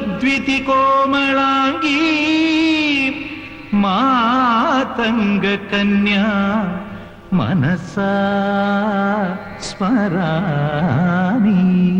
സുരദ്വിതി കോമളാംഗീ മാതംഗ കന്യാ മനസാ സ്മരാമി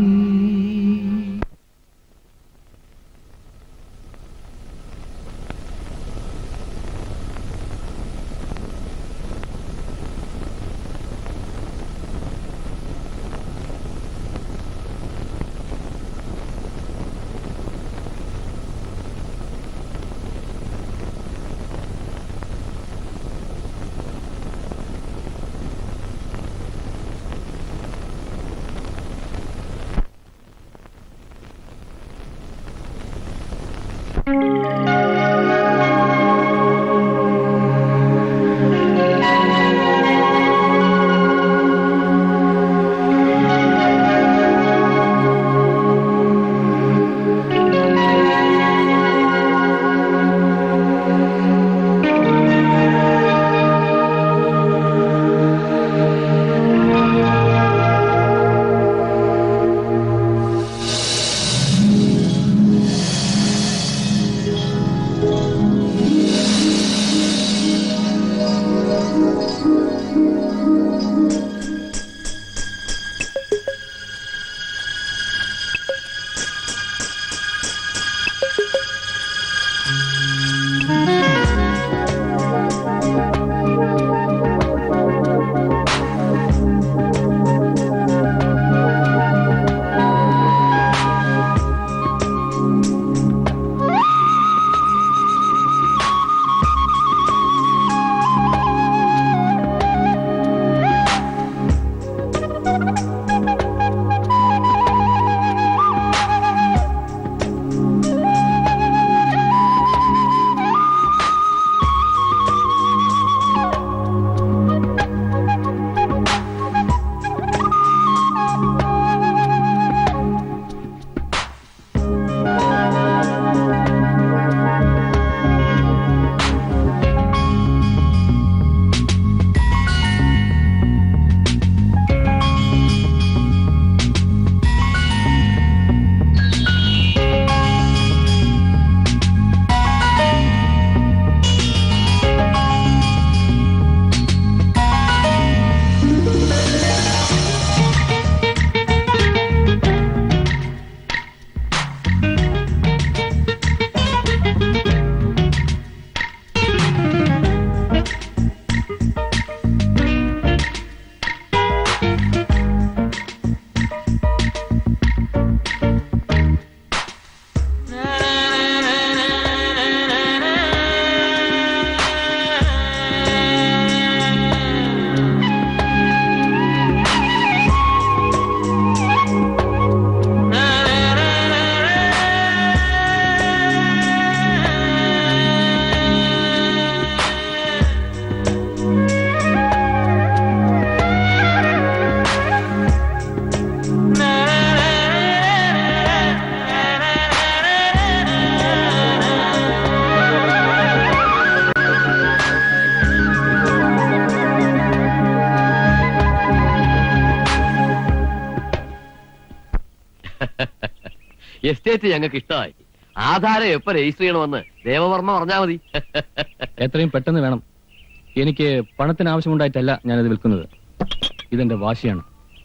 എസ്റ്റേറ്റ് ഞങ്ങൾക്ക് ഇഷ്ടമായി ആധാരം എപ്പോ രജിസ്റ്റർ ചെയ്യണമെന്ന് ദേവവർമ്മ പറഞ്ഞാ മതി എത്രയും പെട്ടെന്ന് വേണം എനിക്ക് പണത്തിന് ആവശ്യമുണ്ടായിട്ടല്ല ഞാനിത് വിൽക്കുന്നത് ഇതെന്റെ വാശിയാണ്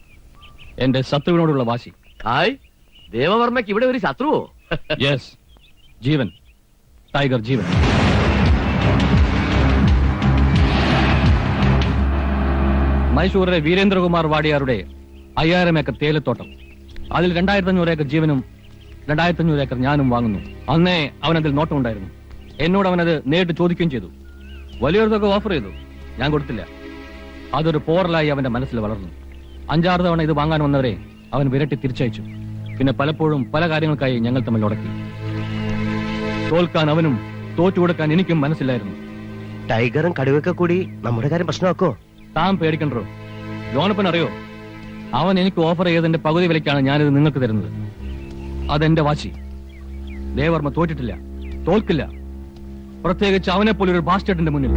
എന്റെ ശത്രുവിനോടുള്ള വാശി ഹായ് ദേവവർമ്മയ്ക്ക് ഇവിടെ ഒരു ശത്രുവോ യെസ് ജീവൻ ടൈഗർ ജീവൻ മൈസൂരിലെ വീരേന്ദ്രകുമാർ വാടിയാറുടെ അയ്യായിരം ഏക്കർ തേയിലത്തോട്ടം അതിൽ രണ്ടായിരത്തി അഞ്ഞൂറ് ഏക്കർ ജീവനും രണ്ടായിരത്തി അഞ്ഞൂറ് ഏക്കർ ഞാനും വാങ്ങുന്നു അന്നേ അവനതിൽ നോട്ടമുണ്ടായിരുന്നു എന്നോട് അവനത് നേരിട്ട് ചോദിക്കുകയും ചെയ്തു വലിയൊരു തുക ഓഫർ ചെയ്തു ഞാൻ കൊടുത്തില്ല അതൊരു പോറലായി അവന്റെ മനസ്സിൽ വളർന്നു അഞ്ചാറ് തവണ ഇത് വാങ്ങാൻ വന്നവരെ അവൻ വിരട്ടി തിരിച്ചയച്ചു പിന്നെ പലപ്പോഴും പല കാര്യങ്ങൾക്കായി ഞങ്ങൾ തമ്മിൽ ഉടക്കി തോൽക്കാൻ അവനും തോറ്റുകൊടുക്കാൻ എനിക്കും മനസ്സിലായിരുന്നു ടൈഗറും കടുവയൊക്കെ കൂടി നമ്മുടെ കാര്യം പ്രശ്നമാക്കോ താൻ പേടിക്കണ്ടോ ജോണപ്പൻ അറിയോ അവൻ എനിക്ക് ഓഫർ ചെയ്തതിന്റെ പകുതി വിലയ്ക്കാണ് ഞാനിത് നിങ്ങൾക്ക് തരുന്നത് അതെന്റെ വാശി ദേവർമ്മ തോറ്റിട്ടില്ല തോൽക്കില്ല പ്രത്യേകിച്ച് അവനെ പോലെ ഒരു ബാസ്റ്റേട്ടിന്റെ മുന്നിൽ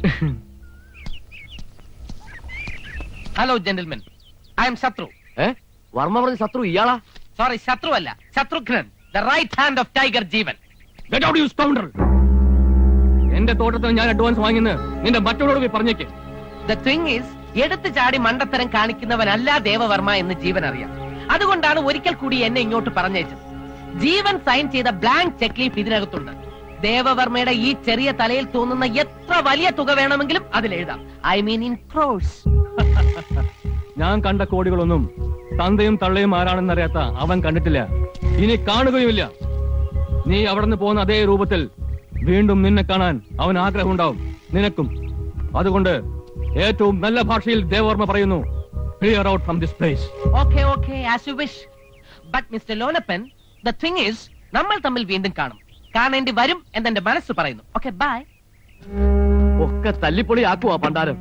ഹലോ ജെന്റിൽമെൻ ഐ എം ശത്രു ഏ വർമ്മ പറഞ്ഞ ശത്രു ഇയാളാ സോറി ശത്രു അല്ല Shatrughnan the right hand of tiger Jeevan Get out, you scoundrel! എന്റെ തോട്ടത്തിന് ഞാൻ അഡ്വാൻസ് വാങ്ങിന്ന് നിന്റെ മറ്റുള്ളവരോട് പോയി പറഞ്ഞേക്ക് ദ തിങ് ഈസ് എടുത്തു ചാടി മണ്ടത്തരം കാണിക്കുന്നവനല്ല ദേവവർമ്മ എന്ന് ജീവൻ അറിയാം അതുകൊണ്ടാണ് ഒരിക്കൽ കൂടി എന്നെ ഇങ്ങോട്ട് പറഞ്ഞയച്ചത് ജീവൻ സൈൻ ചെയ്ത ബ്ലാങ്ക് ചെക്ക് ലീഫ് ഇതിനകത്തുണ്ട് ദേവവർമ്മയുടെ ഈ ചെറിയ തലയിൽ തോന്നുന്ന എത്ര വലിയ തുക വേണമെങ്കിലും അതിൽ എഴുതാം ഐ മീൻ ഇൻ ക്രോസ് ഞാൻ കണ്ട കോടികളൊന്നും തന്തയും തള്ളയും ആരാണെന്നറിയാത്ത അവൻ കണ്ടിട്ടില്ല ഇനി കാണുകയുമില്ല നീ അവിടുന്ന് പോകുന്ന അതേ രൂപത്തിൽ വീണ്ടും നിന്നെ കാണാൻ അവൻ ആഗ്രഹമുണ്ടാവും നിനക്കും അതുകൊണ്ട് ഏറ്റവും നല്ല ഭാഷയിൽ ദേവർമ്മ പറയുന്നു clear out from this place okay okay as you wish but mister Lonappan the thing is നമ്മൾ തമ്മിൽ വീണ്ടും കാണും കാണേണ്ടി വരും എന്നെന്റെ മനസ്സ് പറയുന്നു ഓക്കെ ബൈ ഒക്കെ തല്ലിപ്പൊളി ആക്കുവാ പണ്ടാരം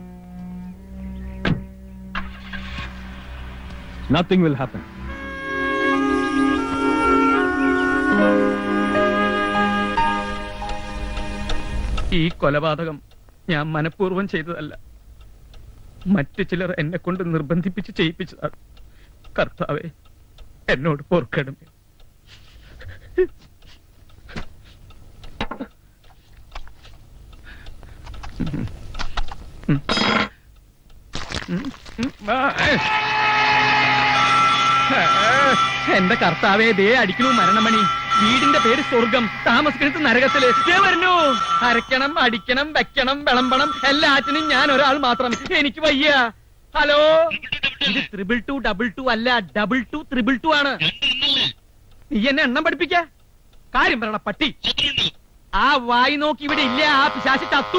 നത്തിങ് വിൽ ഹാപ്പൻ ഈ കൊലപാതകം ഞാൻ മനഃപൂർവ്വം ചെയ്തതല്ല മറ്റു ചിലർ എന്നെ കൊണ്ട് നിർബന്ധിപ്പിച്ച് ചെയ്യിപ്പിച്ചതാണ് കർത്താവെ എന്നോട് പൊറുക്കണമേ എന്റെ കർത്താവേ ദേ അടിക്കണു മരണമണി വീടിന്റെ പേര് സ്വർഗം താമസിക്കുന്നത് നരകത്തില് ദേ വരുന്നു അരക്കണം അടിക്കണം വെക്കണം വിളമ്പണം എല്ലാറ്റിനും ഞാൻ ഒരാൾ മാത്രം എനിക്ക് വയ്യ ഹലോ ഇത് ത്രിബിൾ ടു ഡബിൾ ടു അല്ല ഡബിൾ ടു ത്രിബിൾ ടു ആണ് നീ എന്നെ എണ്ണം പഠിപ്പിക്ക കാര്യം പറയണ പട്ടി ആ വായി നോക്കി ഇവിടെ ഇല്ല ആ പിശാശി ചത്തു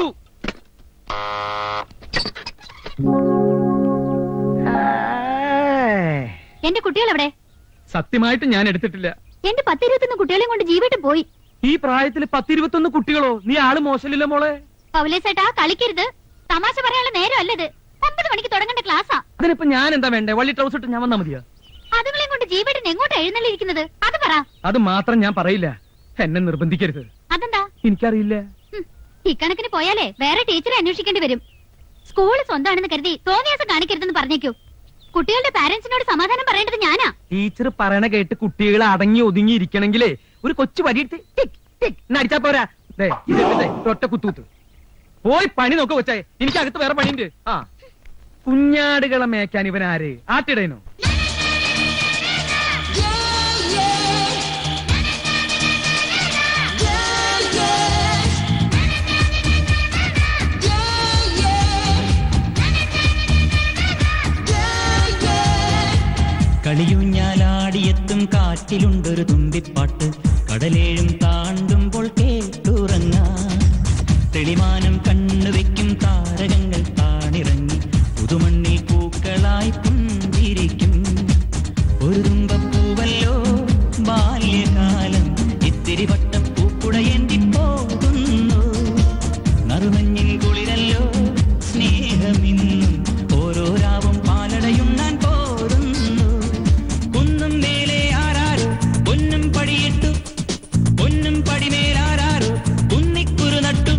എന്റെ കുട്ടികൾ എവിടെ സത്യമായിട്ട് ഞാൻ എടുത്തിട്ടില്ല എന്റെ പത്തിരുപത്തൊന്ന് കുട്ടികളെയും കൊണ്ട് ജീവട്ട് പോയി ഈ പ്രായത്തിൽ പത്തിരുപത്തൊന്ന് കുട്ടികളോ നീ ആള് മോശമില്ല മോളെ പൗലേസേട്ടാ കളിക്കരുത് തമാശ പറയാനുള്ള നേരം അല്ലത് ഒമ്പത് മണിക്ക് തുടങ്ങേണ്ട ക്ലാസ്സാ അതിനിപ്പോ ഞാൻ എന്താ വേണ്ടേ വള്ളി ട്രൗസ് ഇട്ട് ഞാൻ വന്നാ മതിയോ അതുങ്ങളെയും കൊണ്ട് ജീവട്ടിന് എങ്ങോട്ടാ എഴുന്നള്ളിയിരിക്കുന്നത് അത് പറ അത് മാത്രം ഞാൻ പറയില്ല എന്നെ നിർബന്ധിക്കരുത് അതെന്താ എനിക്കറിയില്ല ഹും, ഇക്കണക്കിന് പോയാലേ വേറെ ടീച്ചറെ അന്വേഷിക്കേണ്ടി വരും സ്കൂൾ സ്വന്തമാണെന്ന് കരുതി തോന്നിയാസം കാണിക്കരുതെന്ന് പറഞ്ഞേക്കൂ കുട്ടികളുടെ പാരന്റ്സിനോട് സമാധാനം പറയേണ്ടത് ഞാനാ ടീച്ചർ പറയണ കേട്ട് കുട്ടികൾ അടങ്ങി ഒതുങ്ങി ഇരിക്കണെങ്കിലേ ഒരു കൊച്ചു വടിയെടുത്ത് ടിക് ടിക് എന്ന് അടിച്ചാ പോരാ ദേ, ഇത് ദേ, ഒറ്റ കുത്തൂത്ത് പോയി പണി നോക്ക് കൊച്ചേ എനിക്ക് അകത്ത് വേറെ പണിയുണ്ട് ആ കുഞ്ഞാടുകളെ മേക്കാൻ ഇവൻ ആര് ആട്ടിടയനോ കളിയുഞ്ഞാലാടിയെത്തും കാറ്റിലുണ്ടൊരു തുമ്പിപ്പാട്ട് കടലേഴും താണ്ടുമ്പോൾ കേട്ടുറങ്ങാം തെളിമാനം കണ്ണുവെക്കും താരകങ്ങൾ താണിറങ്ങി പുതുമണ്ണിൽ പൂക്കളായി പുഞ്ചിരിക്കും ഒരു തുമ്പപ്പൂവല്ലോ ബാല്യകാലം ഇത്തിരി വട്ടപ്പൂക്കുടയേന്തി പോകുന്നു നറുമഞ്ഞിൽ കുളിരല്ലോ സ്നേഹമിന്നും ഓരോ രാവും പാലടയുണ്ണാൻ പോരുന്നു കുന്നും മേലെ ആരാരോ പൊന്നും പടിയിട്ടു പൊന്നും പടിമേലാരാരോ കുന്നിക്കുരു നട്ടു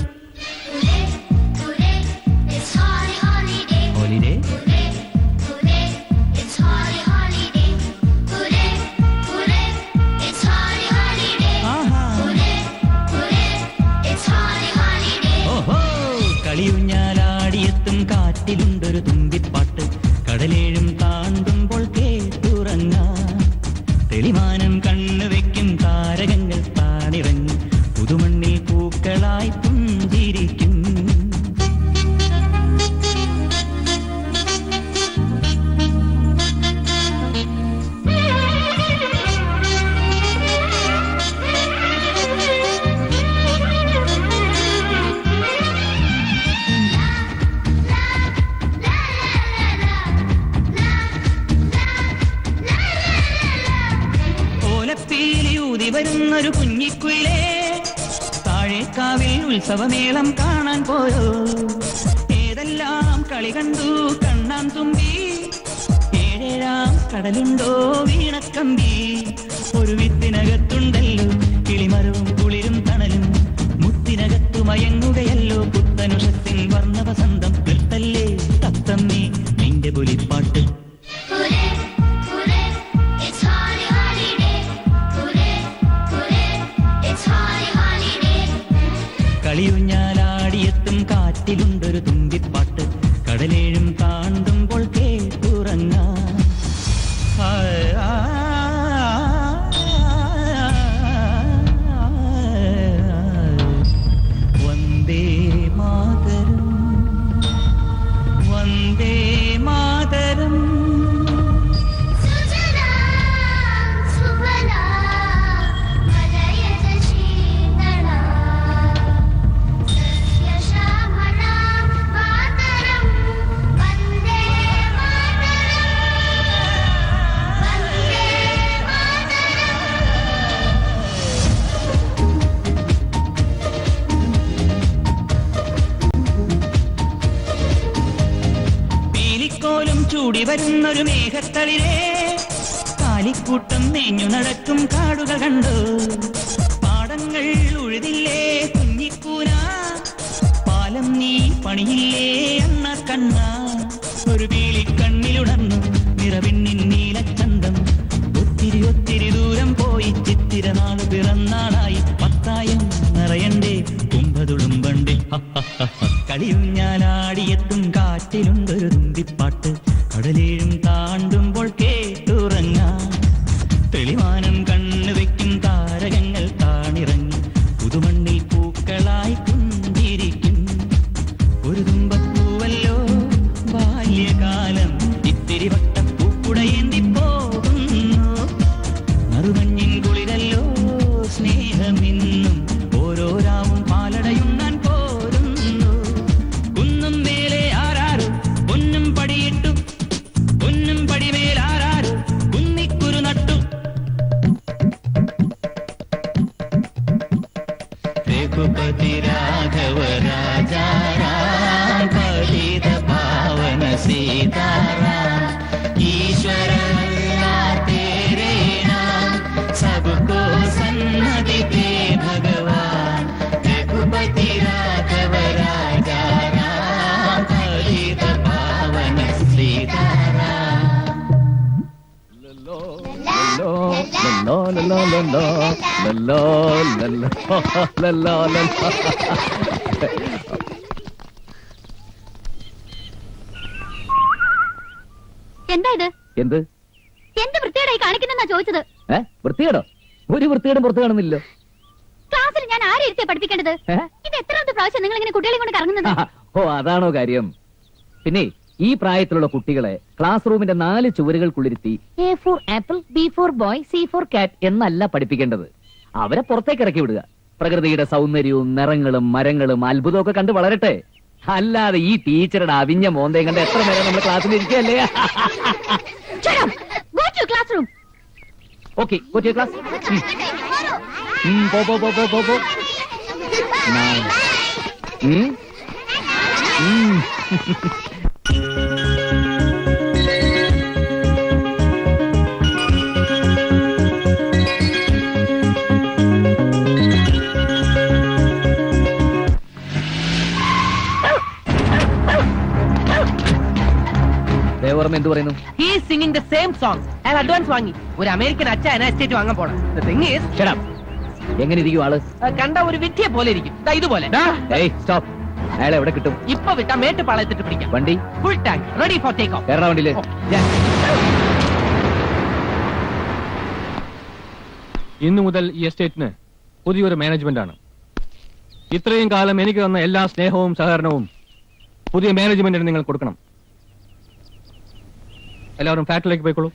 It's holly holiday. Holiday Hooray, hooray, it's holly holiday. Hooray, hooray, it's holly holiday. ആഹാ Hooray, hooray, it's holly holiday. ഓഹോ കളിയുഞ്ഞാലാടിയെത്തും കാറ്റിലുണ്ടൊരു തുമ്പിപ്പാട്ട് കടലേഴും താണ്ടുമ്പോൾ കേട്ടുറങ്ങാം തെളിമാനം കണ്ണുവെക്കും താരകങ്ങൾ താണിറങ്ങി പുതുമണ്ണിൽ പൂക്കളായി പുഞ്ചിരിക്കും ഓലപ്പീലി ഊതി വരുന്നൊരു കുഞ്ഞിക്കുയിലേ താഴേക്കാവിൽ ഉത്സവമേളം കാണാൻ പോയോ ഏതെല്ലാം കളി കണ്ടു കണ്ണാൻ തുമ്പി ഏഴേഴാം കടലുണ്ടോ വീണക്കമ്പി ഒരു വിത്തിനകത്തുണ്ടല്ലോ കിളിമരവും കുളിരും തണലും മുത്തിനകത്തു മയങ്ങുകയല്ലോ പുത്തനുഷത്തിൻ വർണ്ണ കളിയുഞ്ഞാലാടിയെത്തും കാറ്റിലുണ്ടൊരു തുമ്പിപ്പാട്ട് കടലേഴും താണ്ടുമ്പോൾ കേട്ടുറങ്ങാം ആ, ആ, വന്ദേ മാതരം വന്ദേ മാതരം സുജലാ സുഫലാ മലയജ ശീതളാ സസ്യശ്യാമളാ മാതരം വന്ദേ മാതരം വന്ദേ മാതരം പീലിക്കോലും ചൂടി വരുന്നൊരു മേഘത്തളിരേ കാലിക്കൂട്ടം മേഞ്ഞു നടക്കും കാടുകൾ കണ്ടു പാടങ്ങൾ ഉഴുതില്ലേ കുഞ്ഞിക്കൂന പാലം നീ പണിയില്ലേ അണ്ണ കണ്ണ ഒരു പീലിക്കണ്ണിലുണർന്നു നിറവിണ്ണിൻ നീലച്ചന്തം ഒത്തിരി ഒത്തിരി ദൂരം പോയി ചിത്തിര നാള് പിറന്നാളായി പത്തായം നിറയണ്ടേ കുമ്പതുളുമ്പണ്ടേ കളിയുഞ്ഞാലാടിയെത്തും കാറ്റിലുണ്ടൊരു തുമ്പിപ്പാട്ട് കടലേഴും താണ്ടുമ്പോൾ കേട്ടുറങ്ങാം തെളിവാനം കണ്ണു വെക്കും താരകങ്ങൾ താണിറങ്ങി പുതുമണ്ണിൽ പൂക്കളായി കുന്തിരിക്കും ഒരു തുമ്പപ്പൂവല്ലോ ബാല്യകാലം ഇത്തിരി വട്ടപ്പൂക്കുടയേന്തി പോകുന്നു നറുമഞ്ഞിൻ കുളിരല്ലോ സ്നേഹമിന്നും ഓരോ രാവും പാലടയുണ്ണാൻ പോരുന്നു കുന്നും മേലെ ആരാരോ പൊന്നും പടിയിട്ടു പൊന്നും പടിമേൽ ആരാരോ കുന്നിക്കുരു നട്ടു രഘുപതി രാഘവ രാജാറാം പതിത പാവന സീതാറാം ഈശ്വര अल्लाह तेरे नाम सबको सन्नति दे भगवान रघुपति राघव राजा राम पतित पावन सीताराम എന്താ ഇത് എന്ത് എന്ത് വൃത്തിയോടായി കാണിക്കുന്നെന്നാ ചോദിച്ചത് ഏ വൃത്തികേടോ ഒരു വൃത്തികേടും പുറത്ത് കാണുന്നില്ലല്ലോ ക്ലാസ്സിൽ ഞാൻ ആരെ ഇരുത്തിയാ പഠിപ്പിക്കേണ്ടത് ഏ? ഇത് എത്രാമത്തെ പ്രാവശ്യം നിങ്ങൾ ഇങ്ങനെ കുട്ടികളെ കൊണ്ട് കറങ്ങുന്നത് ഓ അതാണോ കാര്യം പിന്നെ ഈ പ്രായത്തിലുള്ള കുട്ടികളെ ക്ലാസ് റൂമിന്റെ നാല് ചുവരുകൾക്കുള്ളിരുത്തി A for apple B for boy C for cat എന്നല്ല പഠിപ്പിക്കേണ്ടത് അവരെ പുറത്തേക്ക് ഇറക്കി വിടുക പ്രകൃതിയുടെ സൗന്ദര്യവും നിറങ്ങളും മരങ്ങളും അത്ഭുതവും ഒക്കെ കണ്ട് വളരട്ടെ അല്ലാതെ ഈ ടീച്ചറുടെ അവിഞ്ഞ മോന്തയും കണ്ട് എത്ര നേരം നമ്മൾ ക്ലാസ്സിൽ ഇരിക്കുകയല്ലേ go to class room okay class പോ പോ പോ പോ പോ പോ Now. ഉം? ഉം. ദേവർമ്മ എന്ത് പറയുന്നു he singing the same song അയാൾ അഡ്വാൻസ് വാങ്ങി ഒരു അമേരിക്കൻ അച്ഛൻ അതിനെ എസ്റ്റേറ്റ് വാങ്ങാൻ പോണം The thing is, Shut up. എങ്ങനെ ഇരിക്കും ആള് ആ, കണ്ട ഒരു വിറ്റിയെ പോലെ ഇരിക്കും ദാ ഇതുപോലെ ഏയ് സ്റ്റോപ്പ് അയാളെ എവിടെ കിട്ടും ഇപ്പൊ വിട്ടാ മേട്ടുപാളയത്തിട്ട് പിടിക്കാം വണ്ടി full tank ready for take off Kerala വണ്ടിയില് ഇന്നു മുതൽ ഈ എസ്റ്റേറ്റിന് പുതിയൊരു മാനേജ്മെന്റ് ആണ് ഇത്രയും കാലം എനിക്ക് തന്ന എല്ലാ സ്നേഹവും സഹകരണവും പുതിയ മാനേജ്മെന്റിന് നിങ്ങൾ കൊടുക്കണം എല്ലാവരും ഫാക്ടറിയിലേക്ക് പോയിക്കോളൂ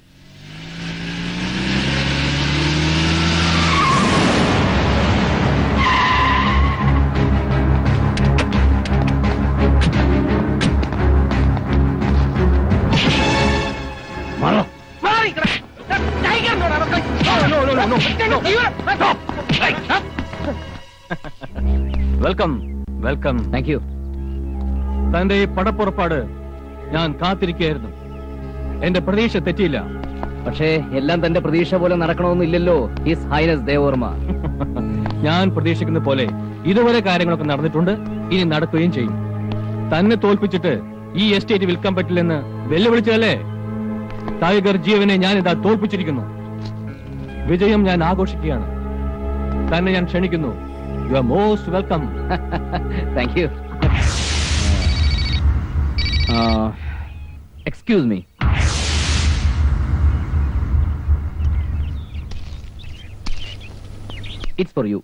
വെൽക്കം വെൽക്കം താങ്ക് യു തന്റെ ഈ പടപ്പുറപ്പാട് ഞാൻ കാത്തിരിക്കുകയായിരുന്നു എന്റെ പ്രതീക്ഷ തെറ്റിയില്ല പക്ഷേ എല്ലാം തന്റെ പ്രതീക്ഷ പോലെ നടക്കണമെന്നില്ലല്ലോ ഹിസ് ഹൈനസ് ദേവർമ്മ ഞാൻ പ്രതീക്ഷിക്കുന്ന പോലെ ഇതുവരെ കാര്യങ്ങളൊക്കെ നടന്നിട്ടുണ്ട് ഇനി നടക്കുകയും ചെയ്യും തന്നെ തോൽപ്പിച്ചിട്ട് ഈ എസ്റ്റേറ്റ് വിൽക്കാൻ പറ്റില്ലെന്ന് വെല്ലുവിളിച്ചതല്ലേ ടൈഗർ ജീവനെ ഞാൻ ഇതാ തോൽപ്പിച്ചിരിക്കുന്നു വിജയം ഞാൻ ആഘോഷിക്കുകയാണ് തന്നെ ഞാൻ ക്ഷണിക്കുന്നു you are most welcome thank you excuse me it's for you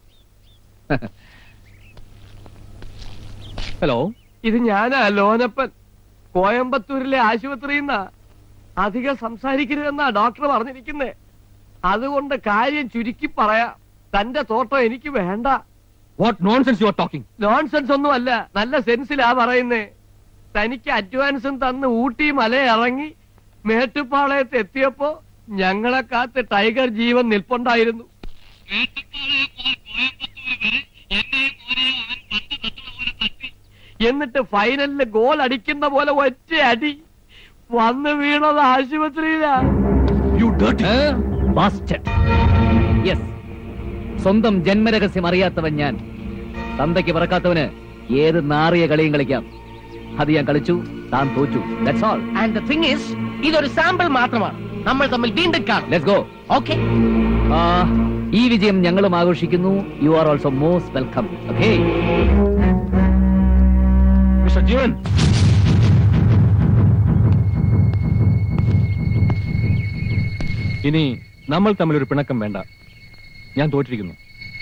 hello ഇത് ഞാനാ ലോനപ്പൻ കോയമ്പത്തൂരിലെ ആശുപത്രിയിൽ നിന്നാ അധികം സംസാരിക്കരുതെന്നാ ഡോക്ടർ പറഞ്ഞിരിക്കുന്നേ അതുകൊണ്ട് കാര്യം ചുരുക്കി പറയാം തന്റെ തോട്ടം എനിക്ക് വേണ്ട what nonsense you are talking nonsense ഒന്നും അല്ല നല്ല സെൻസിലാ പറയുന്നേ തനിക്ക് അഡ്വാൻസും തന്ന് ഊട്ടി മല ഇറങ്ങി മേട്ടുപ്പാളയത്ത് എത്തിയപ്പോ ഞങ്ങളെ കാത്ത് ടൈഗർ ജീവൻ നിൽപ്പുണ്ടായിരുന്നു എന്നിട്ട് ഫൈനലില് ഗോൾ അടിക്കുന്ന പോലെ ഒറ്റ അടി വന്ന് വീണത് ആശുപത്രിയിലാ യെസ് സ്വന്തം ജന്മരഹസ്യം അറിയാത്തവൻ ഞാൻ തന്തയ്ക്ക് പറക്കാത്തവന് ഏത് നാറിയ കളിയും കളിക്കാം അത് ഞാൻ കളിച്ചു താൻ തോറ്റു that's all and the thing is ഇതൊരു സാമ്പിൾ മാത്രമാണ് നമ്മൾ തമ്മിൽ വീണ്ടും കാണും ലെറ്റ്സ് ഗോ ഓക്കെ ഈ വിജയം ഞങ്ങളും ആഘോഷിക്കുന്നു you are also most welcome okay mister Jeevan ഇനി നമ്മൾ തമ്മിൽ ഒരു പിണക്കം വേണ്ട ഞാൻ തോറ്റിരിക്കുന്നു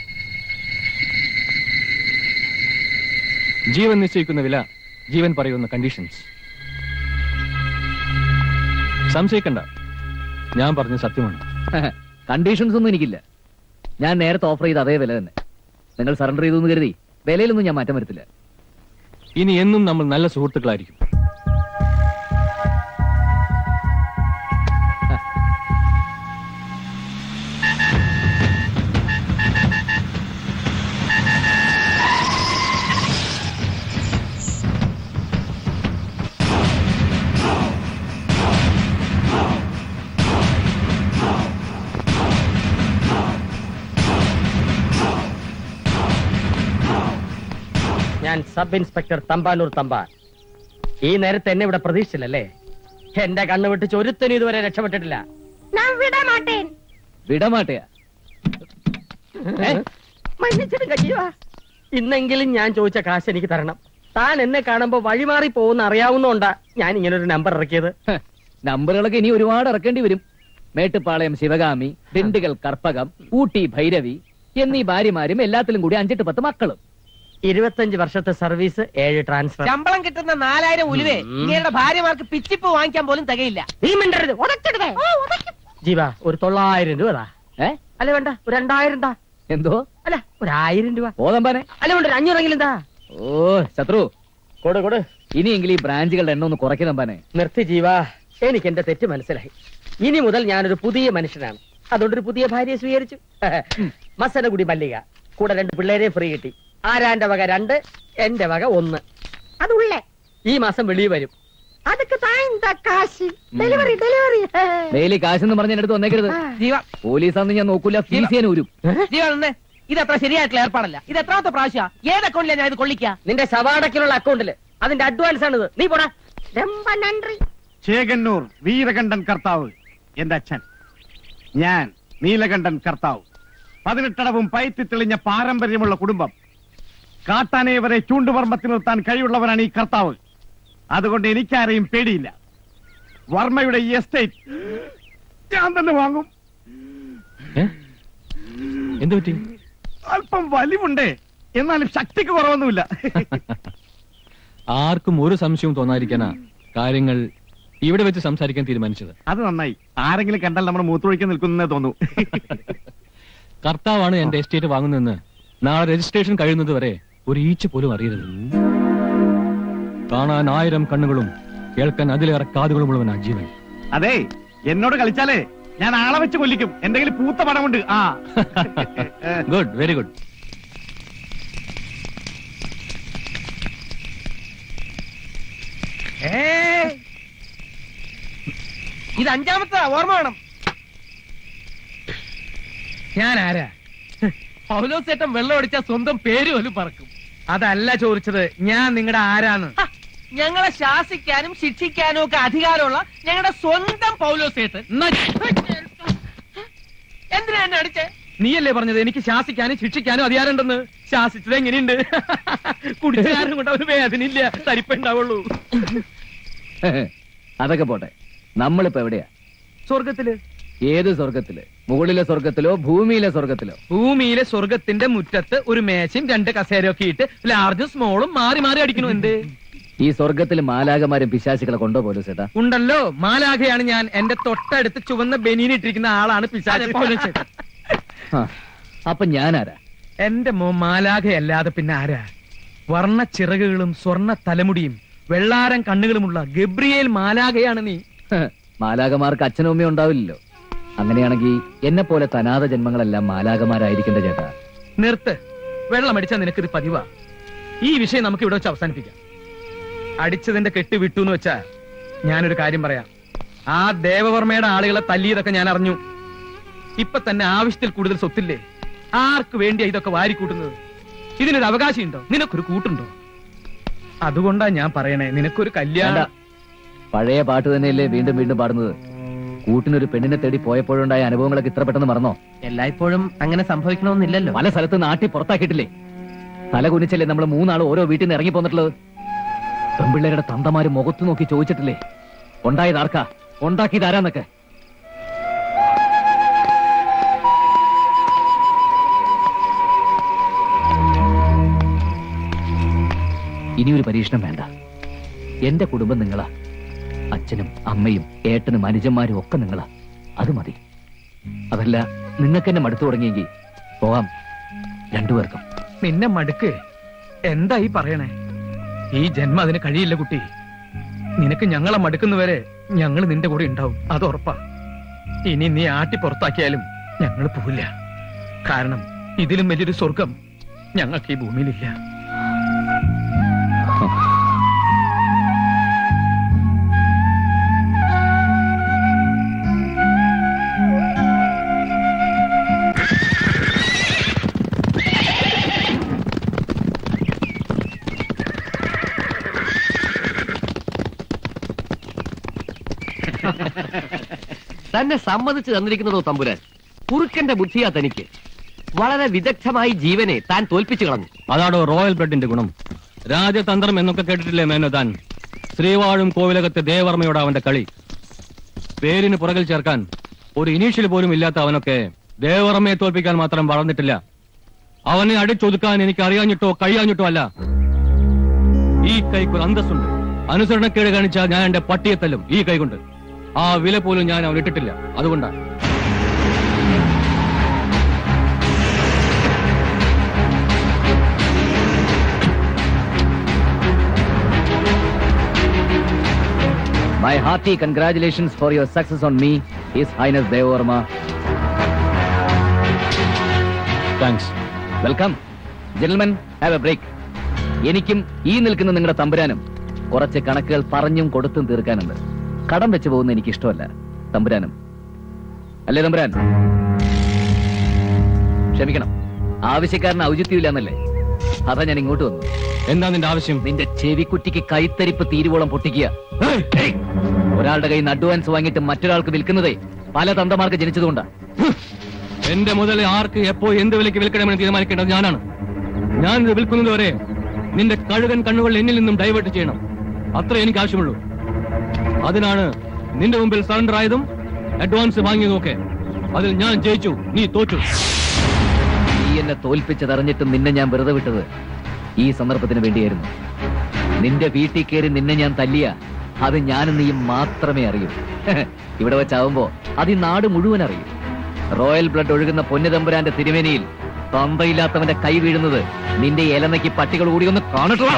ജീവൻ നിശ്ചയിക്കുന്ന വില ജീവൻ പറയുന്ന കണ്ടീഷൻസ് സംശയിക്കണ്ട ഞാൻ പറഞ്ഞ സത്യമാണ് കണ്ടീഷൻസ് ഒന്നും എനിക്കില്ല ഞാൻ നേരത്തെ ഓഫർ ചെയ്ത അതേ വില തന്നെ നിങ്ങൾ സറണ്ടർ ചെയ്തു എന്ന് കരുതി വിലയിലൊന്നും ഞാൻ മാറ്റം വരുത്തില്ല ഇനി എന്നും നമ്മൾ നല്ല സുഹൃത്തുക്കളായിരിക്കും ഞാൻ സബ് ഇൻസ്പെക്ടർ തമ്പാനൂർ തമ്പാൻ ഈ നേരത്തെ എന്നെ ഇവിടെ പ്രതീക്ഷിച്ചില്ലല്ലേ എന്റെ കണ്ണ് വെട്ടിച്ച് ഒരുത്തനും ഇതുവരെ രക്ഷപ്പെട്ടിട്ടില്ല വിടമാട്ടയാ ഏ? മன்னிച്ചിടുங்க ജീവാ ഇന്നെങ്കിലും ഞാൻ ചോദിച്ച കാശ് എനിക്ക് തരണം താൻ എന്നെ കാണുമ്പോ വഴിമാറി പോകുന്ന അറിയാവുന്നോണ്ടാ ഞാൻ ഇങ്ങനെ ഒരു നമ്പർ ഇറക്കിയത് ഹ, നമ്പറുകളൊക്കെ ഇനി ഒരുപാട് ഇറക്കേണ്ടി വരും മേട്ടുപ്പാളയം ശിവകാമി ദിണ്ടുകൽ കർപ്പകം ഊട്ടി ഭൈരവി എന്നീ ഭാര്യമാരും എല്ലാത്തിലും കൂടി അഞ്ചെട്ട് പത്ത് മക്കളും ഇരുപത്തഞ്ച് വർഷത്തെ സർവീസ് ഏഴ് ട്രാൻസ്ഫർ ശമ്പളം കിട്ടുന്ന നാലായിരം ഉലുവേ ഉം. ഇങ്ങയുടെ ഭാര്യമാർക്ക് പിച്ചിപ്പ് വാങ്ങിക്കാൻ പോലും തികയില്ല നീ മിണ്ടരുത് ഉടച്ചിടുവേ ജീവ ഒരു തൊള്ളായിരം രൂപ താ ഏ അല്ല വേണ്ട ഒരു രണ്ടായിരം താ എന്തോ അല്ല ഒരു ആയിരം രൂപ ഓതമ്പാനെ അല്ല വേണ്ട ഒരു അഞ്ഞൂറെങ്കിലും താ ഓ ശത്രു കൊടു കൊടു ഇനിയെങ്കിലും ഈ ബ്രാഞ്ചുകളുടെ എണ്ണം ഒന്ന് കുറയ്ക്കുന്നമ്പാനെ നിർത്തി ജീവ എനിക്ക് എന്റെ തെറ്റ് മനസ്സിലായി ഇനി മുതൽ ഞാനൊരു പുതിയ മനുഷ്യനാണ് അതുകൊണ്ടൊരു പുതിയ ഭാര്യയെ സ്വീകരിച്ചു മസനഗുടി മല്ലിക കൂടെ രണ്ട് പിള്ളേരെ ഫ്രീ കിട്ടി ആരാന്റെ വക രണ്ട് എന്റെ വക ഒന്ന് അതുള്ളേ ഈ മാസം വെളിയിൽ വരും അതൊക്കെ താഴ്ന്ന കാശ് ഡെലിവറി ഡെലിവറി ഡെയിലി കാശെന്ന് പറഞ്ഞ അടുത്ത് വന്നേക്കരുത് ജീവ പോലീസാന്ന് ഞാൻ നോക്കൂല ഫീസ് ചെയ്യാൻ ഊരും ജീവ നിന്ന് ഇത് അത്ര ശരിയായിട്ടുള്ള ഏർപ്പാടല്ല ഇത് എത്രാമത്തെ പ്രാവശ്യ ഏത് അക്കൗണ്ടിലാണ് ഞാൻ ഇത് കൊള്ളിക്ക നിന്റെ സവാടക്കിലുള്ള അക്കൗണ്ടില് അതിന്റെ അഡ്വാൻസ് ആണിത് നീ പോടാ രമ്പ നன்றി ചേകന്നൂർ വീരകണ്ഠൻ കർത്താവ് എന്റെ അച്ഛൻ ഞാൻ നീലകണ്ഠൻ കർത്താവ് പതിനെട്ടടവും പയറ്റി തെളിഞ്ഞ പാരമ്പര്യമുള്ള കുടുംബം കാട്ടാനയെ വരെ ചൂണ്ടുവർമ്മത്തിൽ നിർത്താൻ കഴിവുള്ളവനാണ് ഈ കർത്താവ് അതുകൊണ്ട് എനിക്കാരെയും പേടിയില്ല വർമ്മയുടെ ഈ എസ്റ്റേറ്റ് ഞാൻ തന്നെ വാങ്ങും ഏ? എന്ത് പറ്റി അല്പം വലിവുണ്ട് എന്നാലും ശക്തിക്ക് കുറവൊന്നുമില്ല ആർക്കും ഒരു സംശയവും തോന്നാതിരിക്കാനാ കാര്യങ്ങൾ ഇവിടെ വെച്ച് സംസാരിക്കാൻ തീരുമാനിച്ചത് അത് നന്നായി ആരെങ്കിലും കണ്ടാൽ നമ്മുടെ മൂത്രമൊഴിക്കാൻ നിൽക്കുന്നേ തോന്നൂ കർത്താവാണ് എന്റെ എസ്റ്റേറ്റ് വാങ്ങുന്നതെന്ന് നാളെ രജിസ്ട്രേഷൻ കഴിയുന്നത് വരെ ഒരു ഈച്ച പോലും അറിയരുത് കാണാൻ ആയിരം കണ്ണുകളും കേൾക്കാൻ അതിലേറെ കാതുകളുമുള്ളവനാ ജീവൻ അതെ എന്നോട് കളിച്ചാലേ ഞാൻ ആളെ വെച്ച് കൊല്ലിക്കും എന്തെങ്കിലും പൂത്ത പണമുണ്ട് ആ ഗുഡ് വെരി ഗുഡ് ഏയ്. ഇത് അഞ്ചാമത്തെ ഓർമ്മ വേണം ഞാൻ ആരാ പൗലോസേട്ടൻ വെള്ളം അടിച്ചാൽ സ്വന്തം പേര് പോലും പറക്കും അതല്ല ചോദിച്ചത് ഞാൻ നിങ്ങളുടെ ആരാന്ന് ഹ, ഞങ്ങളെ ശാസിക്കാനും ശിക്ഷിക്കാനും ഒക്കെ അധികാരമുള്ള ഞങ്ങളുടെ സ്വന്തം പൗലോസേട്ടൻ എന്തിനാ എന്നെ അടിച്ചേ നീയല്ലേ പറഞ്ഞത് എനിക്ക് ശാസിക്കാനും ശിക്ഷിക്കാനും അധികാരമുണ്ടെന്ന് ശാസിച്ചത് എങ്ങനെയുണ്ട് കുടിച്ച കാരണം കൊണ്ട് അവന് വേദനയില്ല തരിപ്പുണ്ടാവുള്ളൂ അതൊക്കെ പോട്ടെ നമ്മളിപ്പോ എവിടെയാ സ്വർഗത്തില് ഏത് സ്വർഗത്തില് മുകളിലെ സ്വർഗത്തിലോ ഭൂമിയിലെ സ്വർഗത്തിലോ ഭൂമിയിലെ സ്വർഗത്തിന്റെ മുറ്റത്ത് ഒരു മേശയും രണ്ട് കസേരയൊക്കെ ഇട്ട് ലാർജും സ്മോളും മാറി മാറി അടിക്കണു എന്ത് ഈ സ്വർഗത്തിൽ മാലാകമാരും പിശാചുകളെ കൊണ്ടോ പോലും ചേട്ടാ ഉണ്ടല്ലോ മാലാഖയാണ് ഞാൻ എന്റെ തൊട്ടടുത്ത് ചുവന്ന ബനീൻ ഇട്ടിരിക്കുന്ന ആളാണ് പിശാച് ആ, അപ്പൊ ഞാനാരാ എന്റെ മോ മാലാഖയല്ലാതെ പിന്നെ ആരാ വർണ്ണ ചിറകുകളും സ്വർണ്ണ തലമുടിയും വെള്ളാരം കണ്ണുകളുമുള്ള ഗബ്രിയേൽ മാലാഖയാണ് നീ മാലാകമാർക്ക് അച്ഛനും അമ്മയും ഉണ്ടാവില്ലല്ലോ അങ്ങനെയാണെങ്കിൽ എന്നെ പോലെ തനാഥ ജന്മങ്ങളെല്ലാം മാലാകമാരായിരിക്കേണ്ട ചേട്ടാ നിർത്ത് വെള്ളമടിച്ചാൽ നിനക്കിത് പതിവാ ഈ വിഷയം നമുക്ക് ഇവിടെ വെച്ച് അവസാനിപ്പിക്കാം അടിച്ചതിന്റെ കെട്ട് വിട്ടു എന്ന് വെച്ചാ ഞാനൊരു കാര്യം പറയാം ആ ദേവവർമ്മയുടെ ആളുകളെ തല്ലിയതൊക്കെ ഞാൻ അറിഞ്ഞു ഇപ്പൊ തന്നെ ആവശ്യത്തിൽ കൂടുതൽ സ്വത്തില്ലേ ആർക്ക് വേണ്ടിയാ ഇതൊക്കെ വാരിക്കൂട്ടുന്നത് ഇതിനൊരു അവകാശമുണ്ടോ നിനക്കൊരു കൂട്ടുണ്ടോ അതുകൊണ്ടാ ഞാൻ പറയണേ നിനക്കൊരു വേണ്ട. കല്യാണം പഴയ പാട്ട് തന്നെയല്ലേ വീണ്ടും വീണ്ടും പാടുന്നത് കൂട്ടിനൊരു പെണ്ണിനെ തേടി പോയപ്പോഴുണ്ടായ അനുഭവങ്ങളൊക്കെ ഇത്ര പെട്ടെന്ന് മറന്നോ എല്ലായ്പ്പോഴും അങ്ങനെ സംഭവിക്കണമെന്നില്ലല്ലോ പല സ്ഥലത്ത് നാട്ടി പുറത്താക്കിയിട്ടില്ലേ തല കുനിച്ചല്ലേ നമ്മൾ മൂന്നാൾ ഓരോ വീട്ടിൽ നിന്ന് ഇറങ്ങി പോന്നിട്ടുള്ളത് പെൺപിള്ളേരുടെ തന്തമാര് മുഖത്ത് നോക്കി ചോദിച്ചിട്ടില്ലേ ഉണ്ടായത് ആർക്കാ ഉണ്ടാക്കിയത് ആരാന്നൊക്കെ ഇനിയൊരു പരീക്ഷണം വേണ്ട എന്റെ കുടുംബം നിങ്ങളാ അച്ഛനും അമ്മയും ഏട്ടനും അനുജന്മാരും ഒക്കെ നിങ്ങളാ അത് മതി അതല്ല നിങ്ങൾക്ക് എന്നെ മടുത്തു തുടങ്ങിയെങ്കിൽ പോകാം രണ്ടുപേർക്കും നിന്നെ മടുക്ക് എന്താ ഈ പറയണേ ഈ ജന്മം അതിന് കഴിയില്ല കുട്ടി നിനക്ക് ഞങ്ങളെ മടുക്കുന്നവരെ ഞങ്ങൾ നിന്റെ കൂടെ ഉണ്ടാവും അത് ഉറപ്പാ ഇനി നീ ആട്ടി പുറത്താക്കിയാലും ഞങ്ങൾ പോവില്ല കാരണം ഇതിലും വലിയൊരു സ്വർഗം ഞങ്ങൾക്ക് ഈ ഭൂമിയിലില്ല തന്നെ സമ്മതിച്ചു തന്നിരിക്കുന്നതോ തമ്പുരാൻ കുറുക്കന്റെ ബുദ്ധിയാ തനിക്ക് വളരെ വിദഗ്ധമായി ജീവനെ താൻ തോൽപ്പിച്ചു കളഞ്ഞു അതാണോ റോയൽ ബ്ലഡിന്റെ ഗുണം രാജതന്ത്രം എന്നൊക്കെ കേട്ടിട്ടില്ലേ മേനോ താൻ ശ്രീവാഴും കോവിലകത്തെ ദേവർമ്മയോട് അവന്റെ കളി പേരിന് പുറകിൽ ചേർക്കാൻ ഒരു ഇനീഷ്യൽ പോലും ഇല്ലാത്ത അവനൊക്കെ ദേവർമ്മയെ തോൽപ്പിക്കാൻ മാത്രം വളർന്നിട്ടില്ല അവനെ അടിച്ചൊതുക്കാൻ എനിക്ക് അറിയാഞ്ഞിട്ടോ കഴിയാഞ്ഞിട്ടോ അല്ല ഈ കൈക്കൊരു അന്തസ്സുണ്ട് അനുസരണക്കേട് കാണിച്ചാൽ ഞാൻ എന്റെ പട്ടിയെ തല്ലും ഈ കൈകൊണ്ട് ആ വില പോലും ഞാൻ അവൻ ഇട്ടിട്ടില്ല അതുകൊണ്ടാണ് My hearty congratulations for your success on me, His Highness Devarma. Thanks welcome gentlemen have a break എനിക്കും ഈ നിൽക്കുന്ന നിങ്ങളുടെ തമ്പുരാനും കുറച്ച് കണക്കുകൾ പറഞ്ഞും കൊടുത്തും തീർക്കാനുണ്ട് കടം വെച്ച് പോകുന്ന എനിക്ക് ഇഷ്ടമല്ല തമ്പുരാനും അല്ലേ തമ്പുരാൻ ക്ഷമിക്കണം ആവശ്യക്കാരന് ഔചിത്യമില്ല എന്നല്ലേ അതാ ഞാൻ ഇങ്ങോട്ട് വന്നു എന്താ നിന്റെ ആവശ്യം നിന്റെ ചെവിക്കുറ്റിക്ക് കൈത്തരിപ്പ് തീരുവോളം പൊട്ടിക്കുക ഏയ്, ഏയ്. ഒരാളുടെ കയ്യിൽ നിന്ന് അഡ്വാൻസ് വാങ്ങിയിട്ട് മറ്റൊരാൾക്ക് വിൽക്കുന്നതേ പല തന്തമാർക്ക് ജനിച്ചതുകൊണ്ടാ എന്റെ മുതൽ ആർക്ക് എപ്പോ എന്ത് വിലയ്ക്ക് വിൽക്കണമെന്ന് തീരുമാനിക്കേണ്ടത് ഞാനാണ് ഞാൻ ഇത് വിൽക്കുന്നത് വരെ നിന്റെ കഴുകൻ കണ്ണുകൾ എന്നിൽ നിന്നും ഡൈവേർട്ട് ചെയ്യണം അത്ര എനിക്ക് ആവശ്യമുള്ളൂ അതിനാണ് നിന്റെ മുമ്പിൽ സറണ്ടർ ആയതും അഡ്വാൻസ് വാങ്ങിയതുമൊക്കെ അതിൽ ഞാൻ ജയിച്ചു നീ തോറ്റു നീ എന്നെ തോൽപ്പിച്ചതറിഞ്ഞിട്ടും നിന്നെ ഞാൻ വെറുതെ വിട്ടത് ഈ സന്ദർഭത്തിന് വേണ്ടിയായിരുന്നു നിന്റെ വീട്ടിൽ കയറി നിന്നെ ഞാൻ തല്ലിയ അത് ഞാനും നീയും മാത്രമേ അറിയൂ ഇവിടെ വെച്ചാവുമ്പോ അത് ഈ നാട് മുഴുവൻ അറിയും റോയൽ ബ്ലഡ് ഒഴുകുന്ന പൊന്നുതമ്പുരാന്റെ തിരുമേനിയിൽ തന്തയില്ലാത്തവന്റെ കൈ വീഴുന്നത് നിന്റെ ഇലനയ്ക്ക് പട്ടികൾ കൂടി ഒന്ന് കാണട്ടോ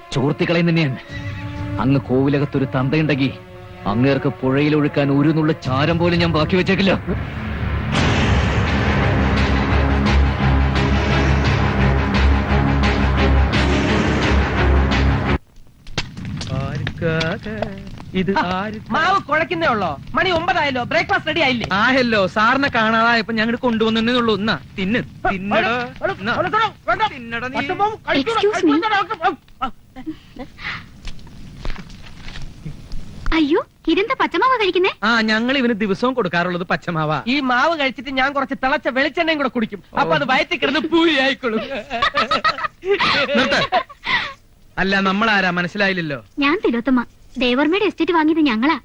ചോർത്തിക്കളയും തന്നെയാണ് അങ്ങ് കോവിലകത്തൊരു തന്തയുണ്ടെങ്കിൽ അങ്ങേർക്ക് പുഴയിലൊഴുക്കാൻ ഒരു നുള്ള ചാരം പോലും ഞാൻ ബാക്കി വെച്ചേക്കില്ല ഇത് മാവ് കുഴക്കുന്നേ ഉള്ളോ മണി ഒമ്പതായല്ലോ ബ്രേക്ക്ഫാസ്റ്റ് റെഡി ആയില്ലേ ആയല്ലോ സാറിനെ കാണാതായപ്പോ ഞങ്ങൾ കൊണ്ടുവന്നേ ഉള്ളൂ എന്നാ തിന്ന് തിന്നടോ എന്നാ. തിന്നടാ നീ. Excuse me. അയ്യോ ഇതെന്താ പച്ചമാവ കഴിക്കുന്നേ ആ ഞങ്ങൾ ഇവന് ദിവസവും കൊടുക്കാറുള്ളത് പച്ചമാവാ ഈ മാവ് കഴിച്ചിട്ട് ഞാൻ കുറച്ച് തിളച്ച വെളിച്ചെണ്ണയും കൂടെ കുടിക്കും അപ്പൊ അത് വയറ്റിൽ കിടന്ന് പൂരി ആയിക്കോളും നിർത്ത് അല്ല നമ്മൾ ആരാ മനസ്സിലായില്ലല്ലോ ഞാൻ തിലോത്തമ്മ ദേവർമ്മയുടെ എസ്റ്റേറ്റ് വാങ്ങിയത് ഞങ്ങളാ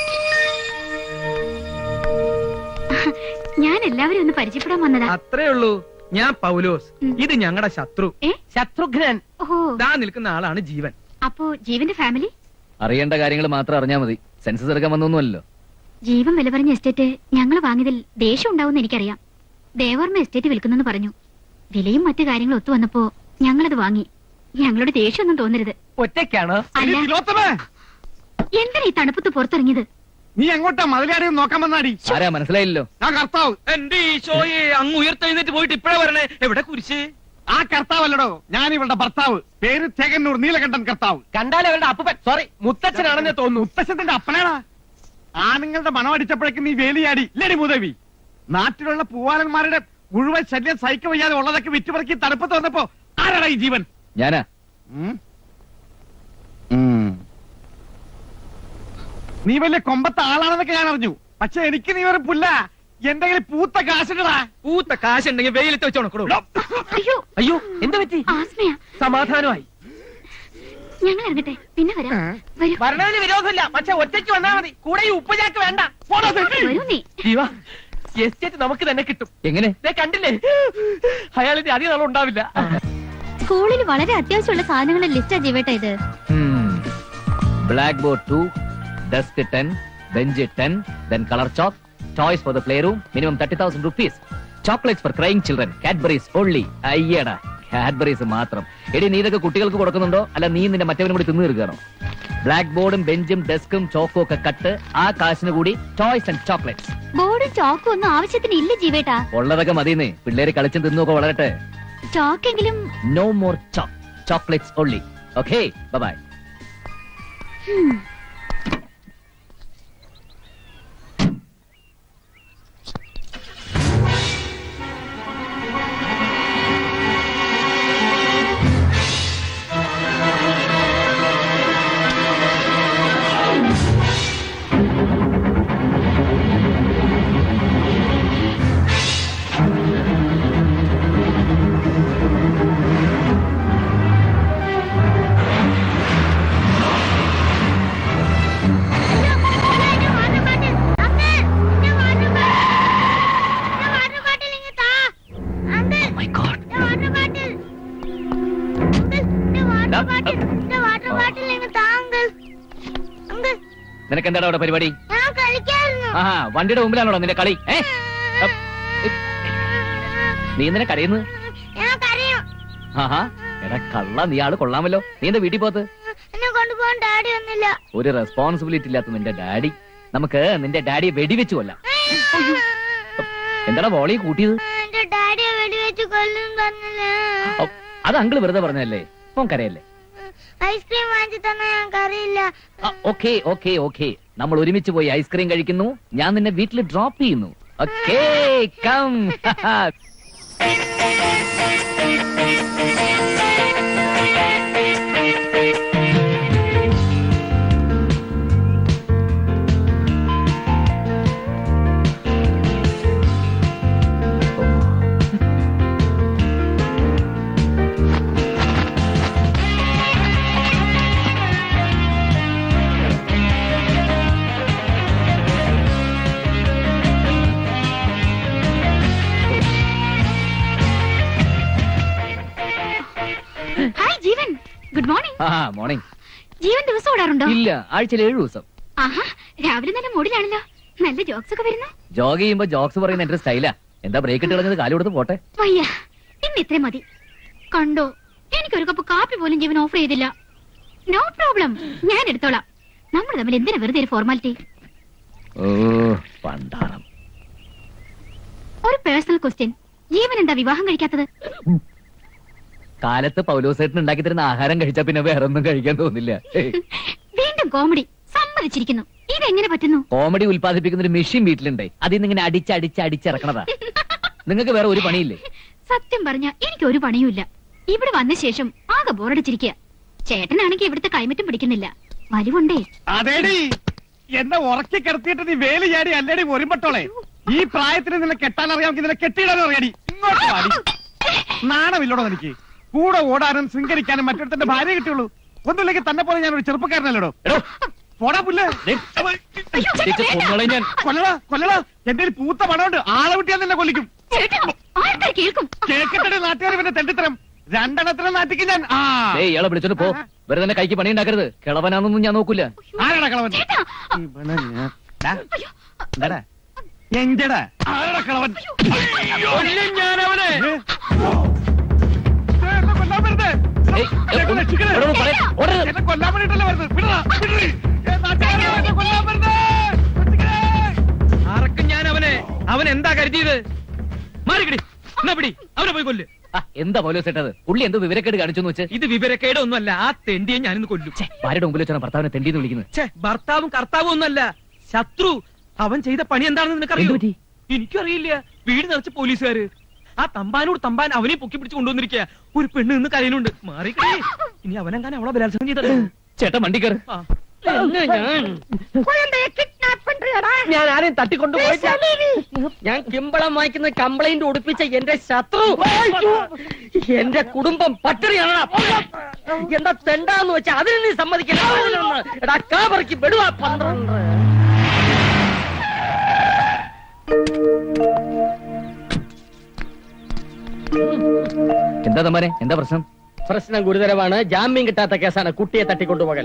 ഞാൻ എല്ലാവരും ഒന്ന് പരിചയപ്പെടാൻ വന്നതാ അത്രേ ഉള്ളൂ ഞാൻ പൗലോസ് ഇത് ഞങ്ങളുടെ ശത്രു ശത്രുഘ്നൻ ഓഹോ ദാ നിൽക്കുന്ന ആളാണ് ജീവൻ അപ്പോ ജീവന്റെ ഫാമിലി അറിയേണ്ട കാര്യങ്ങൾ മാത്രം അറിഞ്ഞാൽ മതി സെൻസസ് എടുക്കാൻ വന്നൊന്നുമല്ലോ ജീവൻ വില പറഞ്ഞ എസ്റ്റേറ്റ് ഞങ്ങൾ വാങ്ങിയതിൽ ദേഷ്യം ഉണ്ടാവും എനിക്കറിയാം ദേവർമ്മ എസ്റ്റേറ്റ് വിൽക്കുന്നെന്ന് പറഞ്ഞു വിലയും മറ്റു കാര്യങ്ങളും ഒത്തു വന്നപ്പോ ഞങ്ങളത് വാങ്ങി ഞങ്ങളുടെ ദേഷ്യമൊന്നും തോന്നരുത് ഒറ്റയ്ക്കാണ് അല്ല എന്തിനാ ഈ തണുപ്പത്ത് പുറത്തിറങ്ങിയത് നീ എങ്ങോട്ടാ മതിലാടി നോക്കാൻ വന്നാടി ആരാ മനസ്സിലായില്ലോ ഞാൻ കർത്താവ് എന്റെ ഈശോയെ അങ്ങ് ഉയർത്തെഴുന്നേറ്റ് പോയിട്ട് ഇപ്പഴേ വരണേ എവിടെ കുരിശ് ആ കർത്താവല്ലടോ ഞാൻ ഇവളുടെ ഭർത്താവ് പേര് ചേകന്നൂർ നീലകണ്ഠൻ കർത്താവ് കണ്ടാൽ അവരുടെ അപ്പൻ സോറി മുത്തച്ഛനാണെന്ന് തോന്നുന്നു മുത്തശ്ശത്തിന്റെ അപ്പനാടാ ആണുങ്ങളുടെ മണം അടിച്ചപ്പോഴേക്കും നീ വേലിയാടി ഇല്ലടി മുതവി നാട്ടിലുള്ള പൂവാലന്മാരുടെ മുഴുവൻ ശല്യം സഹിക്ക വയ്യാതെ ഉള്ളതൊക്കെ വിറ്റുപറക്കി തണുപ്പത്ത് വന്നപ്പോ ആരാടാ ഈ ജീവൻ ഞാനാ ഉം? ഉം. നീ വലിയ കൊമ്പത്തെ ആളാണെന്നൊക്കെ ഞാൻ അറിഞ്ഞു പക്ഷെ എനിക്ക് നീ ഒരു പുല്ല എന്തെങ്കിലും പൂത്ത കാശിടടാ പൂത്ത കാശുണ്ടെങ്കിൽ വെയിലത്ത് വെച്ച് ഉണക്കടൂ അയ്യോ അയ്യോ എന്താ പറ്റി ആസ്മയാ സമാധാനമായി ഞങ്ങൾ ഇറങ്ങട്ടെ പിന്നെ വരാം വരൂ വരണതിന് വിരോധമില്ല പക്ഷെ ഒറ്റയ്ക്ക് വന്നാൽ മതി കൂടെ ഈ ഉപ്പുചാക്ക് വേണ്ട പോടാ സെട്ടി. വരൂ നീ ജീവ എസ്റ്റേറ്റ് നമുക്ക് തന്നെ കിട്ടും എങ്ങനെ ദേ കണ്ടില്ലേ അയാളിന്റെ അധികം നാളും ഉണ്ടാവില്ല സ്കൂളിൽ വളരെ അത്യാവശ്യമുള്ള സാധനങ്ങളുടെ ലിസ്റ്റാ ജീവേട്ട ഇത് black board two desk ten bench ten then colour chalk toys for the play room minimum thirty thousand rupees chocolates for crying children Cadbury's only അയ്യടാ കാഡ്ബറീസ് മാത്രം എടി നീ ഇതൊക്കെ കുട്ടികൾക്ക് കൊടുക്കുന്നുണ്ടോ അല്ല നീ നിന്റെ മറ്റവനും കൂടി തിന്നു തീർക്കുകയാണോ ബ്ലാക്ക് ബോർഡും ബെഞ്ചും ഡെസ്കും ചോക്കും ഒക്കെ കട്ട് ആ കാശിന് കൂടി ടോയ്സ് ആൻഡ് ചോക്ലേറ്റ്സ് ബോർഡും ചോക്കും ഒന്നും ആവശ്യത്തിന് ഇല്ല ജീവേട്ടാ ഉള്ളതൊക്കെ മതിയെന്നേ പിള്ളേര് കളിച്ചും തിന്നൊക്കെ വളരട്ടെ ചോക്കെങ്കിലും no more chalk chocolates only okay bye ഉം. നിനക്ക് എന്താടാ അവിടെ പരിപാടി ആഹാ വണ്ടിയുടെ മുമ്പിലാണോ നിന്റെ കളി ഏ അപ്പ്, ഇ- നീ എന്തിനാ കരയുന്നത് ആഹാ എടാ കള്ള നീ ആള് കൊള്ളാമല്ലോ നീ എന്താ വീട്ടിൽ പോത്ത് എന്നെ കൊണ്ടുപോകാൻ ഡാഡി ഒന്നില്ല ഒരു റെസ്പോൺസിബിലിറ്റി ഇല്ലാത്ത നിന്റെ ഡാഡി നമുക്ക് നിന്റെ ഡാഡിയെ വെടിവെച്ച് കൊല്ലാം എന്താടാ വോളി കൂട്ടിയത് എന്റെ ഡാഡിയെ വെടിവെച്ച് കൊല്ലും തന്നില്ല ഔ, അത് അങ്കിള് വെറുതെ പറഞ്ഞല്ലേ ഓൻ കരയല്ലേ ഐസ്ക്രീം വാങ്ങിച്ചു തന്നെ ഞങ്ങൾക്കറിയില്ല ഓക്കെ ഓക്കെ ഓക്കെ നമ്മൾ ഒരുമിച്ച് പോയി ഐസ്ക്രീം കഴിക്കുന്നു ഞാൻ നിന്നെ വീട്ടിൽ ഡ്രോപ്പ് ചെയ്യുന്നു okay come hi Jeevan good morning ആ മോർണിംഗ് ജീവൻ ദിവസം ഓടാറുണ്ടോ ഇല്ല ആഴ്ചയിൽ ഏഴു ദിവസം ആഹാ രാവിലെ നല്ല മൂഡിലാണല്ലോ നല്ല ജോക്സ് ഒക്കെ വരുന്നു ജോഗ് ചെയ്യുമ്പോ ജോക്സ് പറയുന്ന എന്റെ സ്റ്റൈലാ എന്താ ബ്രേക്ക് ഇട്ട് കളഞ്ഞത് കാല് കൊടുത്ത് പോട്ടെ വയ്യ ഇന്ന് ഇത്രയും മതി കണ്ടോ എനിക്കൊരു കപ്പ് കാപ്പി പോലും ജീവൻ ഓഫർ ചെയ്തില്ല നോ പ്രോബ്ലം ഞാൻ എടുത്തോളാം നമ്മൾ തമ്മിൽ എന്തിനാ വെറുതെ ഒരു ഫോർമാലിറ്റി ഓ പണ്ടാറം ഒരു പേഴ്സണൽ ക്വസ്റ്റ്യൻ ജീവൻ എന്താ വിവാഹം കഴിക്കാത്തത് കാലത്ത് പൗലോസേട്ടൻ ഉണ്ടാക്കി തരുന്ന ആഹാരം കഴിച്ചാ പിന്നെ വേറെ ഒന്നും കഴിക്കാൻ തോന്നില്ല ഏയ്. വീണ്ടും കോമഡി സമ്മതിച്ചിരിക്കുന്നു ഇതെങ്ങനെ പറ്റുന്നു കോമഡി ഉൽപ്പാദിപ്പിക്കുന്ന ഒരു മെഷീൻ വീട്ടിലുണ്ടേ അതിൽ നിന്ന് ഇങ്ങനെ അടിച്ച് അടിച്ച് അടിച്ചിറക്കണതാ നിങ്ങൾക്ക് വേറെ ഒരു പണിയില്ലേ സത്യം പറഞ്ഞ എനിക്ക് ഒരു പണിയുമില്ല ഇവിടെ വന്ന ശേഷം ആകെ ബോറടിച്ചിരിക്കുക ചേട്ടനാണെങ്കിൽ ഇവിടുത്തെ ക്ലൈമറ്റും പിടിക്കുന്നില്ല വലിവുണ്ടേ അതേടി എന്നെ ഉറക്കി കിടത്തിയിട്ട് നീ വേലി ചാടി അല്ലേടി ഒരുമ്പട്ടോളെ ഈ പ്രായത്തിന് നിന്നെ കെട്ടാൻ അറിയാമെങ്കിൽ നിന്നെ കെട്ടിയിടാനും അറിയാടി ഇങ്ങോട്ട് വാടി നാണമില്ലോടോ എനിക്ക് കൂടെ ഓടാനും ശൃംഗരിക്കാനും മറ്റൊരുത്തന്റെ ഭാര്യ കിട്ടിയുള്ളൂ ഒന്നുമില്ലെങ്കിൽ തന്നെ പോലെ ഞാൻ ഒരു ചെറുപ്പക്കാരനല്ലോടോ പോടാ പുല്ല് ചേച്ചി, കൊന്നോളെ ഞാൻ കൊല്ലടാ കൊല്ലടാ എന്റെ ഒരു പൂത്ത പണമുണ്ട് ആളെ വിട്ടിയാൽ നിന്നെ കൊല്ലിക്കും ചേട്ടാ ആൾക്കാർ കേൾക്കും കേക്കട്ടെ നാട്ടുകാർ പിന്നെ തെണ്ടിത്തരം രണ്ടെണ്ണത്തിനും നാട്ടിക്ക് ഞാൻ ആ ഏയ് ഇയാളെ വിളിച്ചോണ്ട് പോ വെറുതെ തന്നെ കൈക്ക് പണി ഉണ്ടാക്കരുത് കിളവനാന്നൊന്നും ഞാൻ നോക്കൂല ആരാടാ കളവൻ ചേട്ടാ ഇവനെ ഞാൻ- ഡാ, എന്താടാ? എഞ്ചടാ ആരാടാ കളവൻ ഞാൻ അവനെ ഏ? ഏ, എന്നെ കൊല്ലാൻ വരുന്നേ? ഏയ്, ഏയ്, എന്നെ രക്ഷിക്കണേ. ഇവിടെ ഒന്ന് പറയാ, ഓടരുത്. എന്നെ കൊല്ലാൻ വേണ്ടിട്ടല്ലേ വരുന്നത് വിടടാ, വിടറി. ഏ, നാട്ടുകാരെ, എന്നെ കൊല്ലാൻ വരുന്നേ. രക്ഷിക്കണേ. ആർക്കും ഞാൻ അവനെ അവൻ എന്താ കരുതിയത് മാറിക്കടി എന്നാ പിടി അവനെ പോയി കൊല്ല് ആ, എന്താ പൗലോസേട്ടത് പുള്ളി എന്തോ വിവരക്കേട് കാണിച്ചു വെച്ച് ഇത് വിവരക്കേട് ഒന്നുമല്ല ആ തെണ്ടിയെ ഞാനിന്ന് കൊല്ലും ഭാര്യയുടെ മുമ്പിൽ വെച്ചാണ് ഭർത്താവിനെ തെണ്ടിന്ന് വിളിക്കുന്നത് ഛേ ഭർത്താവും കർത്താവും ഒന്നല്ല ശത്രു അവൻ ചെയ്ത പണി എന്താണെന്ന് നിനക്കറിയോ എന്ത് പറ്റി? എനിക്കറിയില്ല വീട് നിറച്ച് പോലീസുകാര് ആ തമ്പാനോട് തമ്പാൻ അവനെ പൊക്കി പിടിച്ച് കൊണ്ടുവന്നിരിക്കുക ഒരു പെണ്ണ് നിന്ന് കരയിലുണ്ട് മാറിക്കേ ഇനി അവനെങ്ങാൻ അവളെ ബലാത്സംഗം ചെയ്തത് ചേട്ടാ വണ്ടിക്കർ ആ. ഞാൻ ആരെയും തട്ടിക്കൊണ്ടുപോയില്ല ഞാൻ കിമ്പളം വായിക്കുന്ന കംപ്ലൈന്റ് ഒടുപ്പിച്ച എന്റെ ശത്രു എന്റെ കുടുംബം പട്ടിണിയാണ് എന്താ തെണ്ടാന്ന് വെച്ചാ അതിന് നീ സമ്മതിക്കില്ല എടാ കാപറിക്ക് വിടുവാ പന്ത്രണ്ട് എന്താ തമ്മാനെ എന്താ പ്രശ്നം പ്രശ്നം ഗുരുതരമാണ് ജാമ്യം കിട്ടാത്ത കേസാണ് കുട്ടിയെ തട്ടിക്കൊണ്ടുപോകൽ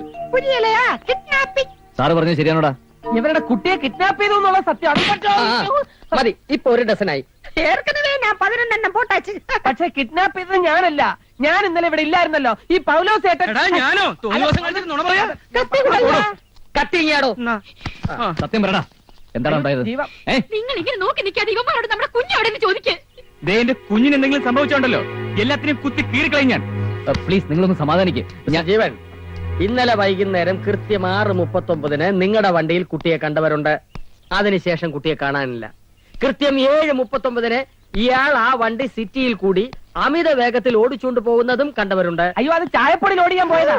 സാറ് പറഞ്ഞത് ശരിയാണോടാ ഇവരുടെ കുട്ടിയെ കിഡ്നാപ്പ് ചെയ്തു എന്നുള്ള സത്യം അത് പറ്റോ? ആ, മതി ഇപ്പൊ ഒരു ഡസനായി ഏற்கனவே ഞാൻ പതിനൊന്നെണ്ണം പോട്ടാച്ച് പക്ഷെ കിഡ്നാപ്പ് ചെയ്തത് ഞാനല്ല ഞാൻ ഇന്നലെ ഇവിടെ ഇല്ലായിരുന്നല്ലോ ഈ പൗലോസ് ഏട്ടൻ എടാ ഞാനോ തോന്നി ദിവസം കളിച്ചിട്ട് നുണ പറയാ കത്തിങ്ങിയാടോ എന്നാ. ആ. സത്യം പറയടാ എന്താണ് ഉണ്ടായത് ജീവ- ഏ നിങ്ങൾ ഇങ്ങനെ നോക്കി നിൽക്കാതെ ഇവന്മാരോട് നമ്മുടെ കുഞ്ഞവിടെ നിന്ന് ചോദിക്കേ ദേ എന്റെ കുഞ്ഞിന് എന്തെങ്കിലും സംഭവിച്ചോണ്ടല്ലോ എല്ലാത്തിനെയും കുത്തി കീറിക്കളയും ഞാൻ പ്ലീസ് നിങ്ങളൊന്ന് സമാധാനിക്ക് ഞാൻ ജീവൻ ഇന്നലെ വൈകുന്നേരം കൃത്യം ആറ് മുപ്പത്തി ഒമ്പതിന് നിങ്ങളുടെ വണ്ടിയിൽ കുട്ടിയെ കണ്ടവരുണ്ട് അതിനുശേഷം കുട്ടിയെ കാണാനില്ല കൃത്യം ഏഴ് മുപ്പത്തി ഒമ്പതിന് ഇയാൾ ആ വണ്ടി സിറ്റിയിൽ കൂടി അമിത വേഗത്തിൽ ഓടിച്ചുകൊണ്ട് പോകുന്നതും കണ്ടവരുണ്ട് അയ്യോ അത് ചായപ്പൊടിയിൽ ഓടിയാൻ പോയതാ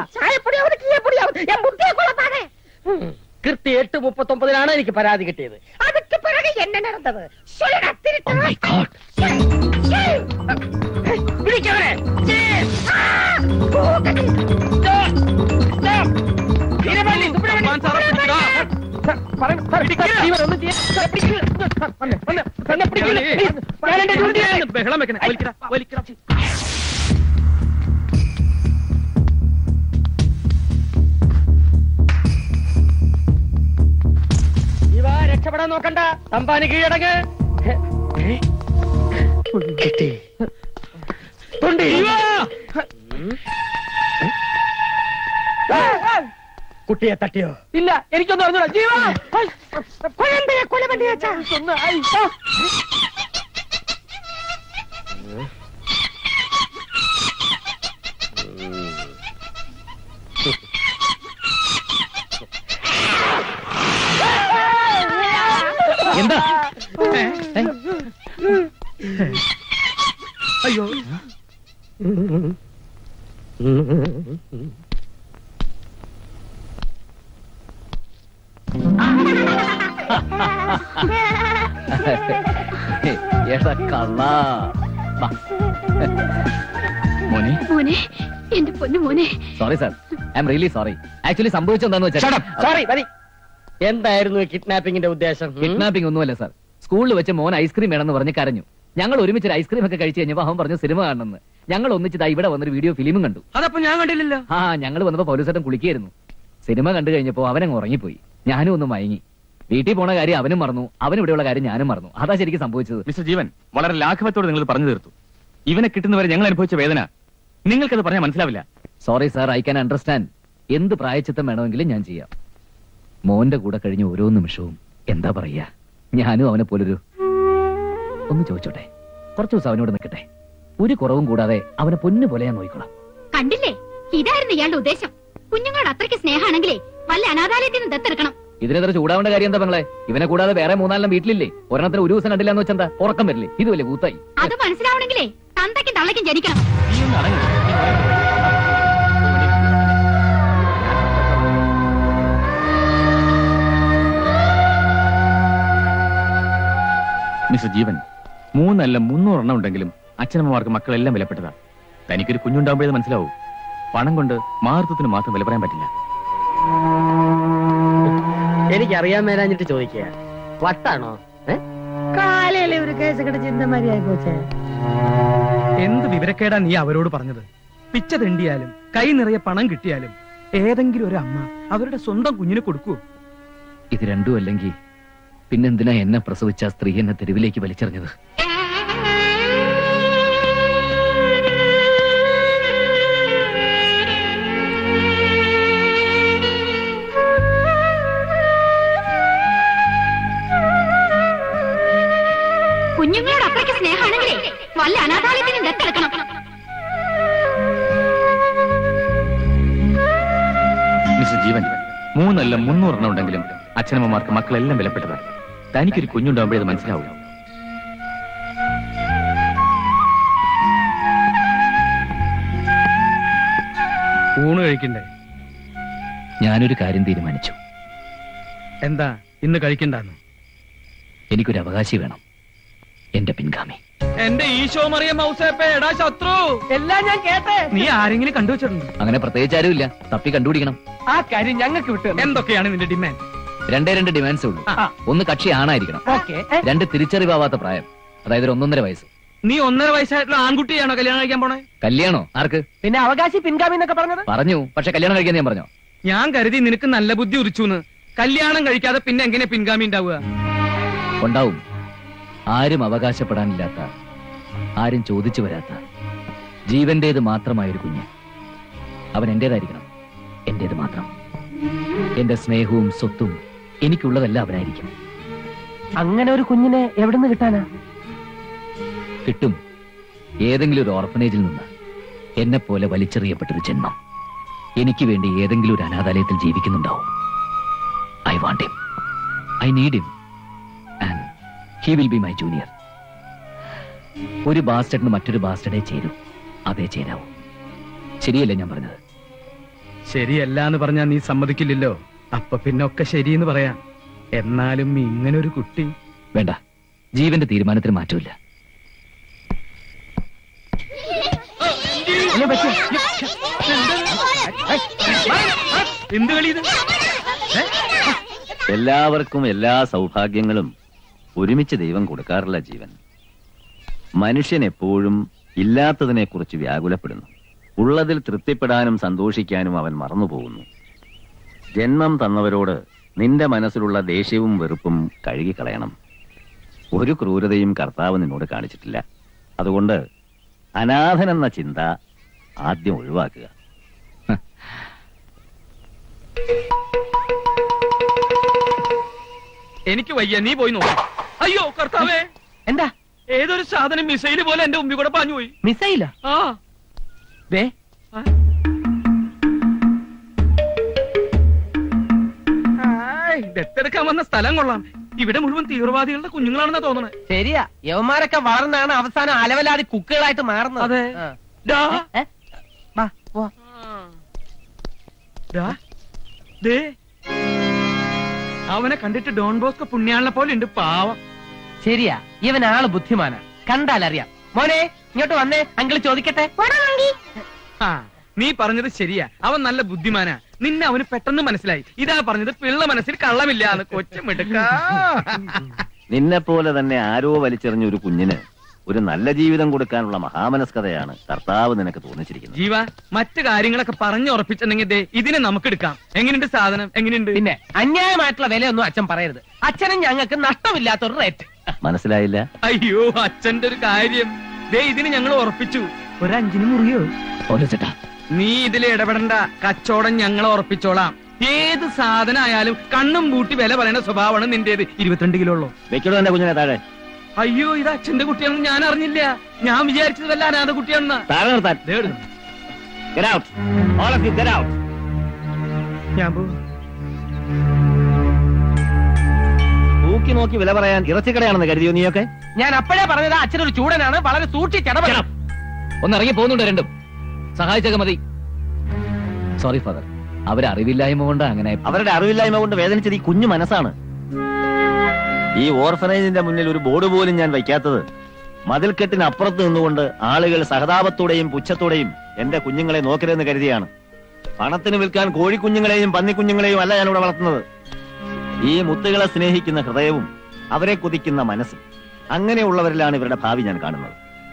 ഉം. കൃത്യം എട്ട് മുപ്പത്തി ഒമ്പതിനാണ് എനിക്ക് പരാതി കിട്ടിയത് അതിക്ക് പിറകെ എന്നെ നടന്നത് പിടിക്കവനെ തമ്പാൻ സാറെ പിടിക്കടാ. ബഹളം വെക്കണേ വലിക്കടാ വലിക്കടാ ഇവ രക്ഷപ്പെടാൻ നോക്കണ്ട തമ്പാന് കീഴടങ്ങ് കിട്ടി തൊണ്ടി ഉം. കുട്ടിയെ തട്ടിയോ ഇല്ല എനിക്കൊന്നും അറിഞ്ഞൂടാ ജീവ കുഴമ്പയെ കൊലപണ്ടി വെച്ചാ ഒന്ന് അയ്യോ. എന്താ അയ്യോ ഏട്ടാ കള്ളാ വാ. മോനെ മോനെ എന്റെ പൊന്നു മോനെ sorry sir I am really sorry actually സംഭവിച്ചെന്താന്ന് വെച്ചാൽ സോറി മതി എന്തായിരുന്നു കിഡ്നാപ്പിംഗിന്റെ ഉദ്ദേശം ഉം? കിഡ്നാപ്പിംഗ് ഒന്നുമല്ല സാർ സ്കൂളിൽ വെച്ച് മോൻ ഐസ്ക്രീം വേണമെന്ന് പറഞ്ഞ് കരഞ്ഞു ഞങ്ങൾ ഒരുമിച്ച് ഒരു ഐസ്ക്രീം ഒക്കെ കഴിച്ചു കഴിഞ്ഞപ്പോൾ അവൻ പറഞ്ഞു സിനിമ കാണണമെന്ന് ഞങ്ങൾ ഒന്നിച്ച് ദാ ഇവിടെ വന്നൊരു വീഡിയോ ഫിലിമും കണ്ടു അതപ്പോ ഞാൻ കണ്ടില്ലല്ലോ ആ ഞങ്ങൾ വന്നപ്പോ പൗലൂസേട്ടൻ കുളിക്കായിരുന്നു സിനിമ കണ്ടു കഴിഞ്ഞപ്പോ അവനങ്ങ് ഉറങ്ങിപ്പോയി ഞാനും ഒന്ന് മയങ്ങി വീട്ടിൽ പോണ കാര്യം അവനും മറന്നു അവനും ഇവിടെയുള്ള കാര്യം ഞാനും മറന്നു അതാ ശരിക്കും സംഭവിച്ചത് മിസ്റ്റർ ജീവൻ വളരെ ലാഘവത്തോടെ നിങ്ങൾ പറഞ്ഞു തീർത്തു ഇവനെ കിട്ടുന്നവരെ ഞങ്ങൾ അനുഭവിച്ച വേദന നിങ്ങൾക്കത് പറഞ്ഞാൽ മനസ്സിലാവില്ല sorry sir I can understand എന്ത് പ്രായച്ചിത്തം വേണമെങ്കിലും ഞാൻ ചെയ്യാം മോന്റെ കൂടെ കഴിഞ്ഞ ഓരോ നിമിഷവും എന്താ പറയാ ഞാനും അവനെ പോലൊരു ഒന്ന് ചോദിച്ചോട്ടെ കുറച്ചു ദിവസം അവനോട് നിൽക്കട്ടെ ഒരു കുറവും കൂടാതെ അവനെ പൊന്നു പോലെ ഞാൻ നോക്കിക്കോളാം കണ്ടില്ലേ ഇതായിരുന്നു ഇയാളുടെ ഉദ്ദേശം കുഞ്ഞുങ്ങളോട് അത്രയ്ക്ക് സ്നേഹാണെങ്കിലേ വല്ല അനാഥാലയത്തിൽ നിന്ന് ദത്തെടുക്കണം ഇതിനെത്ര ചൂടാവേണ്ട കാര്യം എന്താ പെങ്ങളെ ഇവനെ കൂടാതെ വേറെ മൂന്നാലെണ്ണം വീട്ടിലില്ലേ ഒരെണ്ണത്തിന് ഒരു ദിവസം കണ്ടില്ല എന്ന് വെച്ചെന്താ ഉറക്കം വരില്ലേ ഇത് വലിയ കൂത്തായി അത് മനസ്സിലാവണമെങ്കിലേ തന്തയ്ക്കും തള്ളയ്ക്കും ജനിക്കണം മിസ്റ്റർ ജീവൻ മൂന്നല്ല മുന്നൂറെണ്ണം ഉണ്ടെങ്കിലും അച്ഛനമ്മമാർക്ക് മക്കളെല്ലാം വിലപ്പെട്ടതാ തനിക്കൊരു കുഞ്ഞുണ്ടാകുമ്പോഴേ മനസ്സിലാവൂ പണം കൊണ്ട് മാതൃത്വത്തിന് മാത്രം വില പറയാൻ പറ്റില്ല എനിക്ക് അറിയാൻ മേലാഞ്ഞിട്ട് ചോദിക്കുക വട്ടാണോ കാലയിലെ ഒരു കേസ് കിട ചിന്തമാരിയായി പോച്ചേ എന്ത് വിവരക്കേടാ നീ അവരോട് പറഞ്ഞത് പിച്ച തെണ്ടിയാലും കൈ നിറയെ പണം കിട്ടിയാലും ഏതെങ്കിലും ഒരു അമ്മ അവരുടെ സ്വന്തം കുഞ്ഞിന് കൊടുക്കൂ ഇത് രണ്ടും അല്ലെങ്കിൽ പിന്നെന്തിനാ എന്നെ പ്രസവിച്ച ആ സ്ത്രീ എന്നെ തെരുവിലേക്ക് വലിച്ചെറിഞ്ഞത് കുഞ്ഞുങ്ങളോട് അത്രയ്ക്ക് സ്നേഹാണെങ്കിലേ വല്ല അനാഥാലയത്തിൽ നിന്ന് ദത്തെടുക്കണം മിസ്റ്റർ ജീവൻ മൂന്നല്ല മുന്നൂറെണ്ണം ഉണ്ടെങ്കിലും അച്ഛനമ്മമാർക്ക് മക്കളെല്ലാം വിലപ്പെട്ടതാ തനിക്കൊരു കുഞ്ഞുണ്ടാകുമ്പോഴേ അത് മനസ്സിലാവൂ ഊണ് കഴിക്കണ്ടേ ഞാനൊരു കാര്യം തീരുമാനിച്ചു എന്താ ഇന്ന് കഴിക്കണ്ടെന്ന് എനിക്കൊരു അവകാശി വേണം എന്റെ പിൻഗാമി എന്റെ ഈശോ മറിയ മൗസേപ്പേ എടാ ശത്രു എല്ലാം ഞാൻ കേട്ടെ നീ ആരെങ്കിലും കണ്ടുവച്ചിട്ടുണ്ടോ അങ്ങനെ പ്രത്യേകിച്ച് ആരുമില്ല തപ്പി കണ്ടുപിടിക്കണം ആ കാര്യം ഞങ്ങൾക്ക് വിട്ടു എന്തൊക്കെയാണ് നിന്റെ ഡിമാൻഡ് രണ്ടേ രണ്ട് ഡിമാൻഡ്സ് ഉള്ളൂ ഒന്ന് കക്ഷി ആണായിരിക്കണം ഓക്കെ രണ്ട് തിരിച്ചറിവാവാത്ത പ്രായം അതായത് ഒരു ഒന്നൊന്നര വയസ്സ് നീ ഒന്നര വയസ്സായിട്ടുള്ള ആൺകുട്ടിയാണോ കല്യാണം കഴിക്കാൻ പോണേ കല്യാണോ ആർക്ക് പിന്നെ അവകാശി പിൻഗാമി എന്നൊക്കെ പറഞ്ഞത് പറഞ്ഞു പക്ഷെ കല്യാണം കഴിക്കാൻ ഞാൻ പറഞ്ഞോ ഞാൻ കരുതി നിനക്ക് നല്ല ബുദ്ധി ഉറിച്ചുന്ന് കല്യാണം കഴിക്കാതെ പിന്നെ എങ്ങനെ പിൻഗാമി ഉണ്ടാവുക ഉണ്ടാവും ആരും അവകാശപ്പെടാനില്ലാത്ത ആരും ചോദിച്ചു വരാത്ത ജീവന്റേത് മാത്രമായ ഒരു കുഞ്ഞ് അവൻ എന്റേതായിരിക്കണം എന്റേത് മാത്രം എന്റെ സ്നേഹവും സ്വത്തും എനിക്കുള്ളതെല്ലാം അവനായിരിക്കും അങ്ങനെ ഒരു കുഞ്ഞിനെ എവിടുന്ന് കിട്ടാനാ കിട്ടും ഏതെങ്കിലും ഒരു ഓർഫനേജിൽ നിന്ന് എന്നെ പോലെ വലിച്ചെറിയപ്പെട്ടൊരു ജന്മം എനിക്ക് വേണ്ടി ഏതെങ്കിലും ഒരു അനാഥാലയത്തിൽ ജീവിക്കുന്നുണ്ടാവും I want him I need him and he will be my junior ഒരു ബാസ്റ്റഡിന് മറ്റൊരു ബാസ്റ്റഡേ ചേരൂ അതേ ചേരാവൂ ശരിയല്ലേ ഞാൻ പറഞ്ഞത് ശരിയല്ല എന്ന് പറഞ്ഞാൽ നീ സമ്മതിക്കില്ലല്ലോ അപ്പൊ പിന്നെ ഒക്കെ ശരിയെന്ന് പറയാം എന്നാലും ഇങ്ങനെ ഒരു കുട്ടി വേണ്ട ജീവന്റെ തീരുമാനത്തിന് മാറ്റമില്ല എന്ത് കളി ഇത് എല്ലാവർക്കും എല്ലാ സൗഭാഗ്യങ്ങളും ഒരുമിച്ച് ദൈവം കൊടുക്കാറില്ല ജീവൻ മനുഷ്യൻ എപ്പോഴും ഇല്ലാത്തതിനെ കുറിച്ച് വ്യാകുലപ്പെടുന്നു ഉള്ളതിൽ തൃപ്തിപ്പെടാനും സന്തോഷിക്കാനും അവൻ മറന്നുപോകുന്നു ജന്മം തന്നവരോട് നിന്റെ മനസ്സിലുള്ള ദേഷ്യവും വെറുപ്പും കഴുകിക്കളയണം ഒരു ക്രൂരതയും കർത്താവ് നിന്നോട് കാണിച്ചിട്ടില്ല അതുകൊണ്ട് അനാഥനെന്ന ചിന്ത ആദ്യം ഒഴിവാക്കുക എനിക്ക് വയ്യ നീ പോയി നോക്കാം അയ്യോ കർത്താവേ എന്താ ഏതൊരു സാധനം മിസൈല് പോലെ എന്റെ മുമ്പിൽ കൂടെ പാഞ്ഞു പോയി മിസൈല ആ ദേ ആയ്, ദത്തെടുക്കാൻ വന്ന സ്ഥലം കൊള്ളാം ഇവിടെ മുഴുവൻ തീവ്രവാദികളുടെ കുഞ്ഞുങ്ങളാണെന്നാ തോന്നണേ ശരിയാ യവന്മാരൊക്കെ വളർന്നാണ് അവസാനം അലവലാതി കുക്കുകളായിട്ട് മാറുന്നത് അതെ. ആ. ഡാ, ഏ? വാ, പോവാം. ഡാ, ദേ. അവനെ കണ്ടിട്ട് ഡോൺ ബോസ്കോ പുണ്യാളിനെ പോലെ ഉണ്ട് പാവം ശരിയാ ഇവൻ ആള് ബുദ്ധിമാനാ കണ്ടാലറിയാം മോനെ ഇങ്ങോട്ട് വന്നേ അങ്കിള് ചോദിക്കട്ടെ ആ നീ പറഞ്ഞത് ശരിയാ അവൻ നല്ല ബുദ്ധിമാനാ നിന്നെ അവന് പെട്ടെന്ന് മനസ്സിലായി ഇതാ പറഞ്ഞത് പിള്ള മനസ്സിൽ കള്ളമില്ല എന്ന് കൊച്ചുമിടുക്ക നിന്നെ പോലെ തന്നെ ആരോ വലിച്ചെറിഞ്ഞ ഒരു കുഞ്ഞിന് ഒരു നല്ല ജീവിതം കൊടുക്കാനുള്ള മഹാമനസ്കതയാണ് കർത്താവ് നിനക്ക് തോന്നിച്ചിരിക്കുന്നത് ജീവ മറ്റു കാര്യങ്ങളൊക്കെ പറഞ്ഞു ഉറപ്പിച്ചിട്ടുണ്ടെങ്കിൽ ദേ ഇതിനെ നമുക്ക് എടുക്കാം എങ്ങനെയുണ്ട് സാധനം എങ്ങനെയുണ്ട് പിന്നെ അന്യായമായിട്ടുള്ള വിലയൊന്നും അച്ഛൻ പറയരുത് അച്ഛനും ഞങ്ങൾക്ക് നഷ്ടമില്ലാത്തൊരു റേറ്റ് മനസ്സിലായില്ല അയ്യോ അച്ഛന്റെ ഒരു കാര്യം ദേ ഇതിന് ഞങ്ങൾ ഉറപ്പിച്ചു ഒരു അഞ്ചിന് മുറിയോ ഓലോ ചേട്ടാ നീ ഇതിൽ ഇടപെടണ്ട കച്ചവടം ഞങ്ങൾ ഉറപ്പിച്ചോളാം ഏത് സാധനമായാലും കണ്ണും പൂട്ടി വില പറയുന്ന സ്വഭാവമാണ് നിന്റേത് ഇരുപത്തിരണ്ട് കിലോ ഉള്ളൂ വെക്കണോ എന്റെ കുഞ്ഞിനെ താഴെ അയ്യോ ഇത് അച്ഛന്റെ കുട്ടിയാണെന്ന് ഞാൻ അറിഞ്ഞില്ല ഞാൻ വിചാരിച്ചത് വല്ല അനാഥ കുട്ടിയാണെന്ന് താഴെ നിർത്താൻ Get out. All of you, get out. ഞാൻ പോവും. തൂക്കി നോക്കി വില പറയാൻ ഇറച്ചിക്കടയാണെന്ന് കരുതിയോ നീയൊക്കെ ഞാൻ അപ്പോഴേ പറഞ്ഞത് അച്ഛനൊരു ചൂടനാണ് വളരെ സൂക്ഷിച്ചിടപെടണം ഒന്ന് ഇറങ്ങി പോകുന്നുണ്ട് രണ്ടും സഹായിച്ചൊക്കെ മതി സോറി ഫാദർ അവരറിവില്ലായ്മ കൊണ്ട് അങ്ങനെ അവരുടെ അറിവില്ലായ്മ കൊണ്ട് വേദനിച്ചത് ഈ കുഞ്ഞു മനസ്സാണ് ഈ ഓർഫനേജിന്റെ മുന്നിൽ ഒരു ബോർഡ് പോലും ഞാൻ വയ്ക്കാത്തത് മതിൽക്കെട്ടിന് അപ്പുറത്ത് നിന്നുകൊണ്ട് ആളുകൾ സഹതാപത്തോടെയും പുച്ഛത്തോടെയും എന്റെ കുഞ്ഞുങ്ങളെ നോക്കരുതെന്ന് കരുതിയാണ് പണത്തിന് വിൽക്കാൻ കോഴിക്കുഞ്ഞുങ്ങളെയും പന്നിക്കുഞ്ഞുങ്ങളെയും അല്ല ഞാനിവിടെ വളർത്തുന്നത് ഈ മുത്തുകളെ സ്നേഹിക്കുന്ന ഹൃദയവും അവരെ കുതിക്കുന്ന മനസ്സും അങ്ങനെയുള്ളവരിലാണ് ഇവരുടെ ഭാവി ഞാൻ കാണുന്നത്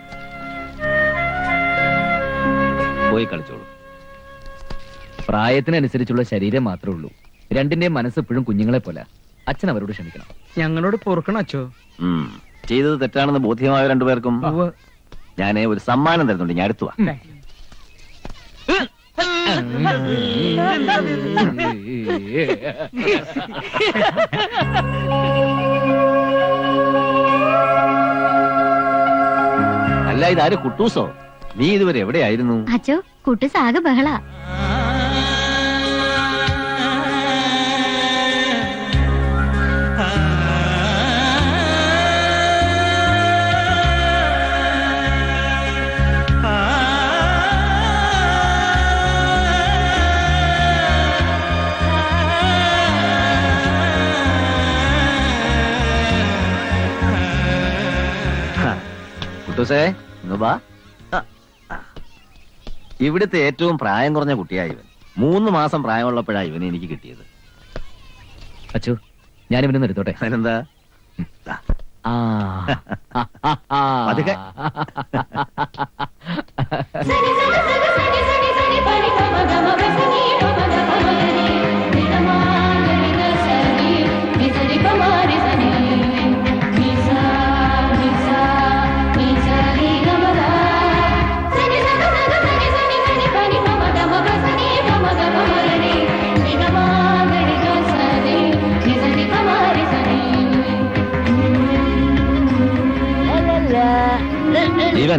പോയി കളിച്ചോളൂ പ്രായത്തിനനുസരിച്ചുള്ള ശരീരം മാത്രമേ ഉള്ളൂ രണ്ടിന്റെയും മനസ്സ് ഇപ്പോഴും കുഞ്ഞുങ്ങളെ പോലെ അച്ഛൻ അവരോട് ക്ഷമിക്കണം ഞങ്ങളോട് പൊറുക്കണം അച്ഛോ ഉം. ചെയ്തത് തെറ്റാണെന്ന് ബോധ്യമായ രണ്ടുപേർക്കും ഞാൻ ഒരു സമ്മാനം തരുന്നുണ്ട് ഞാൻ അടുത്തുവാ അല്ല ഇതാര് കുട്ടൂസോ നീ ഇതുവരെ എവിടെയായിരുന്നു അച്ചോ കുട്ടൂസ് ആകെ ബഹള കുട്ടൂസേ ഇങ്ങ് വാ ആ, ആ. ഇവിടുത്തെ ഏറ്റവും പ്രായം കുറഞ്ഞ കുട്ടിയായി ഇവൻ മൂന്ന് മാസം പ്രായമുള്ളപ്പോഴാണ് ഇവനെ എനിക്ക് കിട്ടിയത് അച്ചു ഞാനിവനൊന്ന് എടുത്തോട്ടെ അതിനെന്താ ആ പതുക്കെ. ജീവൻ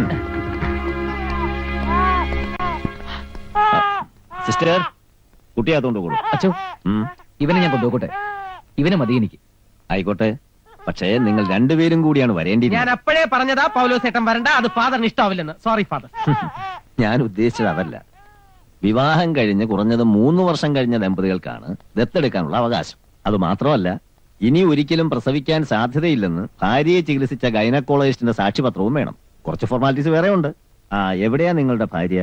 സിസ്റ്റർ കുട്ടിയാത്തോണ്ട് കൂടും അച്ചു ഇവനെ ഞാൻ കൊണ്ടുപോകട്ടെ ഇവനെ മതി എനിക്ക് ആയിക്കോട്ടെ പക്ഷേ നിങ്ങൾ രണ്ടുപേരും കൂടിയാണ് വരേണ്ടിയിരുന്നത് ഞാൻ അപ്പോഴേ പറഞ്ഞതാ പൗലോസേട്ടൻ വരണ്ട അത് ഫാദറിന് ഇഷ്ടാവില്ലെന്ന് സോറി ഫാദർ ഞാൻ ഉദ്ദേശിച്ചത് അതല്ല വിവാഹം കഴിഞ്ഞ് കുറഞ്ഞത് മൂന്ന് വർഷം കഴിഞ്ഞ ദമ്പതികൾക്കാണ് ദത്തെടുക്കാനുള്ള അവകാശം അത് മാത്രമല്ല ഇനി ഒരിക്കലും പ്രസവിക്കാൻ സാധ്യതയില്ലെന്ന് ഭാര്യയെ ചികിത്സിച്ച ഗൈനക്കോളജിസ്റ്റിന്റെ സാക്ഷ്യപത്രവും വേണം കുറച്ച് ഫോർമാലിറ്റീസ് വേറെ ഉണ്ട് ആ എവിടെയാ നിങ്ങളുടെ ഭാര്യ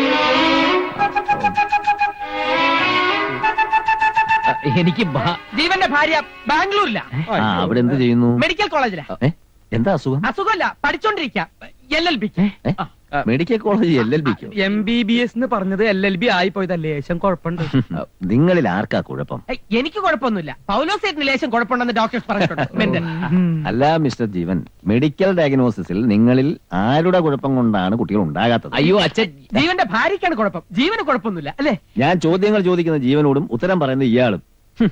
എനിക്ക് ജീവന്റെ ഭാര്യ ബാംഗ്ലൂരില ആ അവിടെ എന്ത് ചെയ്യുന്നു മെഡിക്കൽ കോളേജിലാ ഏ? എന്താ അസുഖം അസുഖമല്ല പഠിച്ചോണ്ടിരിക്ക L L B medical college L L ബിക്കോ എം ബി ബി എസ് എന്ന് പറഞ്ഞത് എൽ എൽ ബി ആയി പോയതല്ലേ ലേശം കുഴപ്പമുണ്ട് നിങ്ങളിൽ ആർക്കാ കുഴപ്പം എനിക്ക് കുഴപ്പമൊന്നുമില്ല പൗലോസേട്ടിന് ലേശം കുഴപ്പമുണ്ടെന്ന് ഡോക്ടേഴ്സ് പറഞ്ഞിട്ടുണ്ട് മെന്റൽ അല്ല മിസ്റ്റർ ജീവൻ മെഡിക്കൽ ഡയഗ്നോസിസിൽ നിങ്ങളിൽ ആരുടെ കുഴപ്പം കൊണ്ടാണ് കുട്ടികൾ ഉണ്ടാകാത്തത് അയ്യോ അച്ഛൻ ജീവന്റെ ഭാര്യയ്ക്കാണ് കുഴപ്പം ജീവന് കുഴപ്പമൊന്നുമില്ല അല്ലേ ഞാൻ ചോദ്യങ്ങൾ ചോദിക്കുന്ന ജീവനോടും ഉത്തരം പറയുന്ന ഇയാളും ഹും.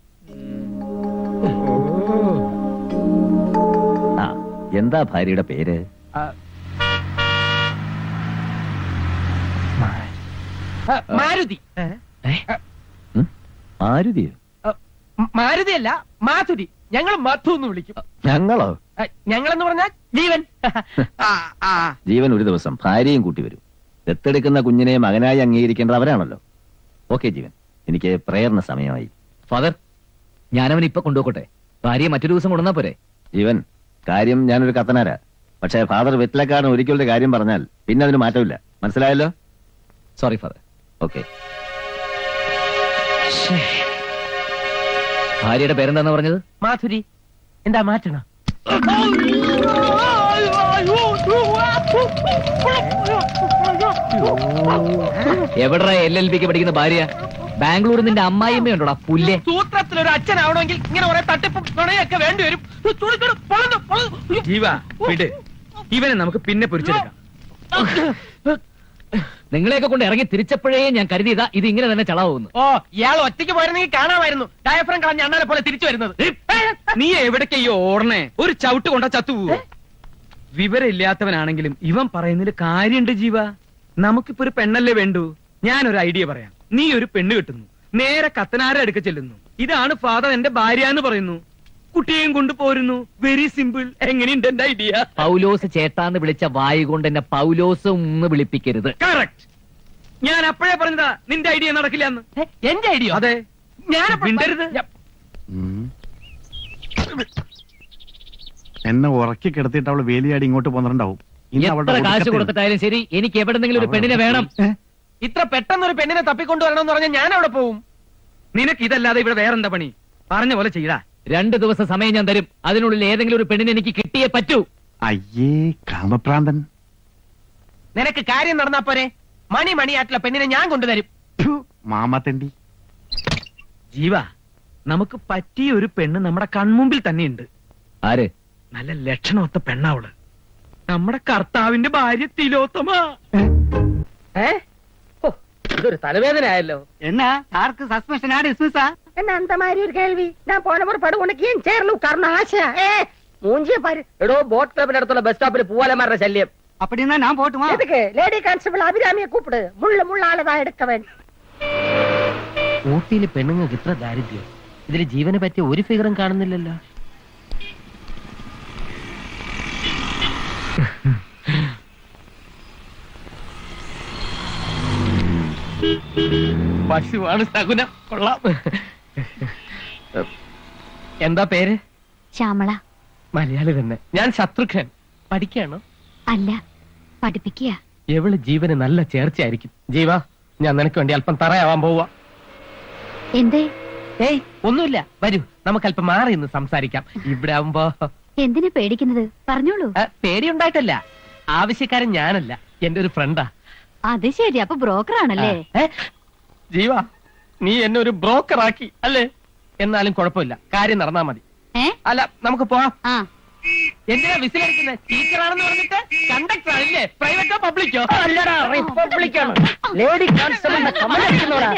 ആ എന്താ ഭാര്യയുടെ പേര് ആ, മാരുതി മാരുതിയോ മ- മാരുതിയല്ല മാധുരി ഞങ്ങൾ മധു എന്ന് വിളിക്കും ഞങ്ങളോ ആ, ഞങ്ങളെന്ന് പറഞ്ഞാൽ ജീവൻ ആ, ആ. ജീവൻ ഒരു ദിവസം ഭാര്യയും കൂട്ടി വരും ദത്തെടുക്കുന്ന കുഞ്ഞിനെ മകനായി അംഗീകരിക്കേണ്ടത് അവരാണല്ലോ ഓക്കെ ജീവൻ എനിക്ക് പ്രേയറിന് സമയമായി ഫാദർ ഞാനവൻ ഇപ്പൊ കൊണ്ടുപോകട്ടെ ഭാര്യയെ മറ്റൊരു ദിവസം കൊണ്ടുവന്നാ പോരെ ജീവൻ കാര്യം ഞാനൊരു കത്തനാരാ പക്ഷേ ഫാദർ വെറ്റിലക്കാരൻ ഒരിക്കലൊരു കാര്യം പറഞ്ഞാൽ പിന്നെ അതിന് മാറ്റമില്ല മനസ്സിലായല്ലോ സോറി ഫാദർ ഓക്കെ ഭാര്യയുടെ പേരെന്താന്ന് പറഞ്ഞത് മാധുരി എന്താ മാറ്റണ എവിടെ എൽ എൽ ബിക്ക് പഠിക്കുന്ന ഭാര്യ ബാംഗ്ലൂർ നിന്റെ അമ്മായിമ്മയുണ്ടോടാ പുല്ലേ സൂത്രത്തിൽ ഒരു അച്ഛനാവണമെങ്കിൽ ഇങ്ങനെ കുറെ തട്ടിപ്പും നുണയൊക്കെ വേണ്ടി വരും ചുടു, ചുടു, പൊളന്നു, പൊളന്നു. ജീവ വിട് ഇവനെ നമുക്ക് പിന്നെ പൊരിച്ചെടുക്കാം നിങ്ങളെയൊക്കെ കൊണ്ട് ഇറങ്ങി തിരിച്ചപ്പോഴേ ഞാൻ കരുതിയതാ ഇത് ഇങ്ങനെ തന്നെ ചളാവുന്നു ഓ ഇയാൾ ഒറ്റയ്ക്ക് പോയിരുന്നെങ്കിൽ കാണാമായിരുന്നു ഡയഫ്രം കളഞ്ഞ അണ്ണാനെ പോലെ തിരിച്ചു വരുന്നത് നീ എവിടേക്കയ്യോ ഓടണേ ഒരു ചവിട്ട് കൊണ്ട ചത്തുപോവോ വിവരമില്ലാത്തവനാണെങ്കിലും ഇവൻ പറയുന്നതിൽ കാര്യണ്ട് ജീവ നമുക്കിപ്പോ ഒരു പെണ്ണല്ലേ വേണ്ടു ഞാനൊരു ഐഡിയ പറയാം നീ ഒരു പെണ്ണ് കിട്ടുന്നു നേരെ കത്തനാരെ അടുക്ക ചെല്ലുന്നു ഇതാണ് ഫാദർ എന്റെ ഭാര്യ എന്ന് പറയുന്നു കുട്ടിയെയും കൊണ്ട് പോരുന്നു വെരി സിമ്പിൾ എങ്ങനെയുണ്ട് എന്റെ ഐഡിയ പൗലോസ് ചേട്ടാന്ന് വിളിച്ച വായു കൊണ്ട് എന്നെ പൗലോസ് ഒന്ന് വിളിപ്പിക്കരുത് കറക്റ്റ് ഞാൻ അപ്പോഴേ പറഞ്ഞതാ നിന്റെ ഐഡിയ നടക്കില്ല എന്ന് എന്റെ ഐഡിയ അതെ ഞാൻ മിണ്ടരുത് എന്നെ ഉറക്കി കിടത്തിയിട്ട് അവള് വേലിയാടി ഇങ്ങോട്ട് പോന്നിട്ടുണ്ടാവും ഇന്ന് അവളുടെ എത്ര കാശ് ഒടുക്കത്തെ- കൊടുത്തിട്ടായാലും ശരി എനിക്ക് എവിടെന്നെങ്കിലും ഒരു പെണ്ണിനെ വേണം ഇത്ര പെട്ടെന്ന് ഒരു പെണ്ണിനെ തപ്പിക്കൊണ്ടുവരണമെന്ന് പറഞ്ഞാൽ ഞാൻ അവിടെ പോവും നിനക്ക് ഇതല്ലാതെ ഇവിടെ വേറെന്താ പണി പറഞ്ഞ പോലെ ചെയ്താ രണ്ട് ദിവസം സമയം ഞാൻ തരും അതിനുള്ളിൽ ഏതെങ്കിലും ഒരു പെണ്ണിനെ എനിക്ക് കിട്ടിയേ പറ്റൂ അയ്യേ കാമപ്രാന്തൻ നിനക്ക് കാര്യം നടന്നാ പോരെ മണി മണിയായിട്ടുള്ള പെണ്ണിനെ ഞാൻ കൊണ്ടുതരും മാമാത്തണ്ടി ജീവ നമുക്ക് പറ്റിയ ഒരു പെണ്ണ് നമ്മുടെ കൺമുമ്പിൽ തന്നെയുണ്ട് ആര് നല്ല ലക്ഷണമൊത്ത പെണ്ണാവള് നമ്മുടെ കർത്താവിന്റെ ഭാര്യ തിലോത്തമ ഏ ഓ, ഇതൊരു തലവേദന ആയല്ലോ എന്നാ யாருக்கு சஸ்பென்ஷனா டிஸ்மிஸா என்ன அந்த மாதிரி ஒரு கேள்வி நான் போன முறை படு உனக்கு ஏன் சேர்ல உட்காரணும் ஆசையா ஏ மூஞ்சிய பாரு എടോ ബോട്ട് ക്ലബിന്റെ അടുത്തുള്ള ബസ് സ്റ്റോപ്പിൽ പൂവാലമാരുടെ ശല്യം அப்படின்னா நான் போட்டுமா எதுக்கு லேடி கான்ஸ்டபிள் அபிராமியை கூப்பிடு முள்ள முள்ளாலதான் எடுக்க வேண்டும் ഊട്ടിയിൽ പെണ്ണുങ്ങൾക്ക് ഇത്ര ദാരിദ്ര്യം ഇതിൽ ജീവന് പറ്റിയ ഒരു ഫിഗറും കാണുന്നില്ലല്ലോ പശുവാണ് സകുനം കൊള്ളാം എന്താ പേര് ശ്യാമള മലയാളി തന്നെ ഞാൻ ശത്രുഘ്നൻ പഠിക്കാണോ അല്ല പഠിപ്പിക്കുക എവള് ജീവന് നല്ല ചേർച്ചയായിരിക്കും ജീവ ഞാൻ നിനക്ക് വേണ്ടി അല്പം തറയാവാൻ പോവാ എന്തേ ഏയ് ഒന്നുമില്ല വരൂ നമുക്ക് അല്പം മാറി നിന്ന് സംസാരിക്കാം ഇവിടെ ആവുമ്പോ എന്തിനാ പേടിക്കുന്നത് പറഞ്ഞോളൂ ആ, പേടിയുണ്ടായിട്ടല്ല ആവശ്യക്കാരൻ ഞാനല്ല എന്റെ ഒരു ഫ്രണ്ടാ അത് ശരി അപ്പൊ ബ്രോക്കർ ആണല്ലേ ജീവ നീ എന്നെ ഒരു ബ്രോക്കർ ആക്കി അല്ലേ എന്നാലും കുഴപ്പമില്ല കാര്യം നടന്നാ മതി ഏ അല്ല നമുക്ക് പോവാം ആ എന്തിനാ വിസിലടിക്കുന്നത് ടീച്ചറാണെന്ന് പറഞ്ഞിട്ട് കണ്ടക്ടർ ആണല്ലേ പ്രൈവറ്റോ പബ്ലിക്കോ അല്ലടാ റിപ്പബ്ലിക്കാണ് ലേഡി കോൺസ്റ്റബിളിന്റെ കമന്റ് അടിക്കുന്നോടാ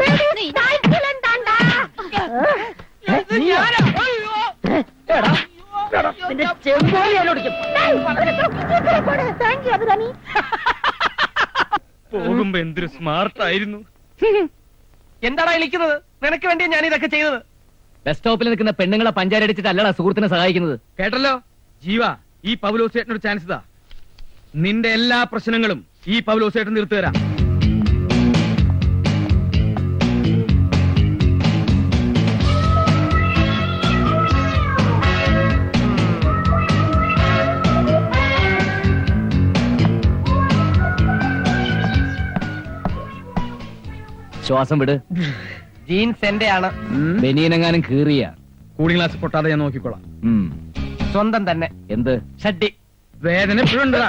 നിന്റെ ചെമ്പോലി എന്നോടിക്കും പോകുമ്പോ എന്തൊരു സ്മാർട്ട് ആയിരുന്നു എന്താടാ വിളിക്കുന്നത് നിനക്ക് വേണ്ടിയാ ഞാൻ ഇതൊക്കെ ചെയ്തത് ബസ് സ്റ്റോപ്പിൽ നിൽക്കുന്ന പെണ്ണുങ്ങളെ പഞ്ചാരടിച്ചിട്ട് അല്ലടാ സുഹൃത്തിനെ സഹായിക്കുന്നത് കേട്ടല്ലോ ജീവ ഈ പൗലോസേട്ടനൊരു ചാൻസ് ഇതാ നിന്റെ എല്ലാ പ്രശ്നങ്ങളും ഈ പൗലോസേട്ടൻ തീർത്തു തരാം ശ്വാസം വിട് ജീൻസ് എന്റെ ആണ് ബനിയനെങ്ങാനും കീറിയ കൂളിംഗ് ഗ്ലാസ് പൊട്ടാതെ ഞാൻ നോക്കിക്കോളാം സ്വന്തം തന്നെ എന്ത് ഷഡ്ഡി വേദന എപ്പോഴും ഉണ്ടതാ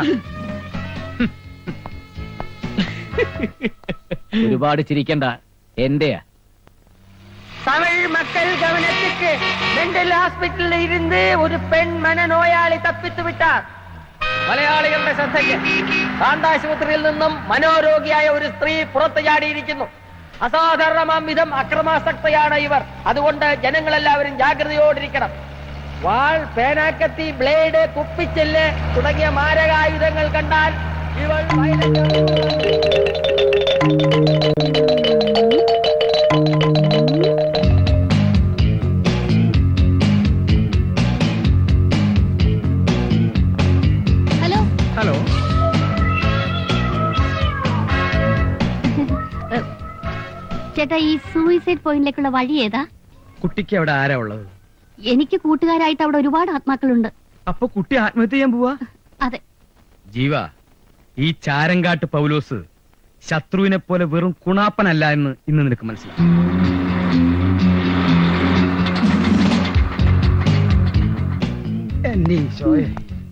ഒരുപാട് ചിരിക്കണ്ട എന്റെയാ தமிழ் மக்கள் கவனத்துக்கு மெண்டல் ஹாஸ்பிட்டலில் இருந்து ஒரு பெண் மனநோயாளி தப்பித்து விட்டார் മലയാളികളുടെ ശ്രദ്ധയ്ക്ക് കാന്താശുപത്രിയിൽ നിന്നും മനോരോഗിയായ ഒരു സ്ത്രീ പുറത്തു ചാടിയിരിക്കുന്നു അസാധാരണമാം വിധം അക്രമാസക്തയാണ് ഇവർ അതുകൊണ്ട് ജനങ്ങളെല്ലാവരും ജാഗ്രതയോടിരിക്കണം വാൾ പേനാക്കത്തി ബ്ലേഡ് കുപ്പിച്ചെല്ല് തുടങ്ങിയ മാരകായുധങ്ങൾ കണ്ടാൽ ഇവൾ ഹലോ ഹലോ ചേട്ടാ ഈ സൂയിസൈഡ് പോയിന്റിലേക്കുള്ള വഴി ഏതാ കുട്ടിക്ക് അവിടെ ആരാ ഉള്ളത് എനിക്ക് കൂട്ടുകാരായിട്ട് അവിടെ ഒരുപാട് ആത്മാക്കളുണ്ട് അപ്പൊ കുട്ടി ആത്മഹത്യ ചെയ്യാൻ പോവാ അതെ ജീവ ഈ ചാരങ്കാട്ട് പൗലോസ് ശത്രുവിനെ പോലെ വെറും കുണാപ്പനല്ല എന്ന് ഇന്ന് നിനക്ക് മനസ്സിലാവും എന്നെ ഈശോയെ.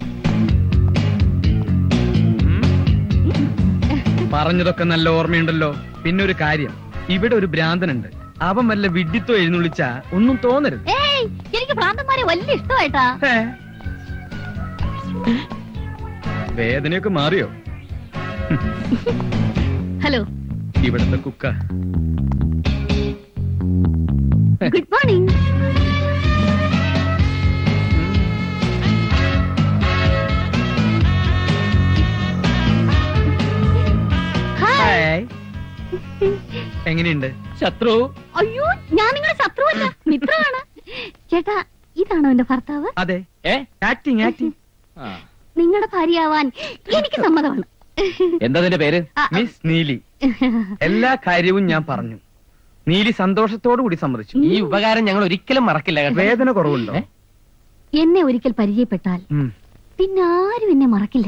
ഉം? പറഞ്ഞതൊക്കെ നല്ല ഓർമ്മയുണ്ടല്ലോ പിന്നെ ഒരു കാര്യം ഇവിടെ ഒരു ഭ്രാന്തനുണ്ട് അവൻ വല്ല വിഡ്ഢിത്തോ എഴുന്നള്ളിച്ച ഒന്നും തോന്നരുത് ഏയ് എനിക്ക് ഭ്രാന്തന്മാരെ വലിയ ഇഷ്ടമായിട്ടാ വേദനയൊക്കെ മാറിയോ ഹലോ ഇവിടുത്തെ കുക്ക ഗുഡ് മോർണിംഗ് ഹായ് എങ്ങനെയുണ്ട് ശത്രു അയ്യോ ഞാൻ നിങ്ങളുടെ ശത്രുവല്ല മിത്രമാണ് ചേട്ടാ ഇതാണോ എന്റെ ഭർത്താവ് അതെ ഏ ആക്ടിങ് ആക്ടിങ് നിങ്ങളുടെ ഭാര്യയാവാൻ എനിക്ക് സമ്മതമാണ് എന്താ നിന്റെ പേര് ആ, മിസ് നീലി എല്ലാ കാര്യവും ഞാൻ പറഞ്ഞു നീലി സന്തോഷത്തോടു കൂടി സമ്മതിച്ചു ഈ ഉപകാരം ഞങ്ങൾ ഒരിക്കലും മറക്കില്ല കേട്ടോ വേദന കുറവുണ്ടോ എന്നെ ഒരിക്കൽ പരിചയപ്പെട്ടാൽ ഉം. പിന്നെ ആരും എന്നെ മറക്കില്ല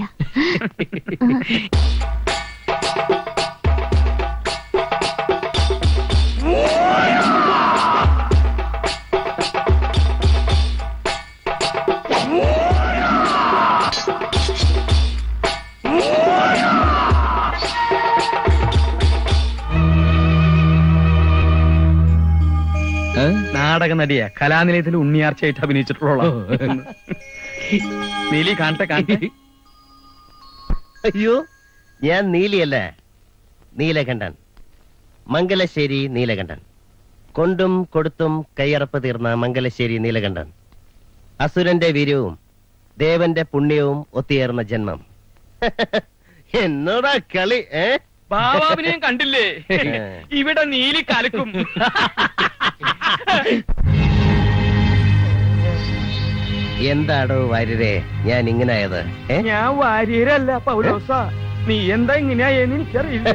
നാടക നടിയാ കലാനിലയത്തിൽ ഉണ്ണിയാർച്ചയായിട്ട് അഭിനയിച്ചിട്ടുള്ള നീലി കാണട്ടെ കാണട്ടെ അയ്യോ ഞാൻ നീലിയല്ല നീലകണ്ഠൻ മംഗലശ്ശേരി നീലകണ്ഠൻ കൊണ്ടും കൊടുത്തും കയ്യറപ്പ് തീർന്ന മംഗലശ്ശേരി നീലകണ്ഠൻ അസുരന്റെ വീര്യവും ദേവന്റെ പുണ്യവും ഒത്തുചേർന്ന ജന്മം എന്നോടാ കളി ഏ ബാബാവിനെയും കണ്ടില്ലേ ഇവിടെ നീലി കലക്കും എന്താടോ വാര്യരെ ഞാൻ ഇങ്ങനായത് ഏ ഞാൻ വാര്യരല്ല പൗലോസ നീ എന്താ ഇങ്ങനെയായെന്ന് എനിക്കറിയില്ല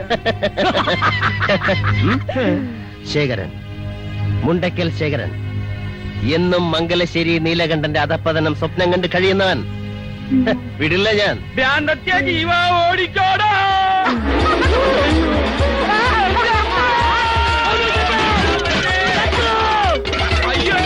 ശേഖരൻ മുണ്ടക്കൽ ശേഖരൻ എന്നും മംഗലശ്ശേരി നീലകണ്ഠന്റെ അധപ്പതനം സ്വപ്നം കണ്ട് കഴിയുന്നവൻ വിടില്ല ഞാൻ ഭ്രാന്തത്യ ജീവ ഓടിക്കോടാ അയ്യോ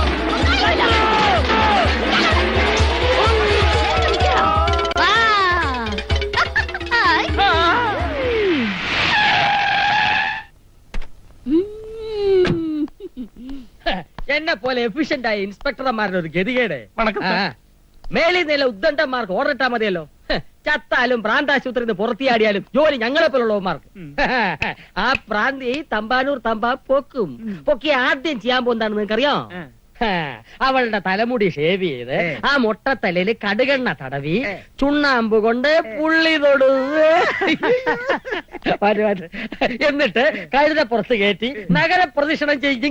എന്നെ പോലെ എഫിഷ്യന്റ് ആയ ഇൻസ്പെക്ടർമാരുടെ ഒരു ഗതികേട് വണക്കം, സർ. ആ. മേലിൽ നില ഉദ്ദണ്ഡന്മാർക്ക് ഓർഡർ ഇട്ടാ മതിയല്ലോ ഹ്, ചത്താലും പ്രാന്താശുപത്രിയിൽ നിന്ന് പുറത്തിയാടിയാലും ജോലി ഞങ്ങളെ പോലുള്ളവന്മാർക്ക് ആ പ്രാന്തി തമ്പാനൂർ തമ്പാ പൊക്കും പൊക്കി ആദ്യം ചെയ്യാൻ പോകുന്നതാണ് നിങ്ങൾക്കറിയോ ഹാ, അവളുടെ തലമുടി ഷേവ് ചെയ്ത് ആ മുട്ടത്തലയിൽ കടുകെണ്ണ തടവി ചുണ്ണാമ്പ് കൊണ്ട് പുള്ളി തൊടു മാറ്റ് മാറ്റ്. എന്നിട്ട് കഴുത പുറത്ത് കയറ്റി നഗര പ്രദക്ഷിണം ചെയ്യും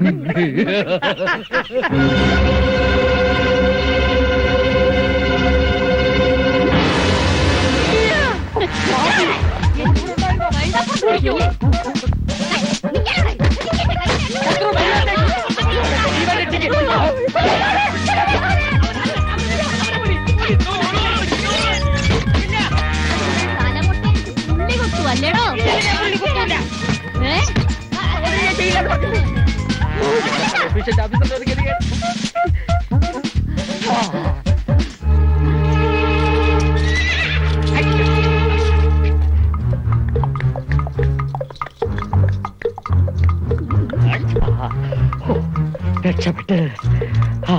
അല്ലേടോ ഏ രക്ഷപ്പെട്ട് ആ.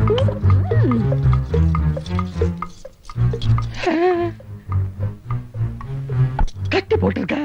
കട്ടി പോട്ടിருக்க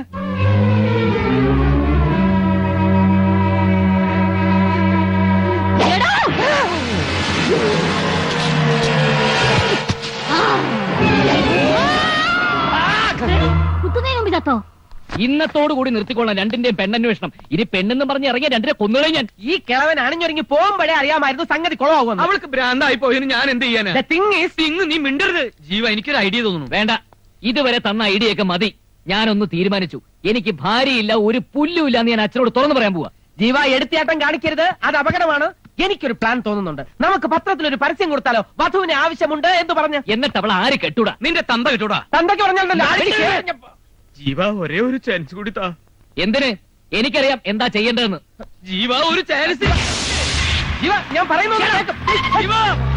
കുത്തുന്നതിന് മുമ്പ് ചത്തോ ഇന്നത്തോടു കൂടി നിർത്തിക്കൊള്ളാം രണ്ടിന്റെയും പെണ്ണന്വേഷണം ഇനി പെണ്ണെന്ന് പറഞ്ഞ് ഇറങ്ങിയ രണ്ടിനെ കൊന്നുകളെ ഞാൻ ഈ കിളവൻ അണിഞ്ഞൊരുങ്ങി പോകുമ്പോഴേ അറിയാമായിരുന്നു സംഗതി കുളമാകും അവൾക്ക് ഭ്രാന്തായി പോയതിന് ഞാൻ എന്ത് ചെയ്യാനാ ഇങ്ങ് നീ മിണ്ടരുത് ജീവ എനിക്കൊരു ഐഡിയ തോന്നുന്നു വേണ്ട ഇതുവരെ തന്ന ഐഡിയൊക്കെ മതി ഞാനൊന്ന് തീരുമാനിച്ചു എനിക്ക് ഭാര്യയില്ല ഒരു പുല്ലുമില്ല എന്ന് ഞാൻ അച്ഛനോട് തുറന്നു പറയാൻ പോവാ ജീവ എടുത്തിയാട്ടം കാണിക്കരുത് അത് അപകടമാണ് എനിക്കൊരു പ്ലാൻ തോന്നുന്നുണ്ട് നമുക്ക് പത്രത്തിൽ ഒരു പരസ്യം കൊടുത്താലോ വധുവിന് ആവശ്യമുണ്ട് എന്ന് പറഞ്ഞ് എന്നിട്ട് അവൾ ആര് കെട്ടൂടാ നിന്റെ തന്ത കിട്ടൂടാ തന്തയ്ക്ക് പറഞ്ഞാലല്ലോ ജീവ ഒരേ ഒരു ചാൻസ് കൂടി താ എന്തിന് എനിക്കറിയാം എന്താ ചെയ്യേണ്ടതെന്ന് ജീവ ഒരു ചാൻസ് ജീവ ഞാൻ പറയുന്നത് കേൾക്ക്. ജീവ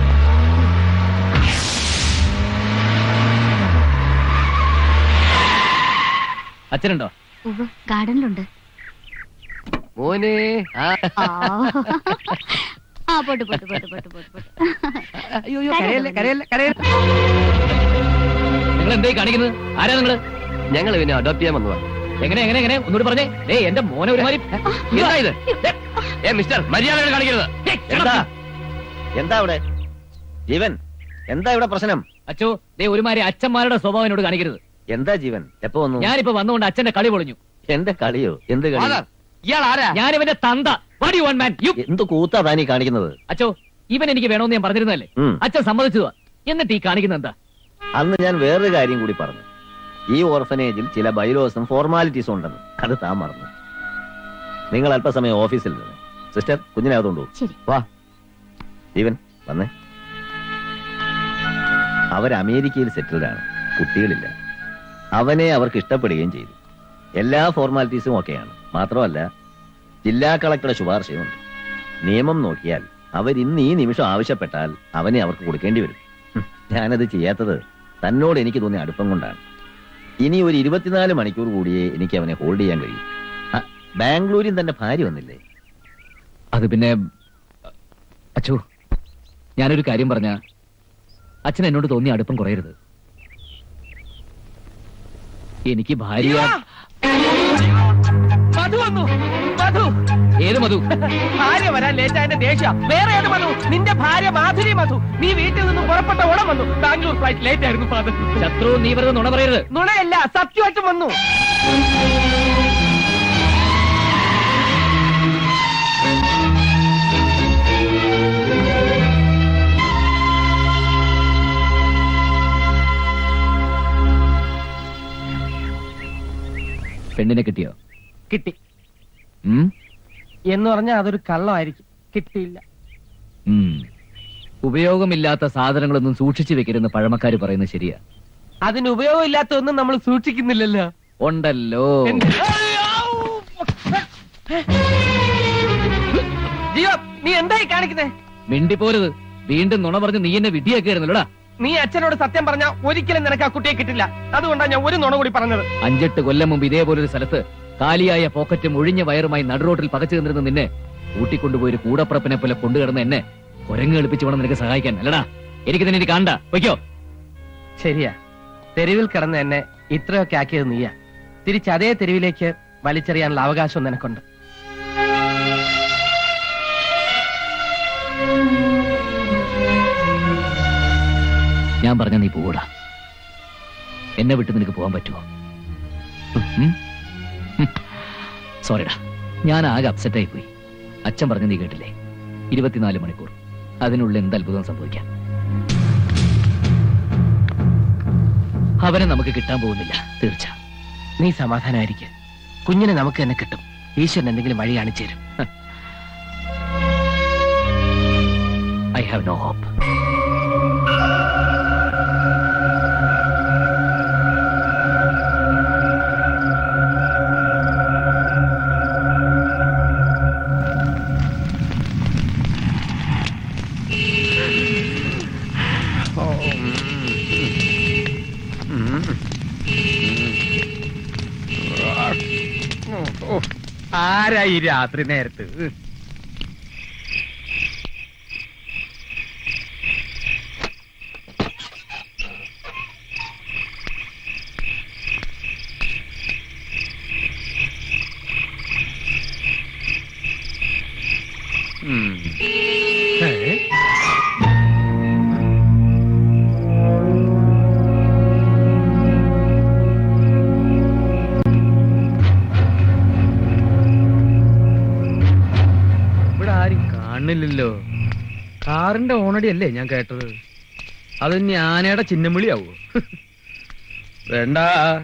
അച്ഛനുണ്ടോ ഉവ്വ്, ഗാർഡനിലുണ്ട് മോനെ ആ ആ പോട്ട് പോട്ട് പോട്ട് പോട്ട് പോട്ട് പോട്ട് അയ്യോ കരയല്ലേ കരയല്ലേ കരയല്ലേ നിങ്ങൾ എന്തായി കാണിക്കുന്നത് ആരാ നിങ്ങള് ഞങ്ങൾ പിന്നെ അഡോപ്റ്റ് ചെയ്യാൻ വന്നതാ എങ്ങനെ എങ്ങനെ എങ്ങനെ ഒന്നുകൂടി പറഞ്ഞേ ഡേ എന്റെ മോനെ ഒരുമാതിരി എന്താ ഇത് ഏ മിസ്റ്റർ മര്യാദകൾ കാണിക്കരുത് എന്താ എന്താ അവിടെ ജീവൻ എന്താ ഇവിടെ പ്രശ്നം അച്ചോ ദേ ഒരുമാതിരി അച്ഛന്മാരുടെ സ്വഭാവം എന്നോട് കാണിക്കരുത് എന്താ ജീവൻ എപ്പോ വന്നു ഞാനിപ്പോ വന്നുകൊണ്ട് അച്ഛന്റെ കളി പൊളിഞ്ഞു എന്റെ കളിയോ എന്ത് കളി Father, ഇയാൾ ആരാ ഞാൻ ഇവന്റെ തന്ത വാടി വൺ മാൻ യു എന്ത് കൂത്താ താനീ കാണിക്കുന്നത് അച്ചോ ഇവൻ എനിക്ക് വേണമെന്ന് ഞാൻ പറഞ്ഞിരുന്നല്ലേ ഉം. അച്ഛൻ സമ്മതിച്ചതാ എന്നിട്ട് ഈ കാണിക്കുന്ന എന്താ അന്ന് ഞാൻ വേറൊരു കാര്യം കൂടി പറഞ്ഞു ഈ ഓർഫനേജിൽ ചില ബൈലോസും ഫോർമാലിറ്റീസും ഉണ്ടെന്ന് അത് താൻ മറന്നു നിങ്ങൾ അല്പസമയം ഓഫീസിൽ നിന്ന് സിസ്റ്റർ കുഞ്ഞിനെ അതുകൊണ്ടു ശരി വാ ജീവൻ വന്നേ അവർ അമേരിക്കയിൽ സെറ്റിൽഡ് ആണ് കുട്ടികളില്ല അവനെ അവർക്ക് ഇഷ്ടപ്പെടുകയും ചെയ്തു എല്ലാ ഫോർമാലിറ്റീസും ഒക്കെയാണ് മാത്രമല്ല ജില്ലാ കളക്ടറുടെ ശുപാർശയുണ്ട് നിയമം നോക്കിയാൽ അവർ ഇന്ന് ഈ നിമിഷം ആവശ്യപ്പെട്ടാൽ അവനെ അവർക്ക് കൊടുക്കേണ്ടി വരും ഹും, ഞാനത് ചെയ്യാത്തത് തന്നോട് എനിക്ക് തോന്നിയ അടുപ്പം കൊണ്ടാണ് ഇനി ഒരു ഇരുപത്തിനാല് മണിക്കൂർ കൂടിയേ എനിക്ക് അവനെ ഹോൾഡ് ചെയ്യാൻ കഴിയും ആ, ബാംഗ്ലൂരിൽ തന്റെ ഭാര്യ വന്നില്ലേ അത് പിന്നെ അച്ചോ ഞാനൊരു കാര്യം പറഞ്ഞ അച്ഛൻ എന്നോട് തോന്നിയ അടുപ്പം കുറയരുത് എനിക്ക് ഭാര്യ മധു വന്നു മധു ഏത് മധു ഭാര്യ വരാൻ ലേറ്റ് ആയതിന്റെ ദേഷ്യ വേറെ ഏത് മധു നിന്റെ ഭാര്യ മാധുരി മധു നീ വീട്ടിൽ നിന്ന് പുറപ്പെട്ട ഉടൻ വന്നു ബാംഗ്ലൂർ ഫ്ലൈറ്റ് ലേറ്റ് ആയിരുന്നു ഫാദർ ശത്രു നീ വെറുതെ നുണ പറയരുത് നുണയല്ല സത്യമായിട്ടും വന്നു പെണ്ണിനെ കിട്ടിയോ കിട്ടി ഉം? എന്ന് പറഞ്ഞാൽ അതൊരു കള്ളമായിരിക്കും കിട്ടിയില്ല ഉം. ഉപയോഗമില്ലാത്ത സാധനങ്ങളൊന്നും സൂക്ഷിച്ചു വെക്കരുതെന്ന് പഴമക്കാര് പറയുന്നത് ശരിയാ അതിന് ഉപയോഗമില്ലാത്തൊന്നും നമ്മൾ സൂക്ഷിക്കുന്നില്ലല്ലോ ഉണ്ടല്ലോ ജിയോ നീ എന്തായി കാണിക്കുന്നേ മിണ്ടിപ്പോരുത് വീണ്ടും നുണ പറഞ്ഞ് നീ എന്നെ വിധിയാക്കിയായിരുന്നല്ലോടാ നീ അച്ഛനോട് സത്യം പറഞ്ഞാൽ ഒരിക്കലും നിനക്ക് ആ കുട്ടിയെ കിട്ടില്ല അതുകൊണ്ടാണ് ഞാൻ ഒരു നുണ കൂടി പറഞ്ഞത് അഞ്ചെട്ട് കൊല്ലം മുമ്പ് ഇതേപോലൊരു സ്ഥലത്ത് കാലിയായ പോക്കറ്റും ഒഴിഞ്ഞ വയറുമായി നടുറോട്ടിൽ പകച്ചു നിന്നിരുന്ന നിന്നെ കൂട്ടിക്കൊണ്ടുപോയി ഒരു കൂടപ്പുറപ്പിനെ പോലെ കൊണ്ടുകിടന്ന എന്നെ കുരങ്ങ് എളുപ്പിച്ച് വേണം നിനക്ക് സഹായിക്കാൻ അല്ലടാ എനിക്ക് തന്നെ ഇനി കാണണ്ട വയ്ക്കോ ശരിയാ തെരുവിൽ കിടന്ന് എന്നെ ഇത്രയൊക്കെ ആക്കിയത് നീയാ തിരിച്ച് അതേ തെരുവിലേക്ക് വലിച്ചെറിയാനുള്ള അവകാശം നിനക്കുണ്ട് ഞാൻ പറഞ്ഞ നീ പോകൂടാ എന്നെ വിട്ട് നിനക്ക് പോകാൻ പറ്റുമോ ഉം? ഉം. സോറിടാ ഞാൻ ആകെ അപ്സെറ്റ് ആയി പോയി അച്ഛൻ പറഞ്ഞ നീ കേട്ടില്ലേ ഇരുപത്തിനാല് മണിക്കൂർ അതിനുള്ളിൽ എന്ത് അത്ഭുതം സംഭവിക്കാം അവനെ നമുക്ക് കിട്ടാൻ പോകുന്നില്ല തീർച്ച നീ സമാധാനമായിരിക്കും കുഞ്ഞിനെ നമുക്ക് തന്നെ കിട്ടും ഈശ്വരൻ എന്തെങ്കിലും വഴി കാണിച്ചു തരും ഐ ഹാവ് നോ ഹോപ്പ് ആരാ ഈ രാത്രി നേരത്ത് ഇവിടെ ആരും കാണുന്നില്ലല്ലോ കാറിന്റെ ഓണടി അല്ലേ ഞാൻ കേട്ടത് അത് ഞാനയുടെ ചിഹ്നം വിളിയാവോ വേണ്ട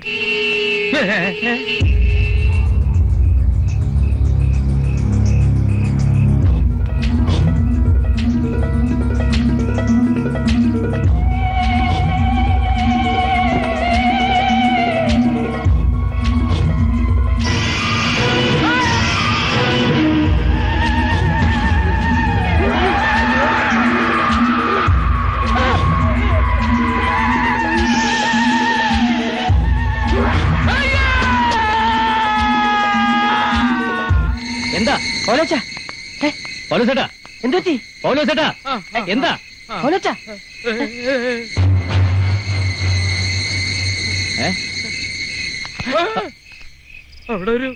എന്താ പൗലോച്ചാ പൗലോസേട്ടാ എന്തുപറ്റി പൗലോസേട്ടാ എന്താ അവിടെ ഒരു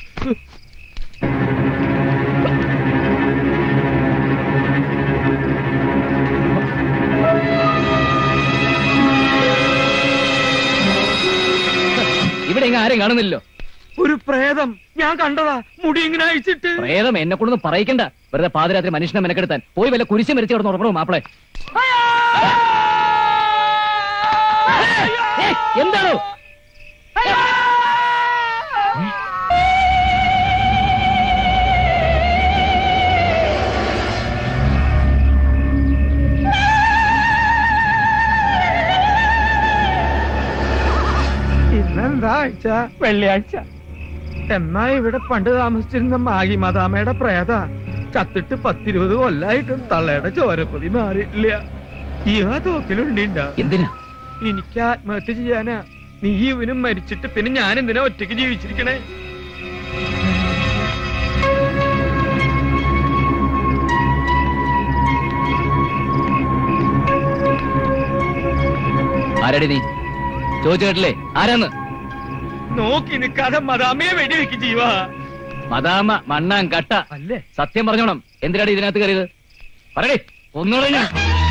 ഇവിടെ എങ്ങ ആരും കാണുന്നില്ലല്ലോ ഒരു പ്രേതം ഞാൻ കണ്ടതാ മുടി ഇങ്ങനെ അയച്ചിട്ട് പ്രേതം എന്നെ കൊണ്ടൊന്നും പറയിക്കണ്ട വെറുതെ പാതിരാത്രി മനുഷ്യനെ മെനക്കെടുത്താൻ പോയി വല്ല കുരിശ് മരിച്ചു കിടന്ന് ഉറപ്പണോ മാപ്പിളെ ഏയ്, എന്താണോ ഇന്നെന്താ ആഴ്ച വെള്ളിയാഴ്ച എന്നാ ഇവിടെ പണ്ട് താമസിച്ചിരുന്ന മാഗി മദാമയുടെ പ്രേത ചത്തിട്ട് പത്തിരുപത് കൊല്ലായിട്ടും തള്ളയുടെ ചോരപ്പൊതി മാറിയിട്ടില്ല ഈ ആ തോക്കിലുണ്ടിണ്ട എന്തിനാ എനിക്ക് ആത്മഹത്യ ചെയ്യാനാ നീ ഇവനും മരിച്ചിട്ട് പിന്നെ ഞാൻ എന്തിനാ ഒറ്റയ്ക്ക് ജീവിച്ചിരിക്കണേ ആരാടി നീ ചോദിച്ചു കേട്ടില്ലേ ആരാന്ന് നോക്കി നിൽക്കാതെ മദാമയെ വെടിവെക്ക് ജീവാ മദാമ മണ്ണാൻ കട്ട അല്ലേ സത്യം പറഞ്ഞോണം എന്തിനാടി ഇതിനകത്ത് കയറിയത് പറയടി ഒന്നുകൂടെ ഞാൻ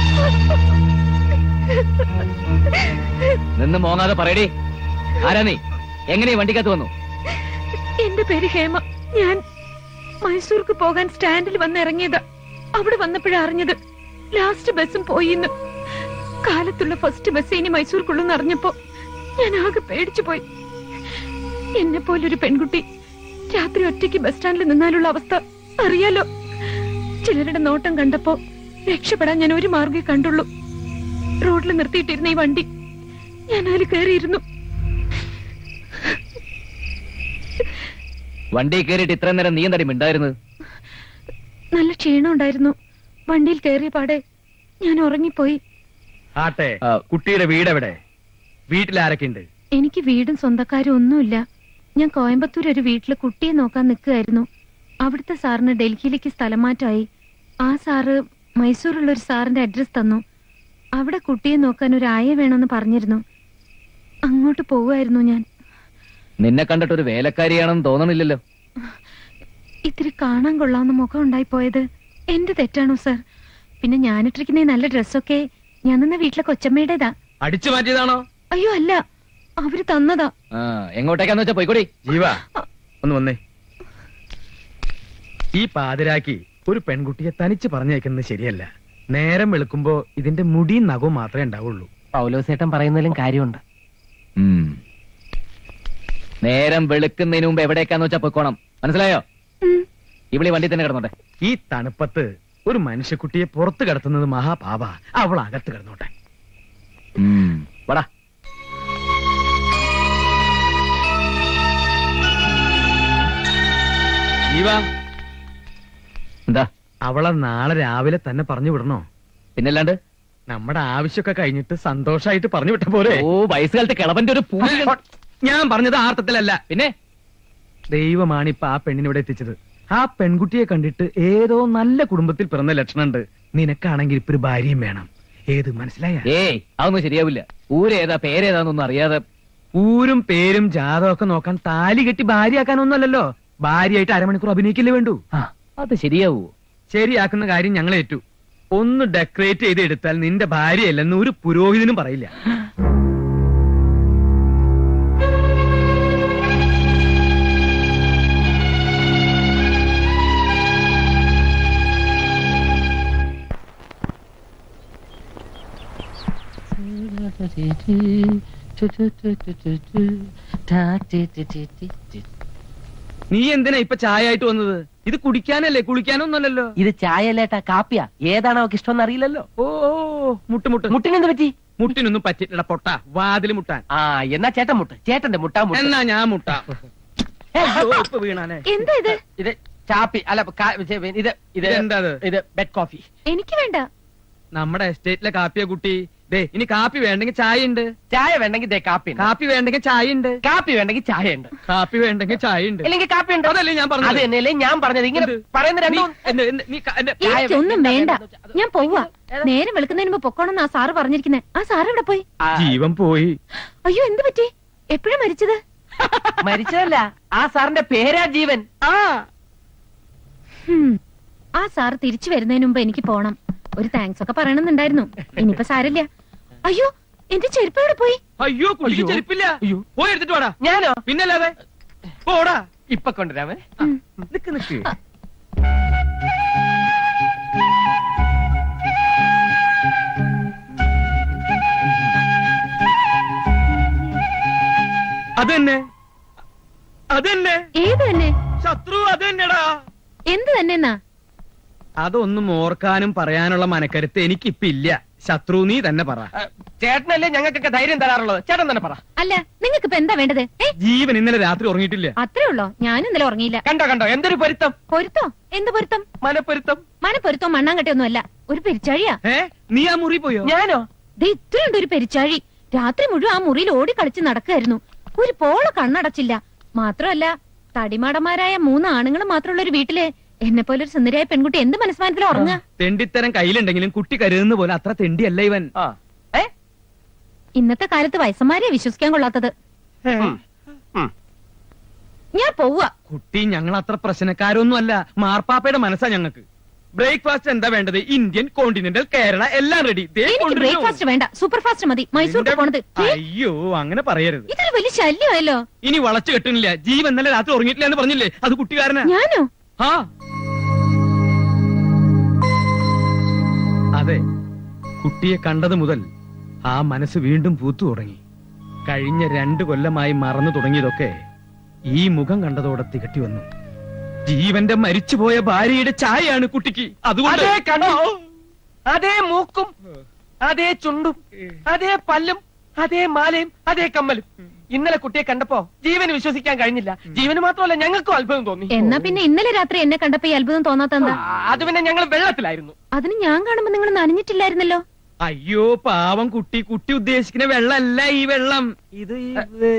നിന്ന് മോങ്ങാതെ പറയടി ആരാ നീ എങ്ങനെ ഈ വണ്ടിക്കകത്ത് വന്നു എന്റെ പേര് ഹേമ ഞാൻ മൈസൂർക്ക് പോകാൻ സ്റ്റാൻഡിൽ വന്ന് ഇറങ്ങിയതാ അവിടെ വന്നപ്പോഴാ അറിഞ്ഞത് ലാസ്റ്റ് ബസ്സും പോയിന്ന് കാലത്തുള്ള ഫസ്റ്റ് ബസ് ഇനി മൈസൂർക്കുള്ളൂ അറിഞ്ഞപ്പോ ഞാൻ ആകെ പേടിച്ചു പോയി എന്നെ പോലൊരു പെൺകുട്ടി രാത്രി ഒറ്റയ്ക്ക് ബസ് സ്റ്റാൻഡിൽ നിന്നാലുള്ള അവസ്ഥ അറിയാലോ ചിലരുടെ നോട്ടം കണ്ടപ്പോ രക്ഷപ്പെടാൻ ഞാൻ ഒരു മാർഗേ കണ്ടുള്ളൂ റോഡിൽ നിർത്തിയിട്ടിരുന്ന ഈ വണ്ടി ഞാൻ അതിൽ കയറിയിരുന്നു വണ്ടി കയറിയിട്ട് ഇത്രയും നേരം നീ എന്താടി മിണ്ടായിരുന്നത് നല്ല ക്ഷീണം ഉണ്ടായിരുന്നു വണ്ടിയിൽ കയറിയ പാടെ ഞാൻ ഉറങ്ങിപ്പോയി ആട്ടെ കുട്ടിയുടെ വീട് എവിടെ വീട്ടിൽ ആരൊക്കെ ഉണ്ട് എനിക്ക് വീടും സ്വന്തക്കാരും ഒന്നുമില്ല ഞാൻ കോയമ്പത്തൂർ ഒരു വീട്ടില് കുട്ടിയെ നോക്കാൻ നിൽക്കുകയായിരുന്നു അവിടുത്തെ സാറിന് ഡൽഹിയിലേക്ക് സ്ഥലം മാറ്റമായി ആ സാറ് മൈസൂരുള്ള ഒരു സാറിന്റെ അഡ്രസ് തന്നു അവിടെ കുട്ടിയെ നോക്കാൻ ഒരു ആയ വേണമെന്ന് പറഞ്ഞിരുന്നു അങ്ങോട്ട് പോവുമായിരുന്നു ഞാൻ നിന്നെ കണ്ടിട്ട് ഒരു വേലക്കാരിയാണെന്ന് തോന്നണില്ലല്ലോ ഇത്തിരി കാണാൻ കൊള്ളാവുന്ന മുഖം ഉണ്ടായി പോയത് എന്റെ തെറ്റാണോ സാർ പിന്നെ ഞാനിട്ടിരിക്കുന്ന ഈ നല്ല ഡ്രസ്സൊക്കെ ഞാൻ നിന്ന വീട്ടിലെ കൊച്ചമ്മയുടേതാ അടിച്ചു മാറ്റിയതാണോ അയ്യോ അല്ല അവര് തന്നതാ ആ എങ്ങോട്ടേക്കാന്ന് വെച്ചാ പോയിക്കൂടി ജീവ ഒന്ന് വന്നേ ഈ പാതിരാക്കി ഒരു പെൺകുട്ടിയെ തനിച്ച് പറഞ്ഞേക്കുന്നത് ശരിയല്ല നേരം വെളുക്കുമ്പോ ഇതിന്റെ മുടിയും നഖവും മാത്രമേ ഉണ്ടാവുള്ളൂ പൗലോസേട്ടൻ പറയുന്നതിലും കാര്യമുണ്ട് ഉം. നേരം വെളുക്കുന്നതിന് മുമ്പ് എവിടേക്കാന്ന് വെച്ചാ പൊയ്ക്കോണം മനസ്സിലായോ ഇവിടെ വണ്ടി തന്നെ കിടന്നോട്ടെ ഈ തണുപ്പത്ത് ഒരു മനുഷ്യക്കുട്ടിയെ പുറത്ത് കിടത്തുന്നത് മഹാപാപ അവൾ അകത്ത് കിടന്നോട്ടെ ഉം. വാടാ ജീവ എന്താ അവളെ നാളെ രാവിലെ തന്നെ പറഞ്ഞു വിടണോ പിന്നല്ലാണ്ട് നമ്മുടെ ആവശ്യമൊക്കെ കഴിഞ്ഞിട്ട് സന്തോഷായിട്ട് പറഞ്ഞു വിട്ട പോലെ ഓ വയസ്സുകാലത്ത് കിളവന്റെ ഒരു പൂജ ഞാൻ പറഞ്ഞത് ആർത്ഥത്തിലല്ല പിന്നെ ദൈവമാണ് ഇപ്പൊ ആ പെണ്ണിനെ ഇവിടെ എത്തിച്ചത് ആ പെൺകുട്ടിയെ കണ്ടിട്ട് ഏതോ നല്ല കുടുംബത്തിൽ പിറന്ന ലക്ഷണമുണ്ട് നിനക്കാണെങ്കിൽ ഇപ്പൊ ഒരു ഭാര്യയും വേണം ഏത് മനസ്സിലായ ഏയ് അതൊന്നും ശരിയാവില്ല ഊരേതാ പേരേതാന്നൊന്നും അറിയാതെ ഊരും പേരും ജാതകം ഒക്കെ നോക്കാൻ താലി കെട്ടി ഭാര്യയാക്കാനൊന്നുമല്ലല്ലോ ഭാര്യയായിട്ട് അരമണിക്കൂർ അഭിനയിക്കില്ലേ വേണ്ടു അത് ശരിയാവൂ ശരിയാക്കുന്ന കാര്യം ഞങ്ങൾ ഏറ്റു ഒന്ന് ഡെക്കറേറ്റ് ചെയ്ത് എടുത്താൽ നിന്റെ ഭാര്യയല്ലെന്ന് ഒരു പുരോഹിതനും പറയില്ല നീ എന്തിനാ ഇപ്പൊ ചായ ആയിട്ട് വന്നത് ഇത് കുടിക്കാനല്ലേ കുളിക്കാനൊന്നല്ലല്ലോ ഇത് ചായല്ലേട്ടാ കാപ്പിയാ ഏതാണ് അവർക്ക് ഇഷ്ടം അറിയില്ലല്ലോ ഓ മുട്ട് മുട്ട് മുട്ടിനെന്ത് പറ്റി മുട്ടിനൊന്നും പറ്റില്ല പൊട്ട വാതിൽ മുട്ടാൻ ആ എന്നാ ചേട്ടൻ മുട്ട് ചേട്ടന്റെ മുട്ടാ മുട്ട് എന്നാ ഞാൻ മുട്ട ഇപ്പൊ വീണാനെ എന്താ ഇത് ഇത് ചാപ്പി അല്ല കാ- ഇത് ഇത് ഇത് ഇതെന്താ ഇത്? ഇത് ബെഡ് കോഫി എനിക്ക് വേണ്ട നമ്മുടെ എസ്റ്റേറ്റിലെ കാപ്പിയ കുട്ടി ദേ ഇനി കാപ്പി വേണ്ടെങ്കിൽ ചായ ഉണ്ട് ചായ വേണ്ടെങ്കിൽ ദേ കാപ്പി ഉണ്ട്. കാപ്പി വേണ്ടെങ്കിൽ ചായ ഉണ്ട് കാപ്പി വേണ്ടെങ്കിൽ ചായ ഉണ്ട് കാപ്പി വേണ്ടെങ്കിൽ ചായ ഉണ്ട് അല്ലെങ്കിൽ കാപ്പി ഉണ്ട് അതല്ലേ ഞാൻ പറഞ്ഞത് അത് തന്നെയല്ലേ ഞാൻ പറഞ്ഞത് ഇങ്ങനെ എന്ത്? പറയുന്ന രണ്ടും നീ- എന്ത്- എന്ത്- നീ ക- എന്റെ- എനിക്കൊന്നും വേണ്ട ഞാൻ പോവാ നേരം വെളുക്കുന്നതിന് മുമ്പ് പൊക്കോണെന്ന് ആ സാറ് പറഞ്ഞിരിക്കുന്നെ ആ സാറ് ഇവിടെ പോയി ജീവൻ പോയി അയ്യോ എന്ത് പറ്റി എപ്പോഴാ മരിച്ചത് മരിച്ചതല്ല ആ സാറിന്റെ പേരാ ജീവൻ ആ ഹും. ആ സാർ തിരിച്ചു വരുന്നതിന് മുമ്പ് എനിക്ക് പോണം ഒരു താങ്ക്സ് ഒക്കെ പറയണമെന്നുണ്ടായിരുന്നു ഇനിയിപ്പോ സാരല്ല അയ്യോ എന്റെ ചെരുപ്പ് എവിടെ പോയി അയ്യോ കുട്ടിക്ക് ചെരുപ്പില്ല പോയി എടുത്തിട്ട് വാടാ ഞാനോ പിന്നല്ലാതെ പോടാ ഇപ്പൊ കൊണ്ടുവരാമേ നിക്ക് നിക്ക് അതന്നെ അതന്നെ ഏത് തന്നെ ശത്രു അതന്നെടാ എന്ത് തന്നെ എന്നാ അതൊന്നും ഓർക്കാനും പറയാനുള്ള മനക്കരുത്ത് എനിക്കിപ്പില്ല ശത്രു നീ തന്നെ പറ ചേട്ടനല്ലേ ഞങ്ങൾക്കൊക്കെ ധൈര്യം തരാറുള്ളത് ചേട്ടൻ തന്നെ പറ അല്ല നിങ്ങൾക്ക് ഇപ്പൊ എന്താ വേണ്ടത് ഏ ജീവൻ ഇന്നലെ രാത്രി ഉറങ്ങിയിട്ടില്ല അത്രേ ഉള്ളോ ഞാൻ ഇന്നലെ ഉറങ്ങിയില്ല കണ്ടോ കണ്ടോ എന്തൊരു പൊരുത്തം പൊരുത്തോ എന്ത് പൊരുത്തം മനപ്പൊരുത്തം മനപ്പൊരുത്തോ മണ്ണാങ്കട്ടയൊന്നും അല്ല ഒരു പെരിച്ചാഴിയാ ഏ നീ ആ മുറി പോയോ ഞാനോ ദേ ഇത്രയുണ്ട് ഒരു പെരിച്ചാഴി രാത്രി മുഴുവൻ ആ മുറിയിൽ ഓടി കളിച്ച് നടക്കായിരുന്നു ഒരു പോള കണ്ണടച്ചില്ല മാത്രമല്ല തടിമാടന്മാരായ മൂന്ന് ആണുങ്ങൾ മാത്രമുള്ള ഒരു വീട്ടില് എന്നെ പോലെ ഒരു സുന്ദരിയായ പെൺകുട്ടി എന്ത് മനസ്മാനത്തിലും ഉറങ്ങുക തെണ്ടിത്തരം കയ്യിലുണ്ടെങ്കിലും കുട്ടി കരുതുന്ന പോലെ അത്ര തെണ്ടിയല്ല ഇവൻ ഇന്നത്തെ കാലത്ത് വയസ്സന്മാരെ വിശ്വസിക്കാൻ കൊള്ളാത്തത് ഞാൻ പോവുക കുട്ടി ഞങ്ങൾ അത്ര പ്രശ്നക്കാരൊന്നും അല്ല മാർപ്പാപ്പയുടെ മനസ്സാ ഞങ്ങൾക്ക് ബ്രേക്ക്ഫാസ്റ്റ് എന്താ വേണ്ടത് ഇന്ത്യൻ കോണ്ടിനെന്റൽ കേരള എല്ലാം റെഡി എനിക്ക് ബ്രേക്ക്ഫാസ്റ്റ് വേണ്ട സൂപ്പർ ഫാസ്റ്റ് മതി മൈസൂർക്ക് പോണത് ഏ, അയ്യോ അങ്ങനെ പറയരുത് ഇതൊരു വലിയ ശല്യമായല്ലോ ഇനി വളച്ചു കെട്ടുന്നില്ല ജീവൻ ഇന്നലെ രാത്രി ഉറങ്ങിയിട്ടില്ല എന്ന് പറഞ്ഞില്ലേ അത് കുട്ടിക്കാരനാ ഞാനോ ആ അതെ കുട്ടിയെ കണ്ടത് മുതൽ ആ മനസ്സ് വീണ്ടും പൂത്തു തുടങ്ങി കഴിഞ്ഞ രണ്ടു കൊല്ലമായി മറന്നു തുടങ്ങിയതൊക്കെ ഈ മുഖം കണ്ടതോടെ തികട്ടി വന്നു ജീവന്റെ മരിച്ചുപോയ ഭാര്യയുടെ ചായയാണ് കുട്ടിക്ക് അതുകൊണ്ട് അതേ കണ്ണും അതേ മൂക്കും അതേ ചുണ്ടും അതേ പല്ലും അതേ മാലയും അതേ കമ്മലും ഇന്നലെ കുട്ടിയെ കണ്ടപ്പോ ജീവന് വിശ്വസിക്കാൻ കഴിഞ്ഞില്ല ജീവന് മാത്രമല്ല ഞങ്ങൾക്കും അത്ഭുതം തോന്നി എന്നാ പിന്നെ ഇന്നലെ രാത്രി എന്നെ കണ്ടപ്പോ ഈ അത്ഭുതം തോന്നാത്തെന്താ ആ, അത് പിന്നെ ഞങ്ങൾ വെള്ളത്തിലായിരുന്നു അതിന് ഞാൻ കാണുമ്പോ നിങ്ങൾ നനഞ്ഞിട്ടില്ലായിരുന്നല്ലോ അയ്യോ പാവം കുട്ടി കുട്ടി ഉദ്ദേശിക്കുന്ന വെള്ളമല്ല ഈ വെള്ളം ഇത് ഈ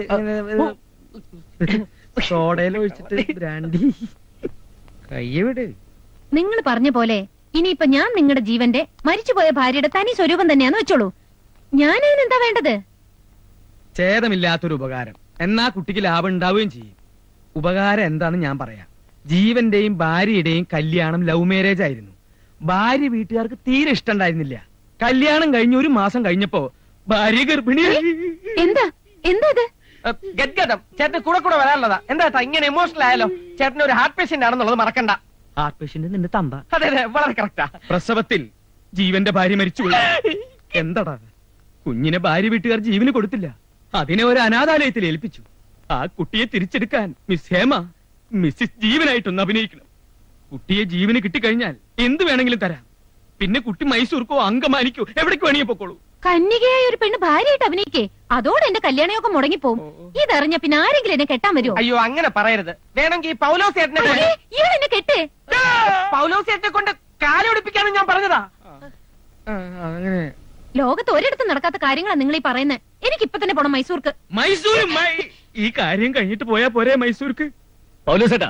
സോഡയിൽ ഒഴിച്ചിട്ട് ബ്രാൻഡി കയ്യവിട് നിങ്ങൾ പറഞ്ഞ പോലെ ഇനിയിപ്പൊ ഞാൻ നിങ്ങളുടെ ജീവന്റെ മരിച്ചുപോയ ഭാര്യയുടെ തനി സ്വരൂപം തന്നെയാന്ന് വെച്ചോളൂ ഞാൻ അതിനെന്താ വേണ്ടത് ഛേദമില്ലാത്തൊരു ഉപകാരം എന്നാ കുട്ടിക്ക് ലാഭം ഉണ്ടാവുകയും ചെയ്യും ഉപകാരം എന്താണെന്ന് ഞാൻ പറയാം ജീവന്റെയും ഭാര്യയുടെയും കല്യാണം ലവ് മാരേജ് ആയിരുന്നു ഭാര്യ വീട്ടുകാർക്ക് തീരെ ഇഷ്ടണ്ടായിരുന്നില്ല കല്യാണം കഴിഞ്ഞ് ഒരു മാസം കഴിഞ്ഞപ്പോ ഭാര്യ ഗർഭിണി എന്താ എന്താ ഇത് ഗദ്ഗതം ചേട്ടന് കൂടെ കൂടെ വരാനുള്ളതാ എന്താ ഏട്ടാ ഇങ്ങനെ ഇമോഷണൽ ആയാലോ ചേട്ടന് ഒരു ഹാർട്ട് പേഷ്യന്റ് ആണെന്നുള്ളത് മറക്കണ്ട ഹാർട്ട് പേഷ്യന്റ് നിന്റെ തന്ത അതെ അതെ വളരെ കറക്റ്റാ പ്രസവത്തിൽ ജീവന്റെ ഭാര്യ മരിച്ചുപോയി എന്താടാ കുഞ്ഞിനെ ഭാര്യ വീട്ടുകാർ ജീവന് കൊടുത്തില്ല അതിനെ ഒരു അനാഥാലയത്തിൽ ഏൽപ്പിച്ചു ആ കുട്ടിയെ തിരിച്ചെടുക്കാൻ മിസ് ഹേമ മിസ്സിസ് ജീവനായിട്ടൊന്ന് അഭിനയിക്കണം കുട്ടിയെ ജീവന് കിട്ടിക്കഴിഞ്ഞാൽ എന്ത് വേണമെങ്കിലും തരാം പിന്നെ കുട്ടി മൈസൂർക്കോ അങ്കമാനിക്കോ എവിടേക്ക് വേണമെങ്കിൽ പൊക്കോളൂ കന്യകയായ ഒരു പെണ്ണ് ഭാര്യയായിട്ട് അഭിനയിക്കേ അതോടെ എന്റെ കല്യാണമൊക്കെ മുടങ്ങിപ്പോവും ഇതറിഞ്ഞ പിന്നെ ആരെങ്കിലും എന്നെ കെട്ടാൻ വരുമോ അയ്യോ അങ്ങനെ പറയരുത് വേണമെങ്കിൽ പൗലോസ് ചേട്ടനെ കൊണ്ട് ഇയാൾ എന്നെ കെട്ടേ പൗലോസ് ചേട്ടനെ കൊണ്ട് കാലൊടിപ്പിക്കാനും ഞാൻ പറഞ്ഞതാ അങ്ങനെ ലോകത്ത് ഒരിടത്തും നടക്കാത്ത കാര്യങ്ങളാണ് നിങ്ങൾ ഈ പറയുന്നത് എനിക്ക് ഇപ്പൊ തന്നെ പോണം മൈസൂർക്ക് മൈസൂർ മൈ- ഈ കാര്യം കഴിഞ്ഞിട്ട് പോയാ പോരെ മൈസൂർക്ക് പൗലോസേട്ടാ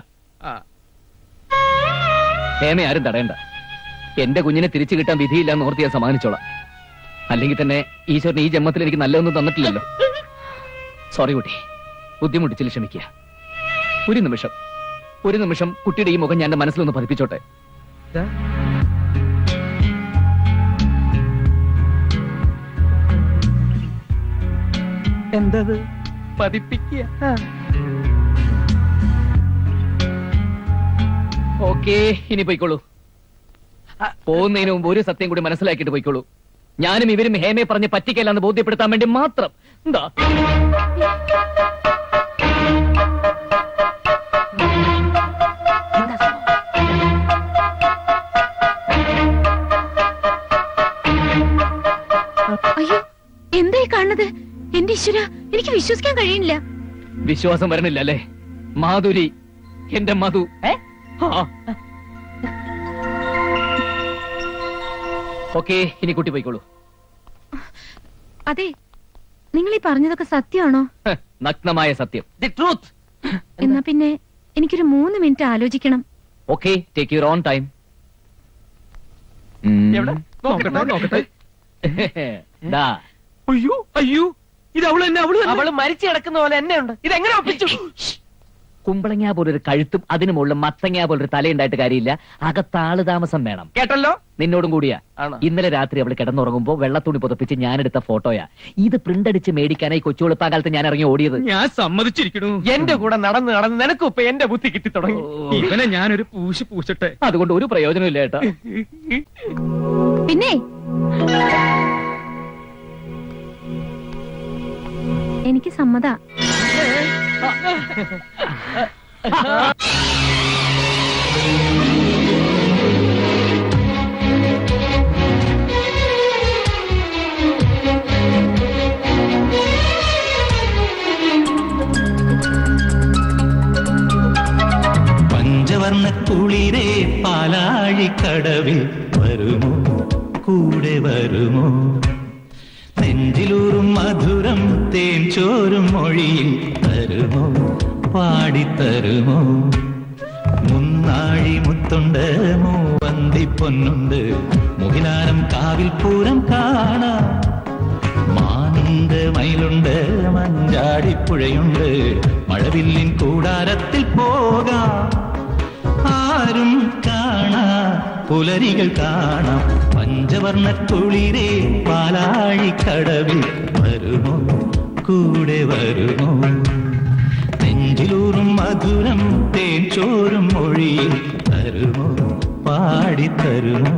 ഹേമ ആരും തടയണ്ട എന്റെ കുഞ്ഞിനെ തിരിച്ചു കിട്ടാൻ വിധിയില്ല എന്ന് ഓർത്ത് ഞാൻ സമാധാനിച്ചോളാം അല്ലെങ്കിൽ തന്നെ ഈശ്വരൻ ഈ ജന്മത്തിൽ എനിക്ക് നല്ലതൊന്നും തന്നിട്ടില്ലല്ലോ സോറി കുട്ടി ബുദ്ധിമുട്ടിച്ചിൽ ക്ഷമിക്കുക ഒരു നിമിഷം ഒരു നിമിഷം കുട്ടിയുടെ ഈ മുഖം ഞാൻ എന്റെ മനസ്സിലൊന്ന് പതിപ്പിച്ചോട്ടെ എന്തത് പതിപ്പിക്കുക ഓക്കേ ഇനി പോയിക്കോളൂ പോകുന്നതിന് മുമ്പ് ഒരു സത്യം കൂടി മനസ്സിലാക്കിയിട്ട് പോയിക്കോളൂ ഞാനും ഇവരും ഹേമയെ പറഞ്ഞ് പറ്റിക്കല്ലെന്ന് ബോധ്യപ്പെടുത്താൻ വേണ്ടി മാത്രം എന്താ അയ്യോ എന്തായി കാണുന്നത് എന്റെ ഈശ്വര എനിക്ക് വിശ്വസിക്കാൻ കഴിയുന്നില്ല വിശ്വാസം വരണില്ല അല്ലേ മാധുരി എന്റെ മധു ഓക്കെ ഇനി കുട്ടി പോയിക്കോളൂ അതെ നിങ്ങൾ ഈ പറഞ്ഞതൊക്കെ സത്യമാണോ ഹ്, നഗ്നമായ സത്യം ദി ട്രൂത്ത് എന്നാ പിന്നെ എനിക്കൊരു മൂന്ന് മിനിറ്റ് ആലോചിക്കണം okay take your own time എവിടെ? നോക്കട്ടെ, നോക്കട്ടെ. ദാ അയ്യോ അയ്യോ ഇത് അവള് തന്നെ അവള് തന്നെ. അവള് മരിച്ചു കിടക്കുന്ന പോലെ എന്നെ ഉണ്ട് ഇതെങ്ങനെ ഒപ്പിച്ചു കുമ്പളങ്ങ പോലൊരു കഴുത്തും അതിനു മുകളിൽ മത്തങ്ങ പോലൊരു തലയുണ്ടായിട്ട് കാര്യമില്ല അകത്താള് താമസം വേണം കേട്ടല്ലോ നിന്നോടും കൂടിയാ ആണോ? ഇന്നലെ രാത്രി അവൾ കിടന്നുറങ്ങുമ്പോ വെള്ളത്തുണി പുതപ്പിച്ച് ഞാനെടുത്ത ഫോട്ടോയാ ഇത് പ്രിന്റ് അടിച്ച് മേടിക്കാനായി കൊച്ചു വെളുപ്പാകാലത്ത് ഞാൻ ഇറങ്ങി ഓടിയത് ഞാൻ സമ്മതിച്ചിരിക്കണു എന്റെ കൂടെ നടന്ന് നടന്ന് നിനക്കും ഇപ്പൊ എന്റെ ബുദ്ധി കിട്ടി തുടങ്ങി ഇവനെ ഞാനൊരു പൂശി പൂശട്ടെ അതുകൊണ്ട് ഒരു പ്രയോജനമില്ല ഏട്ടാ പിന്നെ എനിക്ക് സമ്മത പഞ്ചവർണ്ണ കുളിരേ പാലാഴിക്കടവിൽ വരുമോ കൂടെ വരുമോ നെഞ്ചിലൂറും മധുരം തേൻ ചോരും മൊഴിയിൽ തരുമോ പാടിത്തരുമോ മുന്നാഴി മുത്തുണ്ട് മൂവന്തി പൊന്നുണ്ട് മുകിലാരം കാവിൽ പൂരം കാണാം മാനുണ്ട് മയിലുണ്ട് മഞ്ചാടിപ്പുഴയുണ്ട് മഴവില്ലിൻ കൂടാരത്തിൽ പോകാം ആരും കാണാ പുലരികൾ കാണാം പഞ്ചവർണ്ണ കുളിരേ പാലാഴിക്കടവിൽ വരുമോ കൂടെ വരുമോ നെഞ്ചിലൂറും മധുരം തേൻ ചോരും മൊഴിയിൽ തരുമോ പാടിത്തരുമോ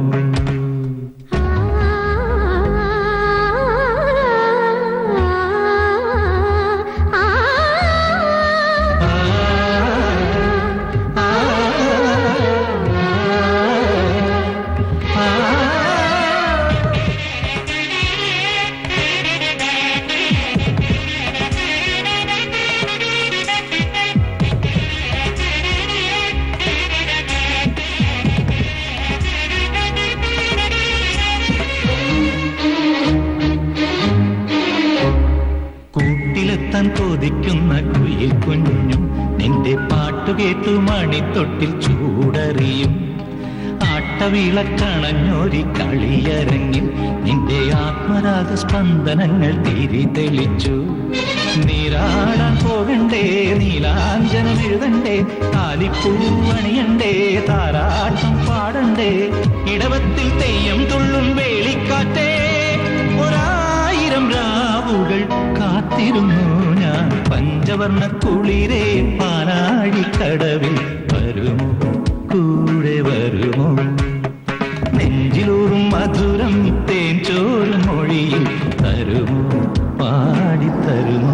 കൂട്ടിലെത്താൻ കൊതിക്കുന്ന കുയിൽ കുഞ്ഞും നിന്റെ പാട്ടു കേട്ടു മണിത്തൊട്ടിൽ ചൂടറിയും ആട്ടവിളക്കണഞ്ഞൊരി കളിയരങ്ങിൽ നിന്റെ ആത്മരാഗ സ്പന്ദനങ്ങൾ തിരി തെളിച്ചു നീരാടാൻ പോകണ്ടേ നീലാഞ്ജനം എഴുതണ്ടേ താലിപ്പൂവണിയണ്ടേ താരാട്ടം പാടണ്ടേ ഇടവത്തിൽ തെയ്യം തുള്ളും വേളിക്കാറ്റേ ഒരായിരം രാവുകൾ കാത്തിരുന്നു ഞാൻ പഞ്ചവർണ്ണ കുളിരേ പാലാഴിക്കടവിൽ വരുമോ കൂടെ വരുമോ നെഞ്ചിലൂറും മധുരം തേൻ ചോറും മൊഴിയിൽ തരുമോ പാടിത്തരുമോ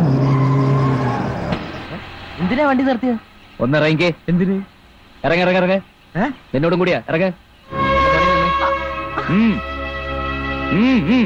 എന്തിനാ വണ്ടി നിർത്തിയത് ഒന്നിറങ്ങിക്കേ എന്തിന് ഇറങ്ങ ഇറങ്ങ ഇറങ്ങ നിന്നോടും കൂടിയാ ഇറങ്ങ ഉം. ഉം, ഉം.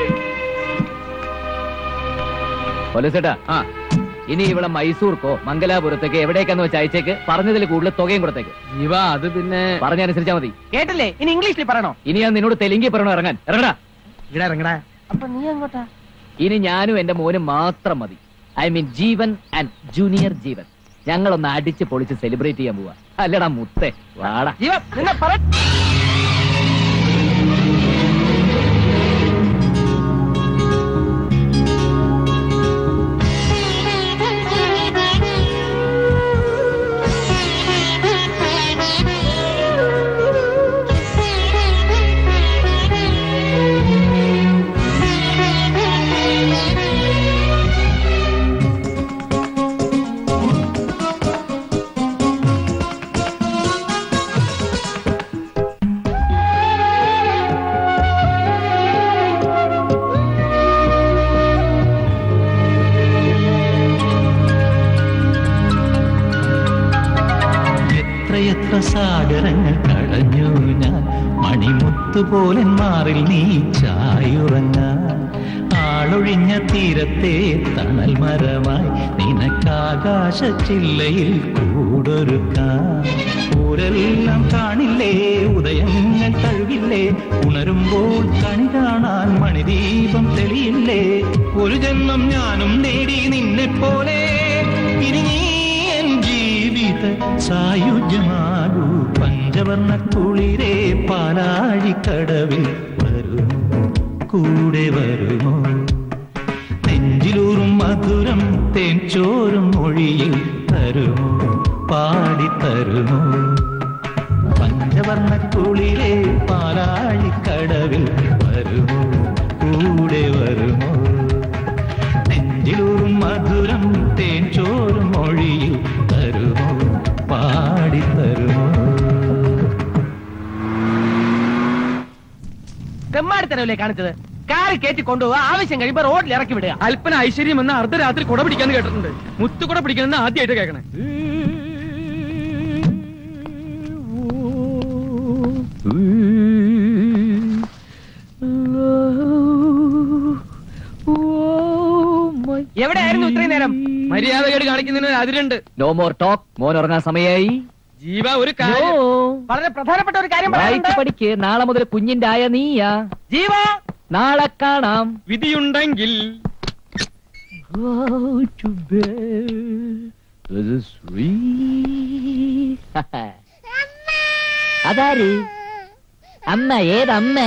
പോലീസേട്ടാ ആ ഇനി ഇവിടെ മൈസൂർക്കോ മംഗലാപുരത്തേക്ക് എവിടേക്കാന്ന് വെച്ച് അയച്ചേക്ക് പറഞ്ഞതിൽ കൂടുതൽ തുകയും കൊടുത്തേക്ക് ഇവ അത് പിന്നെ പറഞ്ഞനുസരിച്ചാ മതി കേട്ടില്ലേ ഇനി ഇംഗ്ലീഷിൽ പറയണോ ഇനി ഞാൻ നിന്നോട് തെലുങ്കി പറയണോ ഇറങ്ങാൻ ഇറങ്ങടാ ഇവിടെ ഇറങ്ങടാ അപ്പൊ നീ എങ്ങോട്ടാ ഇനി ഞാനും എന്റെ മോനും മാത്രം മതി I mean Jeevan and junior Jeevan ഞങ്ങളൊന്ന് അടിച്ച് പൊളിച്ച് സെലിബ്രേറ്റ് ചെയ്യാൻ പോവാ അല്ലടാ മുത്തേ വാടാ ജീവ നിന്നെ പറ എത്രയെത്ര സാഗരങ്ങൾ കടഞ്ഞു ഞാൻ മണിമുത്തുപോലെ മാറിൽ നീ ചായുറങ്ങാൻ ആളൊഴിഞ്ഞ തീരത്തെ തണൽ മരമായി നിനക്കാകാശ ചില്ലയിൽ കൂടൊരുക്കാൻ ഊരെല്ലാം കാണില്ലേ ഉദയങ്ങൾ തഴുകില്ലേ ഉണരുമ്പോൾ കണി കാണാൻ മണിദീപം തെളിയില്ലേ ഒരു ജന്മം ഞാനും നേടി നിന്നെ പോലെ ഇനി നീ എൻ ജീവിത സായുജ്യമാകൂ പഞ്ചവർണ്ണ കുളിരേ പാലാഴിക്കടവിൽ വരുമോ കൂടെ വരുമോ നെഞ്ചിലൂറും മധുരം തേൻ ചോരും മൊഴിയിൽ തരുമോ പാടിത്തരുമോ പഞ്ചവർണ്ണ കുളിരെ പാലാഴിക്കടവിൽ വരുമോ കൂടെ വരുമോ നെഞ്ചിലൂറും മധുരം തേൻ ചോരും മൊഴിയിൽ തരുമോ പാടിത്തരുമോ തെമ്മാടിത്തരവല്ലേ കാണിച്ചത് കാറി കയറ്റി കൊണ്ടുപോവുക ആവശ്യം കഴിയുമ്പോ റോഡിൽ ഇറക്കി വിടുക അല്പന ഐശ്വര്യം എന്ന അർദ്ധരാത്രി കുട പിടിക്കാന്ന് കേട്ടിട്ടുണ്ട് മുത്തു കുട പിടിക്കുന്ന ആദ്യമായിട്ട് കേൾക്കണേ എവിടെയായിരുന്നു ഇത്രയും നേരം മര്യാദകേട് കാണിക്കുന്നതിന് ഒരു അതിരുണ്ട് നോ മോർ ടോക്ക് മോൻ ഉറങ്ങാൻ സമയായി ജീവ ഒരു കാര്യം വളരെ പ്രധാനപ്പെട്ട ഒരു കാര്യം വായിച്ച് പറയാനുണ്ട്. പഠിക്ക് നാളെ മുതൽ കുഞ്ഞിന്റെ ആയ നീയാ ജീവ നാളെ കാണാം വിധിയുണ്ടെങ്കിൽ അതാര് അമ്മ ഏതമ്മ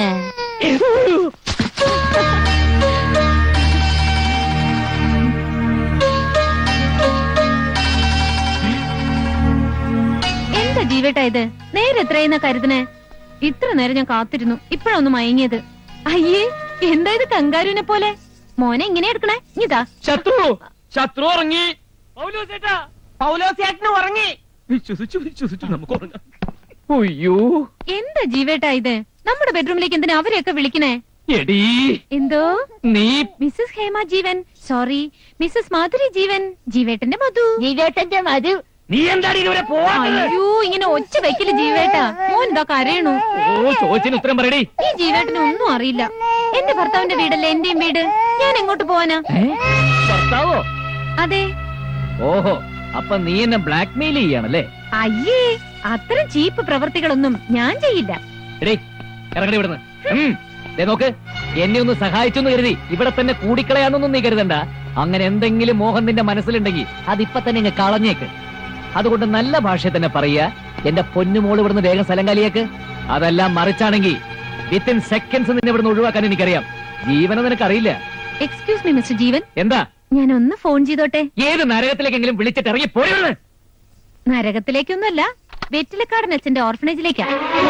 എന്താ ജീവേട്ടാ ഇത് നേരെ എത്രയെന്ന കരുതനെ ഇത്ര നേരം ഞാൻ കാത്തിരുന്നു ഇപ്പഴൊന്ന് മയങ്ങിയത് അയ്യേ എന്താ ഇത് കങ്കാരുവിനെ പോലെ മോനെ ഇങ്ങനെ എടുക്കണേ ഇതാ ശത്രു ശത്രു ഉറങ്ങി പൗലോസിയാറ്റിന് ഉറങ്ങി വിശ്വസിച്ചു വിശ്വസിച്ചു നമുക്ക് ഉറങ്ങാം അയ്യോ എന്താ ജീവേട്ടാ ഇത് നമ്മുടെ ബെഡ്റൂമിലേക്ക് എന്തിനാ അവരെയൊക്കെ വിളിക്കണേ എടീ എന്തോ നീ Mrs Hema Jeevan sorry Mrs Madhuri Jeevan ജീവേട്ടന്റെ മധു ജീവേട്ടന്റെ മധു നീ എന്താണ് ഇതുവരെ പോവാത്തത് അയ്യോ ഇങ്ങനെ ഒച്ച വെക്കല് ജീവേട്ടാ മോൻ എന്താ കരയണു ഓ ചോദിച്ചതിന് ഉത്തരം പറയടി ഈ ജീവേട്ടന് ഒന്നും അറിയില്ല എന്റെ ഭർത്താവിന്റെ വീടല്ലേ എന്റെയും വീട് ഞാൻ എങ്ങോട്ട് പോവാനാ ഭർത്താവോ അതെ ഓഹോ അപ്പൊ നീ എന്നെ ബ്ലാക്ക് മെയിൽ ചെയ്യാണല്ലേ അയ്യേ അത്തരം ചീപ്പ് പ്രവർത്തികളൊന്നും ഞാൻ ചെയ്യില്ല എടേ ഇറങ്ങടി ഇവിടുന്ന് ഉം. ദേ നോക്ക് എന്നെ ഒന്ന് സഹായിച്ചെന്ന് കരുതി ഇവിടെ തന്നെ കൂടിക്കളയാന്നൊന്നും നീ കരുതണ്ട അങ്ങനെ എന്തെങ്കിലും മോഹൻ നിന്റെ മനസ്സിലുണ്ടെങ്കിൽ അതിപ്പൊ തന്നെ ഇങ്ങ് കളഞ്ഞേക്ക് അതുകൊണ്ട് നല്ല ഭാഷയിൽ തന്നെ പറയുക എന്റെ പൊന്നുമോൾ ഇവിടുന്ന് വേഗം സ്ഥലം കാലിയേക്ക് അതെല്ലാം മറിച്ചാണെങ്കിൽ വിത്തിൻ സെക്കൻഡ്സ് നിന്നെ ഇവിടുന്ന് ഒഴിവാക്കാൻ എനിക്കറിയാം ജീവനം നിനക്കറിയില്ല എക്സ്ക്യൂസ് മീ മിസ്റ്റർ ജീവൻ എന്താ ഞാൻ ഒന്ന് ഫോൺ ചെയ്തോട്ടെ ഏത് നരകത്തിലേക്കെങ്കിലും വിളിച്ചിട്ട് ഇറങ്ങി പോയി ഇവിടുന്ന്. നരകത്തിലേക്കൊന്നുമല്ല വെറ്റിലക്കാടൻ അച്ഛന്റെ ഓർഫനേജിലേക്കാ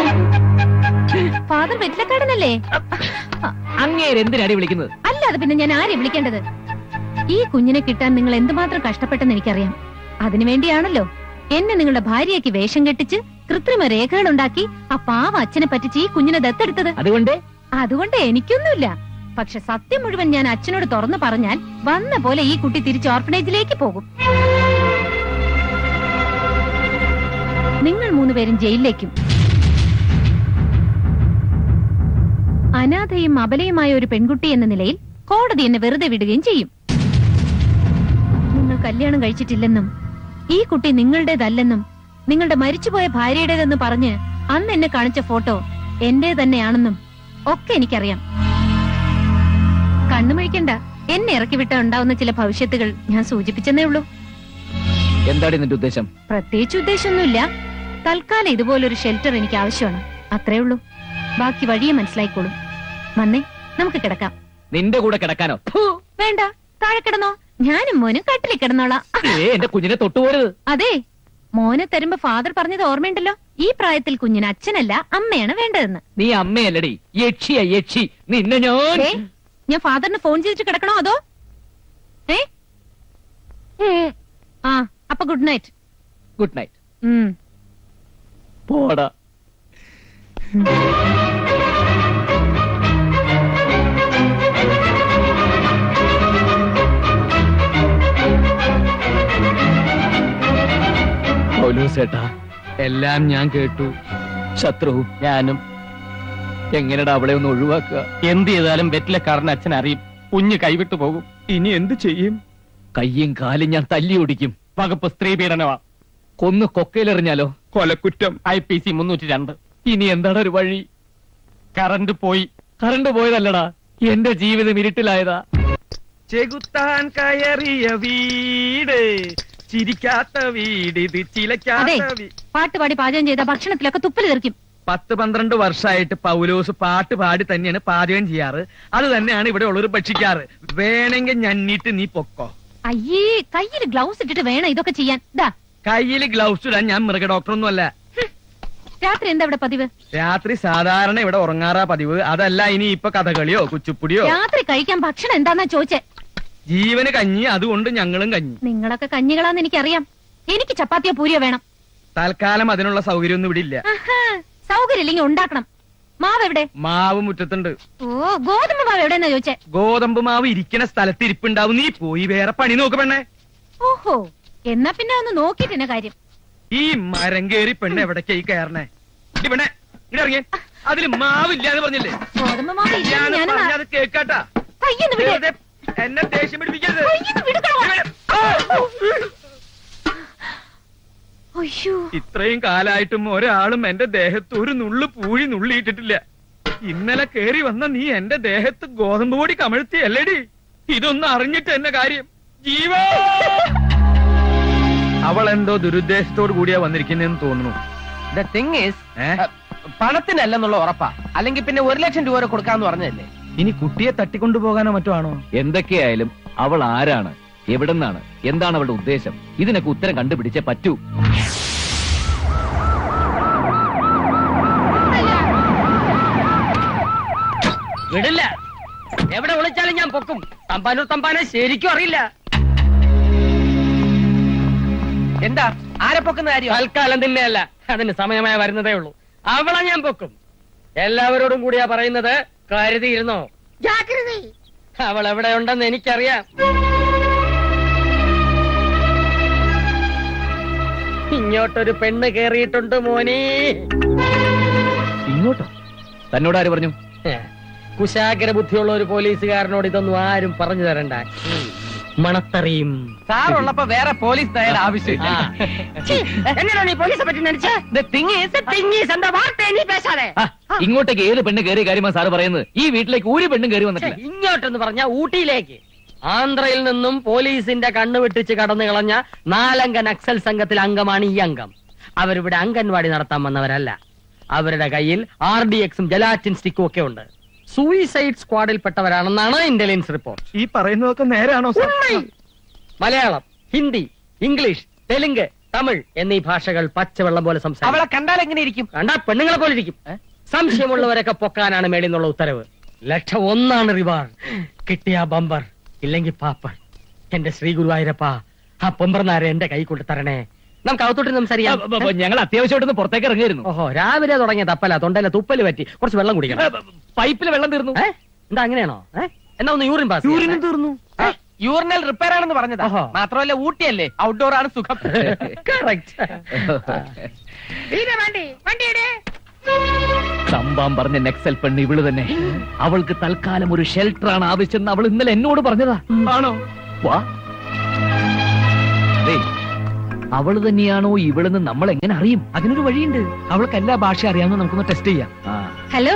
ഫാദർ വെറ്റിലക്കാടനല്ലേ അങ്ങേര് എന്തിനാടി വിളിക്കുന്നത് അല്ലാതെ പിന്നെ ഞാൻ ആരെ വിളിക്കേണ്ടത് ഈ കുഞ്ഞിനെ കിട്ടാൻ നിങ്ങൾ എന്തുമാത്രം കഷ്ടപ്പെട്ടെന്ന് എനിക്കറിയാം അതിനുവേണ്ടിയാണല്ലോ എന്നെ നിങ്ങളുടെ ഭാര്യയ്ക്ക് വേഷം കെട്ടിച്ച് കൃത്രിമ രേഖകൾ ഉണ്ടാക്കി ആ പാവ അച്ഛനെ പറ്റിച്ച് ഈ കുഞ്ഞിനെ ദത്തെടുത്തത് അതുകൊണ്ട് അതുകൊണ്ട് എനിക്കൊന്നുമില്ല പക്ഷെ സത്യം മുഴുവൻ ഞാൻ അച്ഛനോട് തുറന്നു പറഞ്ഞാൽ വന്ന പോലെ ഈ കുട്ടി തിരിച്ച് ഓർഫനേജിലേക്ക് പോകും നിങ്ങൾ മൂന്നുപേരും ജയിലിലേക്കും അനാഥയും അബലയുമായ ഒരു പെൺകുട്ടി എന്ന നിലയിൽ കോടതി എന്നെ വെറുതെ വിടുകയും ചെയ്യും നിങ്ങൾ കല്യാണം കഴിച്ചിട്ടില്ലെന്നും ഈ കുട്ടി നിങ്ങളുടേതല്ലെന്നും നിങ്ങളുടെ മരിച്ചുപോയ ഭാര്യയുടേതെന്ന് പറഞ്ഞ് അന്ന് എന്നെ കാണിച്ച ഫോട്ടോ എന്റെ തന്നെയാണെന്നും ഒക്കെ എനിക്കറിയാം കണ്ണുമഴിക്കണ്ട എന്നെ ഇറക്കി വിട്ട ഉണ്ടാവുന്ന ചില ഭവിഷ്യത്തുകൾ ഞാൻ സൂചിപ്പിച്ചെന്നേ ഉള്ളൂ എന്താണ് നിന്റെ ഉദ്ദേശം പ്രത്യേകിച്ച് ഉദ്ദേശമൊന്നുമില്ല തൽക്കാലം ഇതുപോലൊരു ഷെൽട്ടർ എനിക്ക് ആവശ്യമാണ് അത്രേ ഉള്ളൂ ബാക്കി വഴിയെ മനസ്സിലായിക്കോളും വന്നേ നമുക്ക് കിടക്കാം നിന്റെ കൂടെ കിടക്കാനോ വേണ്ട താഴെ കിടന്നോ ഞാനും മോനും കട്ടിലിൽ കിടന്നോളാം ഏ എന്റെ കുഞ്ഞിനെ തൊട്ടുപോരുത് അതെ മോനെ തരുമ്പോ ഫാദർ പറഞ്ഞത് ഓർമ്മയുണ്ടല്ലോ ഈ പ്രായത്തിൽ കുഞ്ഞിന് അച്ഛനല്ല അമ്മയാണ് വേണ്ടതെന്ന് നീ അമ്മയല്ലടി യക്ഷിയ യക്ഷി നിന്നെ ഞാൻ ഏ, ഞാൻ ഫാദറിന് ഫോൺ ചെയ്തിട്ട് കിടക്കണോ അതോ ഏ ആ അപ്പൊ ഗുഡ് നൈറ്റ് ഗുഡ് നൈറ്റ് ഉം പോടാ ചേട്ടാ എല്ലാം ഞാൻ കേട്ടു ശത്രു ഞാനും എങ്ങനെടാ അവളെ ഒന്ന് ഒഴിവാക്കുക എന്ത് ചെയ്താലും വെറ്റിലക്കാരന് അച്ഛൻ അറിയും കുഞ്ഞ് കൈവിട്ടു പോകും ഇനി എന്ത് ചെയ്യും കയ്യും കാലും ഞാൻ തല്ലി ഓടിക്കും വകുപ്പ് സ്ത്രീ പീഡനമാ കൊന്ന് കൊക്കയിലെറിഞ്ഞാലോ കൊലക്കുറ്റം ഐ പി സി മുന്നൂറ്റി രണ്ട് ഇനി എന്താണ് ഒരു വഴി കറണ്ട് പോയി കറണ്ട് പോയതല്ലടാ എന്റെ ജീവിതം ഇരുട്ടിലായതാ ചെകുത്താൻ കയറിയ വീട് ചിരിക്കാത്ത വീട് ഇത് അതെ ചിലക്കാത്ത വീ- പാട്ട് പാടി പാചകം ചെയ്ത ഭക്ഷണത്തിലൊക്കെ തുപ്പല് തെറിക്കും പത്ത് പന്ത്രണ്ട് വർഷമായിട്ട് പൗലോസ് പാട്ട് പാടി തന്നെയാണ് പാചകം ചെയ്യാറ് അത് തന്നെയാണ് ഇവിടെ ഉള്ളവർ ഭക്ഷിക്കാറ് വേണമെങ്കിൽ ഞന്നിട്ട് നീ പൊക്കോ അയ്യേ കയ്യിൽ ഗ്ലൗസ് ഇട്ടിട്ട് വേണം ഇതൊക്കെ ചെയ്യാൻ ദാ കയ്യിൽ ഗ്ലൗസ് ഇടാൻ ഞാൻ മൃഗ ഡോക്ടറൊന്നും അല്ല രാത്രി എന്താ ഇവിടെ പതിവ് രാത്രി സാധാരണ ഇവിടെ ഉറങ്ങാറാ പതിവ് അതല്ല ഇനി ഇപ്പൊ കഥകളിയോ കുച്ചുപ്പുടിയോ രാത്രി കഴിക്കാൻ ഭക്ഷണം എന്താന്നാ ചോദിച്ചേ ജീവന് കഞ്ഞി അതുകൊണ്ട് ഞങ്ങളും കഞ്ഞി നിങ്ങളൊക്കെ കഞ്ഞികളാന്ന് എനിക്കറിയാം എനിക്ക് ചപ്പാത്തിയോ പൂരിയോ വേണം തൽക്കാലം അതിനുള്ള സൗകര്യമൊന്നും ഇവിടെ ഇല്ല ആഹാ, സൗകര്യം ഇല്ലെങ്കിൽ ഉണ്ടാക്കണം മാവ് എവിടെ മാവ് മുറ്റത്തുണ്ട് ഓ ഗോതമ്പ് മാവ് എവിടെന്നാ ചോദിച്ചേ ഗോതമ്പ് മാവ് ഇരിക്കണ സ്ഥലത്ത് ഇരിപ്പുണ്ടാവും നീ പോയി വേറെ പണി നോക്ക് പെണ്ണെ ഓഹോ എന്നാ പിന്നെ ഒന്ന് നോക്കിട്ട് എന്നെ കാര്യം ഈ മരം കേറി പെണ്ണ് എവിടേക്കായി കയറണേ ഇടി പെണ്ണെ ഇങ്ങട് ഇറങ്ങിയേ അതില് മാവില്ല എന്ന് പറഞ്ഞില്ലേ ഗോതമ്പ് മാവ് ഇല്ല ഞാൻ ഞാൻ പറഞ്ഞത് കേക്കാട്ടാ കയ്യൊന്ന് വിട്. വെറുതെ എന്നെ ദേഷ്യം പിടിപ്പിക്കരുത് കയ്യൊന്ന് വിടുകടാ. അയ്യോ ഇത്രയും കാലായിട്ടും ഒരാളും എന്റെ ദേഹത്ത് ഒരു നുള്ളു പൂഴി നുള്ളിയിട്ടിട്ടില്ല ഇന്നലെ കേറി വന്ന നീ എന്റെ ദേഹത്ത് ഗോതമ്പ് പൊടി കമഴ്ത്തിയല്ലേടി ഇതൊന്നും അറിഞ്ഞിട്ട് എന്നെ കാര്യം ജീവോ അവൾ എന്തോ ദുരുദ്ദേശത്തോട് കൂടിയാ വന്നിരിക്കുന്നതെന്ന് തോന്നുന്നു ദ തിങ് ഈസ് പണത്തിനല്ലെന്നുള്ള ഉറപ്പാ അല്ലെങ്കിൽ പിന്നെ ഒരു ലക്ഷം രൂപ വരെ കൊടുക്കാന്ന് പറഞ്ഞതല്ലേ ഇനി കുട്ടിയെ തട്ടിക്കൊണ്ടുപോകാനോ മറ്റോ ആണോ എന്തൊക്കെയായാലും അവൾ ആരാണ് എവിടെന്നാണ് എന്താണ് അവളുടെ ഉദ്ദേശം ഇതിനൊക്കെ ഉത്തരം കണ്ടുപിടിച്ചേ പറ്റൂ വിടില്ല എവിടെ വിളിച്ചാലും ഞാൻ പൊക്കും തമ്പാനൂർ തമ്പാനെ ശരിക്കും അറിയില്ല എന്താ ആരെ പൊക്കുന്ന കാര്യം തൽക്കാലം തന്നെയല്ല അതിന് സമയമായി വരുന്നതേ ഉള്ളൂ അവളെ ഞാൻ പൊക്കും എല്ലാവരോടും കൂടിയാ പറയുന്നത് കരുതിയിരുന്നോ അവൾ എവിടെ ഉണ്ടെന്ന് എനിക്കറിയാം ഇങ്ങോട്ടൊരു പെണ്ണ് കേറിയിട്ടുണ്ട് മോനി ഇങ്ങോട്ടോ തന്നോട് ആര് പറഞ്ഞു കുശാഗ്ര ബുദ്ധിയുള്ള ഒരു പോലീസുകാരനോട് ഇതൊന്നും ആരും പറഞ്ഞു തരണ്ട മണത്തറിയും സാറുള്ളപ്പോ വേറെ പോലീസ് തയ്യാറ ആവശ്യമില്ല എന്നോട് നീ പോലീസെ പറ്റി നടിച്ചേ The thing is- എന്താ വാർത്ത നീ പേശാതെ ആ, ഇങ്ങോട്ടേക്ക് ഏത് പെണ്ണ് കയറിയ കാര്യമാണ് സാറ് പറയുന്നത് ഈ വീട്ടിലേക്ക് ഒരു പെണ്ണും കയറി വന്നിട്ടില്ല ഇങ്ങോട്ടെന്ന് പറഞ്ഞ ഊട്ടിയിലേക്ക് ആന്ധ്രയിൽ നിന്നും പോലീസിന്റെ കണ്ണു വെട്ടിച്ച് കടന്നു കളഞ്ഞ നാലംഗ നക്സൽ സംഘത്തിൽ അംഗമാണ് ഈ അംഗം അവരിവിടെ അംഗൻവാടി നടത്താൻ വന്നവരല്ല അവരുടെ കയ്യിൽ ആർ ഡി എക്സും ജലാറ്റിൻ സ്റ്റിക്കും ഒക്കെ ഉണ്ട് സൂയിസൈഡ് സ്ക്വാഡിൽപ്പെട്ടവരാണെന്നാണ് ഇന്റലിജൻസ് റിപ്പോർട്ട് ഈ പറയുന്നതൊക്കെ നേരാണോ സാർ മലയാളം ഹിന്ദി ഇംഗ്ലീഷ് തെലുങ്ക് തമിഴ് എന്നീ ഭാഷകൾ പച്ചവെള്ളം പോലെ അവളെ സംസാരിക്കും കണ്ടാൽ എങ്ങനെ ഇരിക്കും കണ്ടാ പെണ്ണുങ്ങളെ പോലെ ഇരിക്കും സംശയമുള്ളവരൊക്കെ പൊക്കാനാണ് മേളിൽ നിന്നുള്ള ഉത്തരവ് ലക്ഷം ഒന്നാണ് റിവാർ കിട്ടിയ ബമ്പർ ഇല്ലെങ്കിൽ പാപ്പർ എന്റെ ശ്രീ ഗുരുവായൂരപ്പ ആ പൊമ്പർനാരെ എന്റെ കൈ കൊണ്ട് തരണേ നമുക്ക് അകത്തോട്ട് സംസാരിക്കാം അപ്പൊ ഞങ്ങൾ അത്യാവശ്യമായിട്ടൊന്ന് പുറത്തേക്ക് ഇറങ്ങിയിരുന്നു ഓഹോ രാവിലെ തുടങ്ങിയ തപ്പല തൊണ്ടയിലെ തുപ്പല് പറ്റി കുറച്ച് വെള്ളം കുടിക്കണം പൈപ്പിൽ വെള്ളം തീർന്നു ഏ? എന്താ അങ്ങനെയാണോ ഏ? എന്നാ ഒന്ന് യൂറിൻ പാസ് യൂറിനും തീർന്നു യൂറിനൽ റിപ്പയർ ആണെന്ന് പറഞ്ഞതാ ഓഹോ. മാത്രമല്ല ഊട്ടിയല്ലേ ഔട്ട്ഡോർ ആണ് സുഖം സംഭവം പറഞ്ഞ നെക്സൽ പെണ്ണ് ഇവള് തന്നെ അവൾക്ക് തൽക്കാലം ഒരു ഷെൽട്ടറാണ് ആവശ്യം അവൾ ഇന്നലെ എന്നോട് പറഞ്ഞതാ ആണോ വാ ദേ, അവള് തന്നെയാണോ ഇവളെന്ന് നമ്മൾ എങ്ങനെ അറിയും അതിനൊരു വഴിയുണ്ട് അവൾക്ക് എല്ലാ ഭാഷ അറിയാമെന്ന് നമുക്കൊന്ന് ടെസ്റ്റ് ചെയ്യാം ആ ഹലോ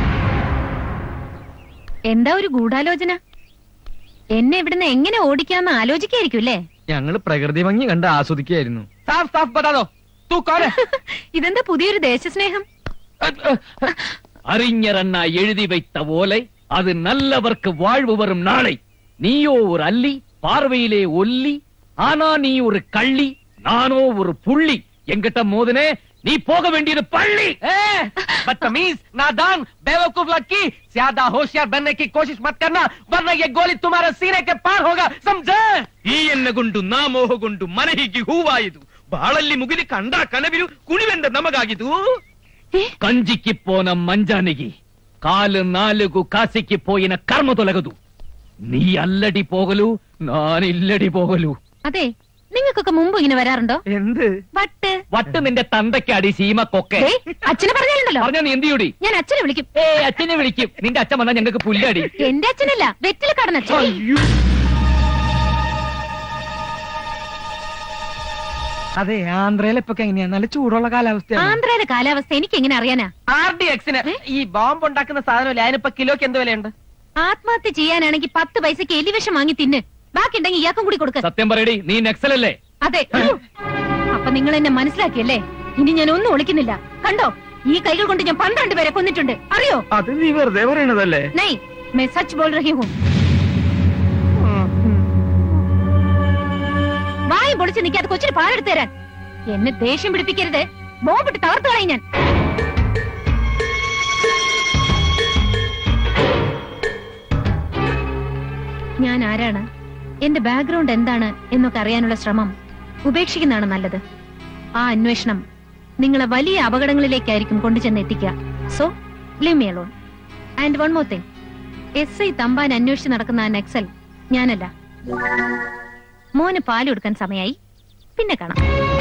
എന്താ ഒരു ഗൂഢാലോചന എന്നെ ഇവിടുന്ന് എങ്ങനെ ഓടിക്കാന്ന് ആലോചിക്കായിരിക്കും അല്ലേ ഞങ്ങള് പ്രകൃതി ഭംഗി കണ്ട് ആസ്വദിക്കുകയായിരുന്നു സാഫ് സാഫ് ബതാദോ തൂ കോന ഇതെന്താ പുതിയൊരു ദേശസ്നേഹം அறிஞரண்ண எழுதி வைத்த ஓலை அது நல்லவர்க்கு வாழ்வு வரும் நாளை நீயோ ஒரு அல்லி பார்வையிலே ஒல்லி ஆனா நீ ஒரு கள்ளி நானோ ஒரு புள்ளி எங்கிட்ட மோதுனே நீ போக வேண்டியது பள்ளி बदतमीज नादान बेवकूफ लड़की ज्यादा होशियार बनने की कोशिश मत करना वरना ये गोली तुम्हारे सीने के पार होगा समझे ಈ ಎಣ್ಣೆಗೊಂಡು ನಾ ಮೋಹಗೊಂಡು ಮನಹಿಗೆ ಹೂವಾಯಿದು ಬಾಳಲ್ಲಿ ಮುಗಿಲಿ ಕಂಡ ಕನವಿರು ಕುಣಿವೆಂದ ನಮಗಾಗಿದು కంజికి పోన మంజానికి కాలు నాలుగు కాసికి పోయిన కర్మ తొలగదు നീ അല്ലടി പോകലു ഞാൻ ഇല്ലടി പോകലു അതെ നിങ്ങൾക്കൊക്കെ മുമ്പ് ഇങ്ങനെ വരാറുണ്ടോ എന്ത് വട്ട് വട്ട് നിന്റെ തന്തയ്ക്കടി സീമക്കൊക്കെ ദേ, അച്ഛനെ പറഞ്ഞാലുണ്ടല്ലോ പറഞ്ഞ നീ എന്ത് ചെയ്യൂടി ഞാൻ അച്ഛനെ വിളിക്കും ഏ അച്ഛനെ വിളിക്കും നിന്റെ അച്ഛൻ വന്നാൽ ഞങ്ങൾക്ക് പുല്ലടി എന്റെ അച്ഛനല്ല വെറ്റിൽ കടന്ന അച്ഛൻ അതെ ആന്ധ്രയിലെപ്പൊക്കെ എങ്ങനെയാ നല്ല ചൂടുള്ള കാലാവസ്ഥയാണ് ആന്ധ്രയിലെ കാലാവസ്ഥ എനിക്ക് എങ്ങനെ അറിയാനാ ആർ ഡി എക്സിന് ഈ ബോംബ് ഉണ്ടാക്കുന്ന സാധനമില്ല അതിനിപ്പോ കിലോക്ക് എന്ത് വിലയുണ്ട് ആത്മഹത്യ ചെയ്യാനാണെങ്കിൽ പത്ത് പൈസക്ക് എലിവിഷം വാങ്ങി തിന്ന് ബാക്കി ഉണ്ടെങ്കിൽ ഇയാൾക്കും കൂടി കൊടുക്ക സത്യം പറയടി നീ നക്സലല്ലേ അതെ അപ്പൊ നിങ്ങൾ എന്നെ മനസ്സിലാക്കിയല്ലേ ഇനി ഞാൻ ഒന്നും ഒളിക്കുന്നില്ല കണ്ടോ ഈ കൈകൾ കൊണ്ട് ഞാൻ പന്ത്രണ്ട് പേരെ കൊന്നിട്ടുണ്ട് അറിയോ അത് നീ വെറുതെ പറയണതല്ലേ നൈ മേ സച്ച് ബോൾ റഹി ഹൂം പൊളിച്ച് നിൽക്കാതെ കൊച്ചിന് പാലെടുത്ത് തരാൻ എന്നെ ദേഷ്യം പിടിപ്പിക്കരുത് ബോംബിട്ട് തകർത്തു കളയും ഞാൻ ഞാൻ ആരാണ് എന്റെ ബാക്ക്ഗ്രൗണ്ട് എന്താണ് എന്നൊക്കെ അറിയാനുള്ള ശ്രമം ഉപേക്ഷിക്കുന്നതാണ് നല്ലത് ആ അന്വേഷണം നിങ്ങളെ വലിയ അപകടങ്ങളിലേക്കായിരിക്കും കൊണ്ടുചെന്ന് എത്തിക്കുക so leave me alone and one more thing S I Thampan അന്വേഷിച്ച് നടക്കുന്ന ആ നക്സൽ ഞാനല്ല മോന് പാല് കൊടുക്കാൻ സമയായി പിന്നെ കാണാം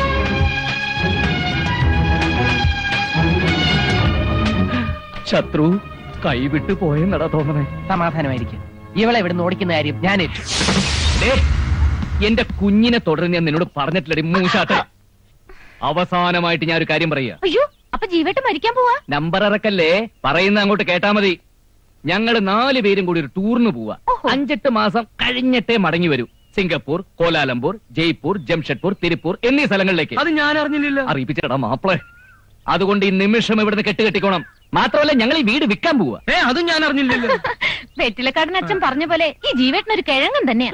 ശത്രു കൈവിട്ട് പോയെന്നടാ തോന്നണേ സമാധാനമായിരിക്കും ഇവളെ ഇവിടുന്ന് ഓടിക്കുന്ന കാര്യം ഞാൻ ഏറ്റു ദേ, എന്റെ കുഞ്ഞിനെ തുടർന്ന് ഞാൻ നിന്നോട് പറഞ്ഞിട്ടില്ലടി മൂശാട്ട അവസാനമായിട്ട് ഞാൻ ഒരു കാര്യം പറയാ അയ്യോ അപ്പൊ ജീവേട്ട് മരിക്കാൻ പോവാ നമ്പർ ഇറക്കല്ലേ പറയുന്ന അങ്ങോട്ട് കേട്ടാ മതി ഞങ്ങള് നാല് പേരും കൂടി ഒരു ടൂറിന് പോവാ അഞ്ചെട്ട് മാസം കഴിഞ്ഞിട്ടേ മടങ്ങി വരൂ സിംഗപ്പൂർ കോലാലംപൂർ ജയ്പൂർ ജംഷഡ്പൂർ തിരുപ്പൂർ എന്നീ സ്ഥലങ്ങളിലേക്ക് അത് ഞാൻ അറിഞ്ഞില്ലല്ലോ അറിയിപ്പിച്ചടാ മാപ്പിളെ അതുകൊണ്ട് ഈ നിമിഷം ഇവിടുന്ന് കെട്ടുകെട്ടിക്കോണം മാത്രമല്ല ഞങ്ങൾ ഈ വീട് വിൽക്കാൻ പോവാ ഏ അതും ഞാൻ അറിഞ്ഞില്ലല്ലോ വെറ്റിലക്കാടൻ അച്ഛൻ പറഞ്ഞ പോലെ ഈ ജീവേട്ടനൊരു കിഴങ്ങൻ തന്നെയാ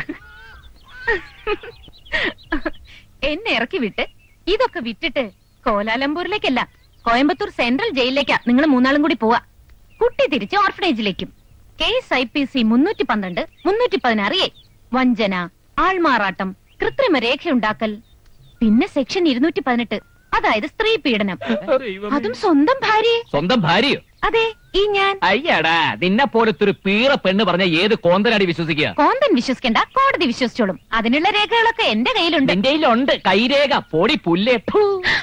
എന്നെ ഇറക്കി വിട്ട് ഇതൊക്കെ വിറ്റിട്ട് കോലാലംപൂരിലേക്കല്ല കോയമ്പത്തൂർ സെൻട്രൽ ജയിലിലേക്കാ നിങ്ങൾ മൂന്നാളും കൂടി പോവാ കുട്ടി തിരിച്ച് ഓർഫനേജിലേക്കും കേസ് ഐ പി സി മുന്നൂറ്റി പന്ത്രണ്ട് മുന്നൂറ്റി പതിനാറ് എ വഞ്ചന ആൾമാറാട്ടം കൃത്രിമ രേഖയുണ്ടാക്കൽ പിന്നെ സെക്ഷൻ ഇരുന്നൂറ്റി പതിനെട്ട് അതായത് സ്ത്രീ പീഡനം അതും സ്വന്തം ഭാര്യയെ സ്വന്തം ഭാര്യയോ അതെ ഈ ഞാൻ അയ്യടാ നിന്നെ പോലത്തെ ഒരു പീറ പെണ്ണ് പറഞ്ഞ ഏത് കോന്തനാടി വിശ്വസിക്കുക കോന്തൻ വിശ്വസിക്കണ്ട കോടതി വിശ്വസിച്ചോളും അതിനുള്ള രേഖകളൊക്കെ എന്റെ കയ്യിലുണ്ട് എന്റെ കയ്യിലുണ്ട് കൈരേഖ പൊടി പുല്ലേ ഫു.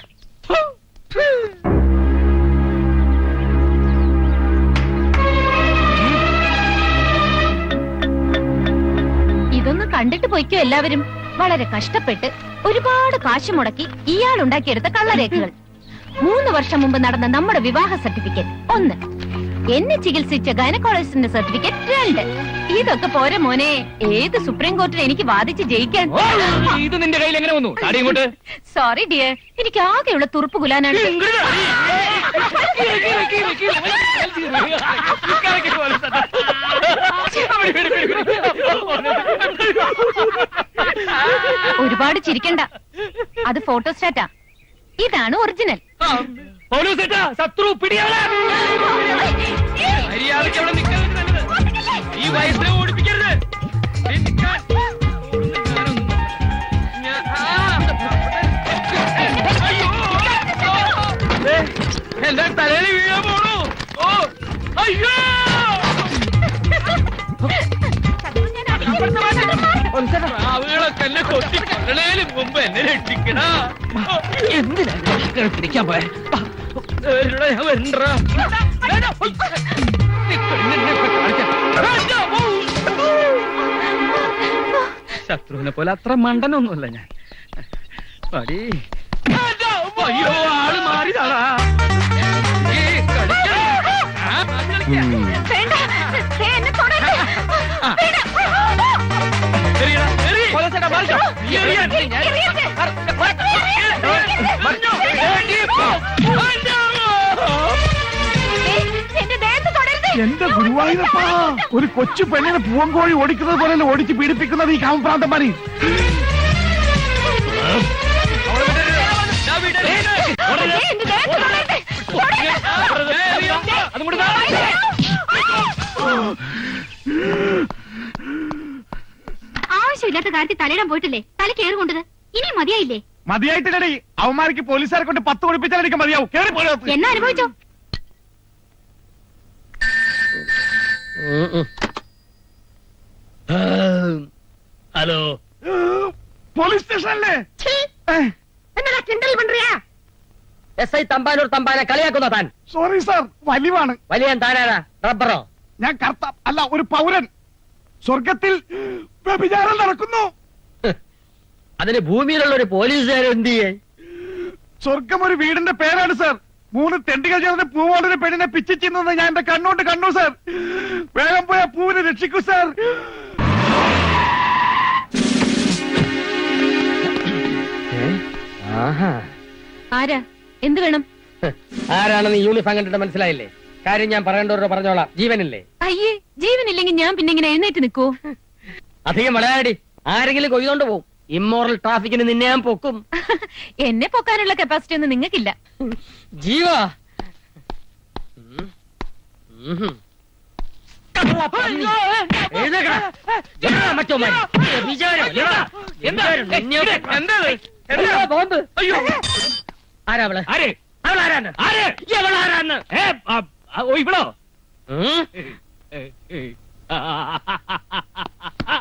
ഇതൊന്ന് കണ്ടിട്ട് പൊയ്ക്കോ എല്ലാവരും വളരെ കഷ്ടപ്പെട്ട് ഒരുപാട് കാശ് മുടക്കി ഇയാൾ ഉണ്ടാക്കിയെടുത്ത കള്ളരേഖകൾ മൂന്ന് വർഷം മുമ്പ് നടന്ന നമ്മുടെ വിവാഹ സർട്ടിഫിക്കറ്റ് ഒന്ന് എന്നെ ചികിത്സിച്ച ഗൈനക്കോളജിസ്റ്റിന്റെ സർട്ടിഫിക്കറ്റ് രണ്ട് ഇതൊക്കെ പോരെ മോനെ ഏത് സുപ്രീം കോർട്ടിൽ എനിക്ക് വാദിച്ച് ജയിക്കാൻ ഓ, ഇത് നിന്റെ കയ്യിൽ എങ്ങനെ വന്നു താടി ഇങ്ങോട്ട് സോറി ഡിയർ എനിക്ക് ആകെയുള്ള തുറുപ്പ് കുലാനാണ് ഒരുപാട് ചിരിക്കണ്ട അത് ഫോട്ടോസ്റ്റാറ്റാ ഇതാണ് ഒറിജിനൽ പോലീസേട്ടാ ശത്രു പിടിയാളെ മര്യാദയ്ക്ക് അവിടെ നിൽക്കുന്നത് നല്ലത് ഈ വയസ്സിനെ ഓടിപ്പിക്കരുത് ഏയ് നിൽക്കാൻ. ഞാ- ആ. അയ്യോ. ദേ, എന്റെ തലയിൽ വീഴാൻ പോണു ഓ അയ്യോ പ്രാവുകളൊക്കെ എന്നെ കൊത്തി കൊല്ലണേലും മുമ്പ് എന്നെ രക്ഷിക്കണ എന്തിനാ പിടിക്കാൻ പോയ ഞാൻ വരണ്ടാ ശത്രുവിനെ പോലെ അത്ര മണ്ടനൊന്നുമല്ല ഞാൻ പടി അയ്യോ ആള് മാറിയതാടാ ഈ കളിക്കാൻ. ആ, വേണ്ട ദേ, എന്നെ തൊടരുത്. വേണ്ട. എറിയടാ, എറി. എറിയാൻ. എറിയരുത്. മറിഞ്ഞോ. ഏടി പോ. അയ്യോ. ദേ, എന്റെ ദേഹത്ത് തൊടരുത്. എന്റെ ഗുരുവായൂരപ്പാ ഒരു കൊച്ചു പെണ്ണിനെ പൂവങ്കോഴി ഓടിക്കുന്നത് പോലെ ഓടിച്ച് പീഡിപ്പിക്കുന്നത് ഈ കാമപ്രാന്തന്മാരി ഞാൻ വിടരുത്. ദേ, എന്റെ ദേഹത്ത് തൊടരുത്. തൊടരുത്. ഏ, എറിയോ. അതും കൂടെ താ. ആവശ്യമില്ലാത്ത കാര്യത്തിൽ തലയിടാൻ പോയിട്ടില്ലേ തല കയറി കൊണ്ടത് ഇനി മതിയായില്ലേ മതിയായിട്ടില്ലടി അവന്മാർക്ക് പോലീസുകാരെ കൊണ്ട് പത്ത് കൊടുപ്പിച്ചാൽ എനിക്ക് മതിയാവും കേറി പോയോ എന്നാ അനുഭവിച്ചോ ഹലോ പോലീസ് സ്റ്റേഷനല്ലേ എന്നടാ കിണ്ടൽ പண்றியா എസ് ഐ തമ്പാനൂർ തമ്പാനെ കളിയാക്കുന്ന താൻ സോറി സാർ വലിവാണ് വലിയ താനാരാ റബ്ബറോ ഞാൻ കർത്ത അല്ല ഒരു പൗരൻ സ്വർഗത്തിൽ വ്യഭിചാരം നടക്കുന്നു അതിന് ഭൂമിയിലുള്ള ഒരു പോലീസുകാരൻ എന്ത് ചെയ്യേ സ്വർഗം ഒരു വീടിന്റെ പേരാണ് സാർ മൂന്ന് തെണ്ടികൾ ചേർന്ന് പൂവോടൊരു പെണ്ണിനെ പിച്ചു ചിന്നത് ഞാൻ എന്റെ കണ്ണോട്ട് കണ്ടു സാർ വേഗം പോയ പൂവിനെ രക്ഷിക്കൂ സാർ ആഹാ ആരാ എന്ത് വേണം ആരാണെന്ന് യൂണിഫോം കണ്ടിട്ട് മനസ്സിലായില്ലേ കാര്യം ഞാൻ പറയേണ്ടവരോട് പറഞ്ഞോളാം ജീവനില്ലേ അയ്യേ ജീവനില്ലെങ്കിൽ ഞാൻ പിന്നെ ഇങ്ങനെ എഴുന്നേറ്റ് നിൽക്കൂ അധികം വളരാടി ആരെങ്കിലും കൊയ്തോണ്ട് പോവും ഇമ്മോറൽ ട്രാഫിക്കിന് നിന്നെ ഞാൻ പൊക്കും എന്നെ പൊക്കാനുള്ള കപ്പാസിറ്റി ഒന്നും നിങ്ങൾക്കില്ല ജീവ ബോംബ് അയ്യോ ആരാ അവള് ആരെ അവളാരാന്ന് ആരെ അവളാരാന്ന് ഏ, ആ, ആ, ഓ ഇവിടോ ഉം? ഏ, ഏ, ആ, ആ, ആ, ആ,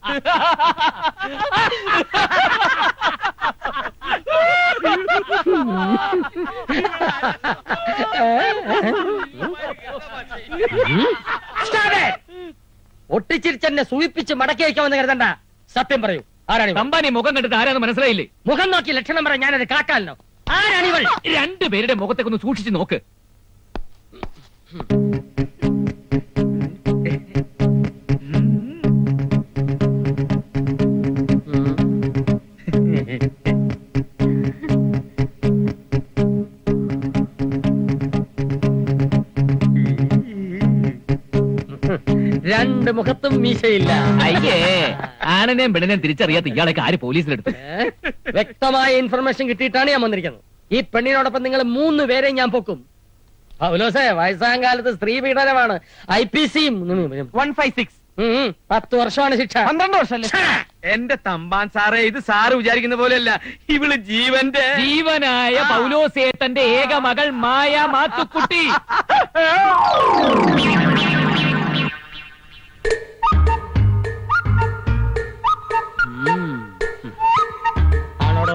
Stop it! ഒട്ടിച്ചിരിച്ചെന്നെ സൂചിപ്പിച്ച് മടക്കി വയ്ക്കാമെന്ന് കരുതണ്ട സത്യം പറയൂ ആരാണ് തമ്പാനി മുഖം കണ്ടിട്ട് ആരാന്ന് മനസ്സിലായില്ലേ മുഖം നോക്കി ലക്ഷണം പറയാൻ ഞാനൊരു കാക്കാലോ ആരാണിവൾ രണ്ടുപേരുടെ മുഖത്തേക്ക് ഒന്ന് സൂക്ഷിച്ച് നോക്ക് രണ്ട് മുഖത്തും മീശയില്ല അയ്യേ ആണിനെയും പെണ്ണിനെയും തിരിച്ചറിയാത്ത ഇയാളൊക്കെ ആര് പോലീസിലെടുത്തു ഏ? വ്യക്തമായ ഇൻഫർമേഷൻ കിട്ടിയിട്ടാണ് ഞാൻ വന്നിരിക്കുന്നത് ഈ പെണ്ണിനോടൊപ്പം നിങ്ങൾ മൂന്ന് പേരെയും ഞാൻ പൊക്കും പൗലോസേ വയസ്സാം കാലത്ത് സ്ത്രീ പീഡനമാണ് ഐ പി സിയും വൺ ഫൈവ് സിക്സ് പത്ത് വർഷമാണ് ശിക്ഷ പന്ത്രണ്ട് വർഷമല്ലേ എന്റെ തമ്പാൻ സാറേ ഇത് സാറ് വിചാരിക്കുന്ന പോലെയല്ല ഇവള് ജീവന്റെ ജീവനായ പൗലോസേട്ടന്റെ ഏക മകൾ മായ മാത്തുക്കുട്ടി ആണോടോ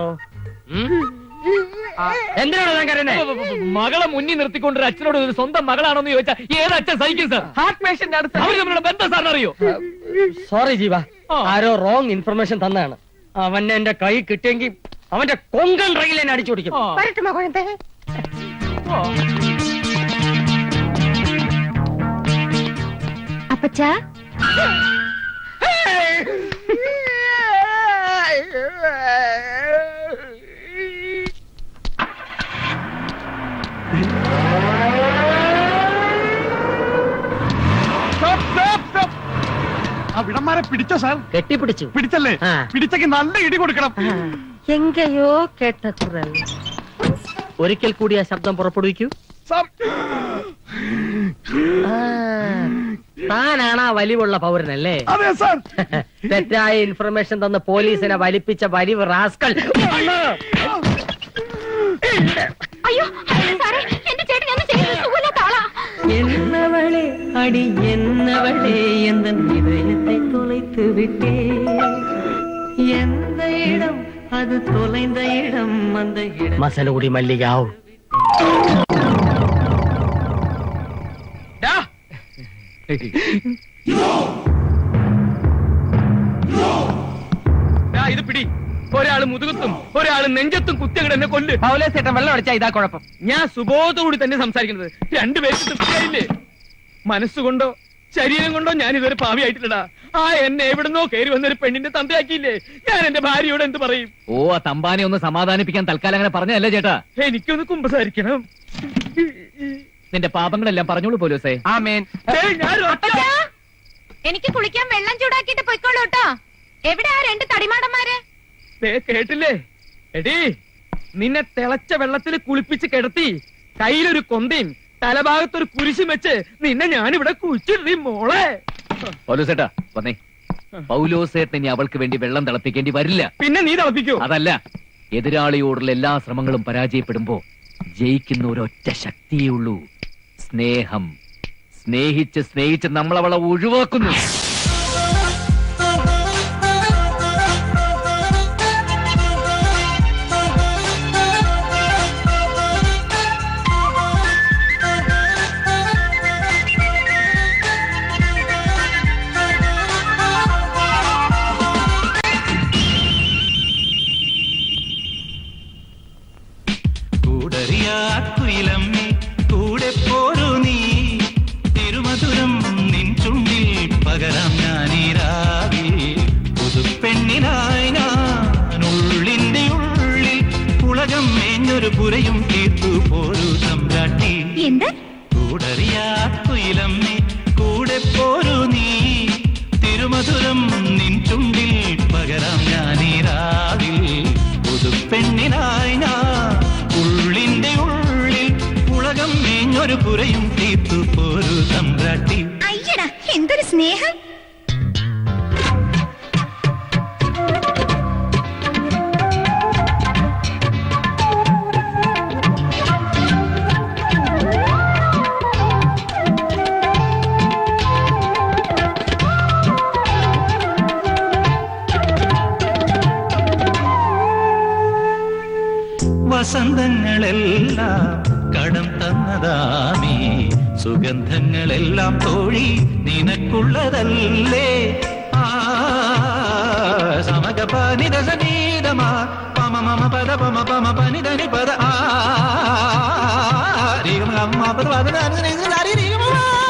എന്തിനാണോ ഞാൻ കരുതുന്നത് മകളെ മുന്നിൽ നിർത്തിക്കൊണ്ട് ഒരു അച്ഛനോട് ഒരു സ്വന്തം മകളാണോന്ന് ചോദിച്ചാൽ ഏത് അച്ഛൻ സഹിക്കും സാർ ഹാർട്ട് പേഷ്യന്റ് അടുത്ത് അവർ തമ്മിലുള്ള ബന്ധം സാറിന് അറിയോ സോറി ജീവ ആരോ റോങ് ഇൻഫർമേഷൻ തന്നാണ് അവൻ എന്റെ കൈ കിട്ടിയെങ്കിൽ അവന്റെ കൊങ്കൺ റെയിൽ എന്നെ അടിച്ചു പിടിക്കും വരട്ടുമോ കുഴന്തേ അപ്പച്ചാ Stop, stop, stop. ആ വിടന്മാരെ പിടിച്ചോ സാർ കെട്ടിപ്പിടിച്ചു പിടിച്ചല്ലേ ആ. പിടിച്ചെങ്കിൽ നല്ല ഇടി കൊടുക്കണം എങ്കയോ കേട്ട കുറൽ ഒരിക്കൽ കൂടി ആ ശബ്ദം പുറപ്പെടുവിക്കൂ സാർ ആ, താനാണ് ആ വലിവുള്ള പൗരനല്ലേ അതെ സാർ തെറ്റായ ഇൻഫർമേഷൻ തന്ന് പോലീസിനെ വലിപ്പിച്ച വലിവ് റാസ്കൽ അയ്യോ സാറേ എന്റെ ചേട്ടൻ ഒന്ന് ചെയ്യുന്നത് സുഖമില്ലാത്ത ആളാ என்னவளே அடி என்னவளே எந்த இதயத்தை தொலைத்து விட்டே எந்த இடம் அது தொலைந்த இடம் அந்த இடம் മസനഗുടി മല്ലികാവ് ദാ, ഇത് പിടി ഒരാള് മുതുകത്തും ഒരാള് നെഞ്ചത്തും കുത്തിയങ്ങടെ എന്നെ കൊല്ല് പൗലേസേട്ടൻ വെള്ളം അടിച്ചാ ഇതാ കുഴപ്പം ഞാൻ സുബോധത്തോടി തന്നെ സംസാരിക്കുന്നത് രണ്ടുപേർക്ക് തൃപ്തിയായില്ലേ മനസ്സുകൊണ്ടോ ശരീരം കൊണ്ടോ ഞാൻ ഇതൊരു പാവിയായിട്ടില്ലടാ ആ എന്നെ എവിടുന്നോ കയറി വന്നൊരു പെണ്ണിന്റെ തന്തയാക്കിയില്ലേ ഞാൻ എന്റെ ഭാര്യയോട് എന്ത് പറയും ഓ ആ തമ്പാനെ ഒന്ന് സമാധാനിപ്പിക്കാൻ തൽക്കാലം അങ്ങനെ പറഞ്ഞതല്ലേ ചേട്ടാ എനിക്കൊന്ന് കുമ്പസാരിക്കണം നിന്റെ പാപങ്ങളെല്ലാം പറഞ്ഞോളൂ പോലീസേ ആമേൻ ഏയ്, ഞാൻ ഒറ്റ- എനിക്ക് കുളിക്കാൻ വെള്ളം ചൂടാക്കിയിട്ട് പൊയ്ക്കോളൂ കേട്ടോ എവിടെ ആ രണ്ട് തടിമാടന്മാര് ദേ, കേട്ടില്ലേ എടീ നിന്നെ തിളച്ച വെള്ളത്തിൽ കുളിപ്പിച്ച് കിടത്തി കയ്യിലൊരു കൊന്തയും തലഭാഗത്തൊരു കുരിശും വെച്ച് നിന്നെ ഞാനിവിടെ കുഴിച്ചിടീ മോളെ പൗലോസേട്ടാ വന്നേ പൗലോസേട്ടൻ ഇനി അവൾക്ക് വേണ്ടി വെള്ളം തിളപ്പിക്കേണ്ടി വരില്ല പിന്നെ നീ തിളപ്പിക്കോ അതല്ല എതിരാളിയോടുള്ള എല്ലാ ശ്രമങ്ങളും പരാജയപ്പെടുമ്പോ ജയിക്കുന്ന ഒരൊറ്റ ശക്തിയേ ഉള്ളൂ സ്നേഹം സ്നേഹിച്ച് സ്നേഹിച്ച് നമ്മൾ അവളെ ഒഴിവാക്കുന്നു കൂടറിയാക്കുയിലമ്മേ കൂടെ പോരു നീ തിരുമധുരം നിൻ ചുണ്ടിൽ പകരാം ഞാനീരാവിൽ പുതുപ്പെണ്ണിനായി ഞാൻ ഉള്ളിന്റെ ഉള്ളിൽ ഉലകം മേഞ്ഞൊരു പുരയും തീർത്തു പോരു സമ്രാട്ടി എന്ത് കൂടറിയാക്കുയിലമ്മേ കൂടെ പോരു നീ തിരുമധുരം നിൻ ചുണ്ടിൽ പകരാം ഞാനീരാ പുരയും തീർത്തു പോരു തമ്പ്രാട്ടി അയ്യടാ എന്തൊരു സ്നേഹം വസന്തങ്ങളെല്ലാം കടം തന്നതാമീ സുഗന്ധങ്ങളെല്ലാം തോഴി നിനക്കുള്ളതല്ലേ ആ സമക പനിത സനീതമാ പമ മമ പദ പമ പമ പനിതനി പദ ആ രീഗമ ഗമ പദ പദ ദാ ദാ ദാ ദാ രീഗമ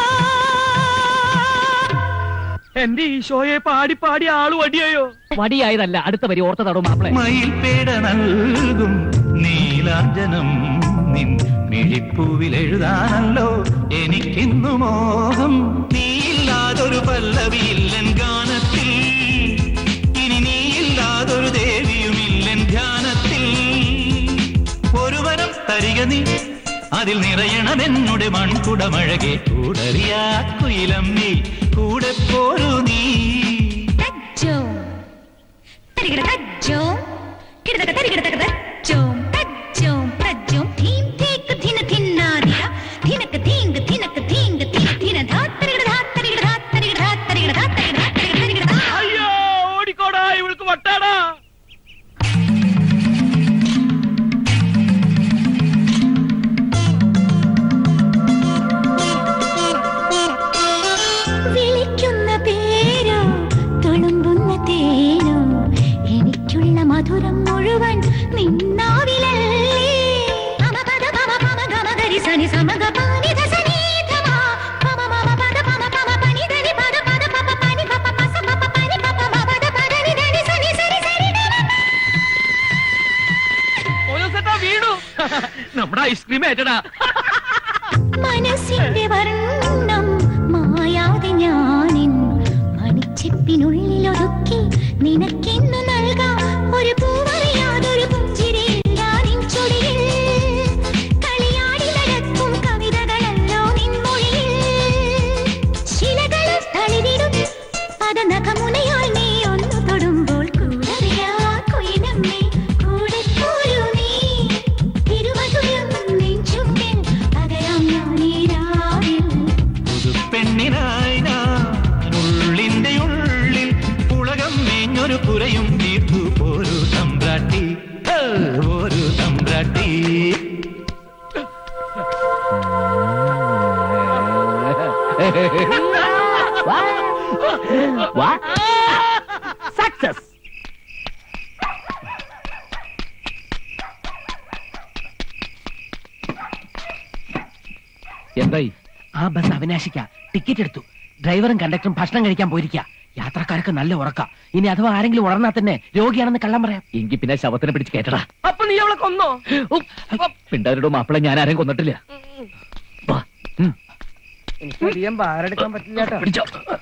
എന്റെ ഈശോയെ പാടി പാടി ആള് വടിയായോ വടിയായതല്ല അടുത്ത വരി ഓർത്തതാടോ മാപ്പിളെ മയിൽപേട നൽകും നീലാഞ്ജനം നിൻ മിഴിപ്പൂവിൽ എഴുതാനല്ലോ എനിക്കിന്നു മോഹം നീയില്ലാതൊരു പല്ലവിയില്ലൻ ഗാനത്തിൽ ഇനി നീയില്ലാതൊരു ദേവിയുമില്ലൻ ധ്യാനത്തിൽ ഒരു വരം തരിക നീ അതിൽ നിറയണമെന്നുടെ മൺകുടമഴകെ കൂടറിയാ കുയിലം നീ കൂടെ പോരൂ നീ തജ്ജോ തരികിട തജ്ജോ കിടതക തരികിട തക തജ്ജോ തജ്ജോ തജ്ജോ ധീം ധീക്ക് ധിന ധിന്നാദിയ ധിനക ധീങ്ക് ധിനക ധീങ്ക് ധിന ധിന ധാ തരികിട ധാ തരികിട ധാ തരികിട ധാ തരികിട ധാ തരികിട ധാ തരികിട തരികിട ധാ അയ്യോ ഓടിക്കോടാ ഇവൾക്ക് വട്ടാടാ വിളിക്കുന്ന പേരോ തുളുമ്പുന്ന തേനോ എനിക്കുള്ള മധുരം മുഴുവൻ നിന്നാവിലല്ലേ പമ പദ പമ പമ ഗമ ഗരി സനി സമഗ പാനി ധ സനി ധ മ. പമ മമ പദ പമ പമ പനി ധനി പദ പദ പപ പനി പപ പസ പപ പനി പപ മ പദ പദ നി ധനി സനി സരി സരി ധ മ. ഓരോ സെറ്റാ വീണു നമ്മുടെ ഐസ്ക്രീം ഏറ്റടാ മനസ്സിന്റെ വർണ്ണം മായാതെ ഞാനിൻ മണിച്ചെപ്പിനുള്ളിൽ ഒതുക്കി നിനക്കിന്നു നൽകാം ഒരു പൂവറിയാതൊരു പുഞ്ചിരിയില്ല നിൻ ചുടിയിൽ കളിയാടി നടക്കും കവിതകളല്ലോ നിൻ മൊഴിയിൽ ശിലകൾ തളിരിടും പദനഖമുനയാൽ നീ ഒന്നു തൊടുമ്പോൾ കൂടറിയാ കുയിലമ്മേ കൂടെ പോരൂ നീ തിരുമധുരം നെഞ്ചുമ്പിൽ പകരാം ഞാനീ രാവിൽ പുതുപ്പെണ്ണിനായി ഞാൻ ഉള്ളിന്റെ ഉള്ളിൽ പുളകം മേഞ്ഞൊരു പുരയും തീർത്തു പോരു തമ്പ്രാട്ടി ഹേ, ഒരു തമ്പ്രാട്ടി സക്സസ് എന്തായി ആ ബസ് അവിനാശിക്ക ടിക്കറ്റ് എടുത്തു ഡ്രൈവറും കണ്ടക്ടറും ഭക്ഷണം കഴിക്കാൻ പോയിരിക്കുക യാത്രക്കാർക്ക് നല്ല ഉറക്ക ഇനി അഥവാ ആരെങ്കിലും ഉണർന്നാൽ തന്നെ രോഗിയാണെന്ന് കള്ളം പറയാം എങ്കിൽ പിന്നെ ശവത്തിനെ പിടിച്ച് കേട്ടടാ അപ്പൊ നീ അവളെ കൊന്നോ പിണ്ടാരുടെ മാപ്പിളെ ഞാൻ ആരെയും കൊന്നിട്ടില്ല വാ, ഉം. എനിക്ക് അധികം ഭാരെടുക്കാൻ പറ്റില്ല കേട്ടോ പിടിച്ചോ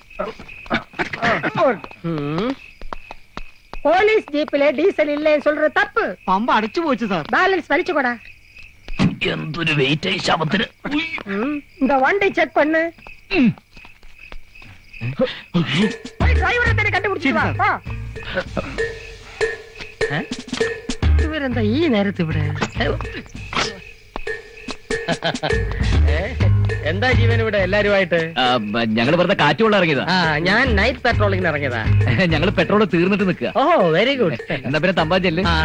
ഉം. போலீஸ் ஜீப்ல டீசல் இல்லைன்னு சொல்ற தப்பு പമ്പ അടച്ചു പോച്ചു സാർ பேலன்ஸ் வலிச்சுக்கோடா എന്തൊരു വെയിറ്റ് ആയി ശവത്തിന് ம், இந்த வண்டி செக் பண்ணு போய் டிரைவரை தேடி கண்டுபிடிச்சிட்டு வா வா. ഏ? ഇവരെന്താ ഈ നേരത്ത് ഇവിടെ ഏ? എന്താ ജീവൻ ഇവിടെ എല്ലാരുമായിട്ട് ഞങ്ങൾ വെറുതെ കാറ്റുകൊള്ള ഇറങ്ങിയതാ ആ ഞാൻ നൈറ്റ് പെട്രോളിങ്ങിന് ഇറങ്ങിയതാ ഞങ്ങൾ പെട്രോൾ തീർന്നിട്ട് നിൽക്കുക ഓ വെരി ഗുഡ് എന്നാ പിന്നെ തമ്പാച്ചല്ലേ ആ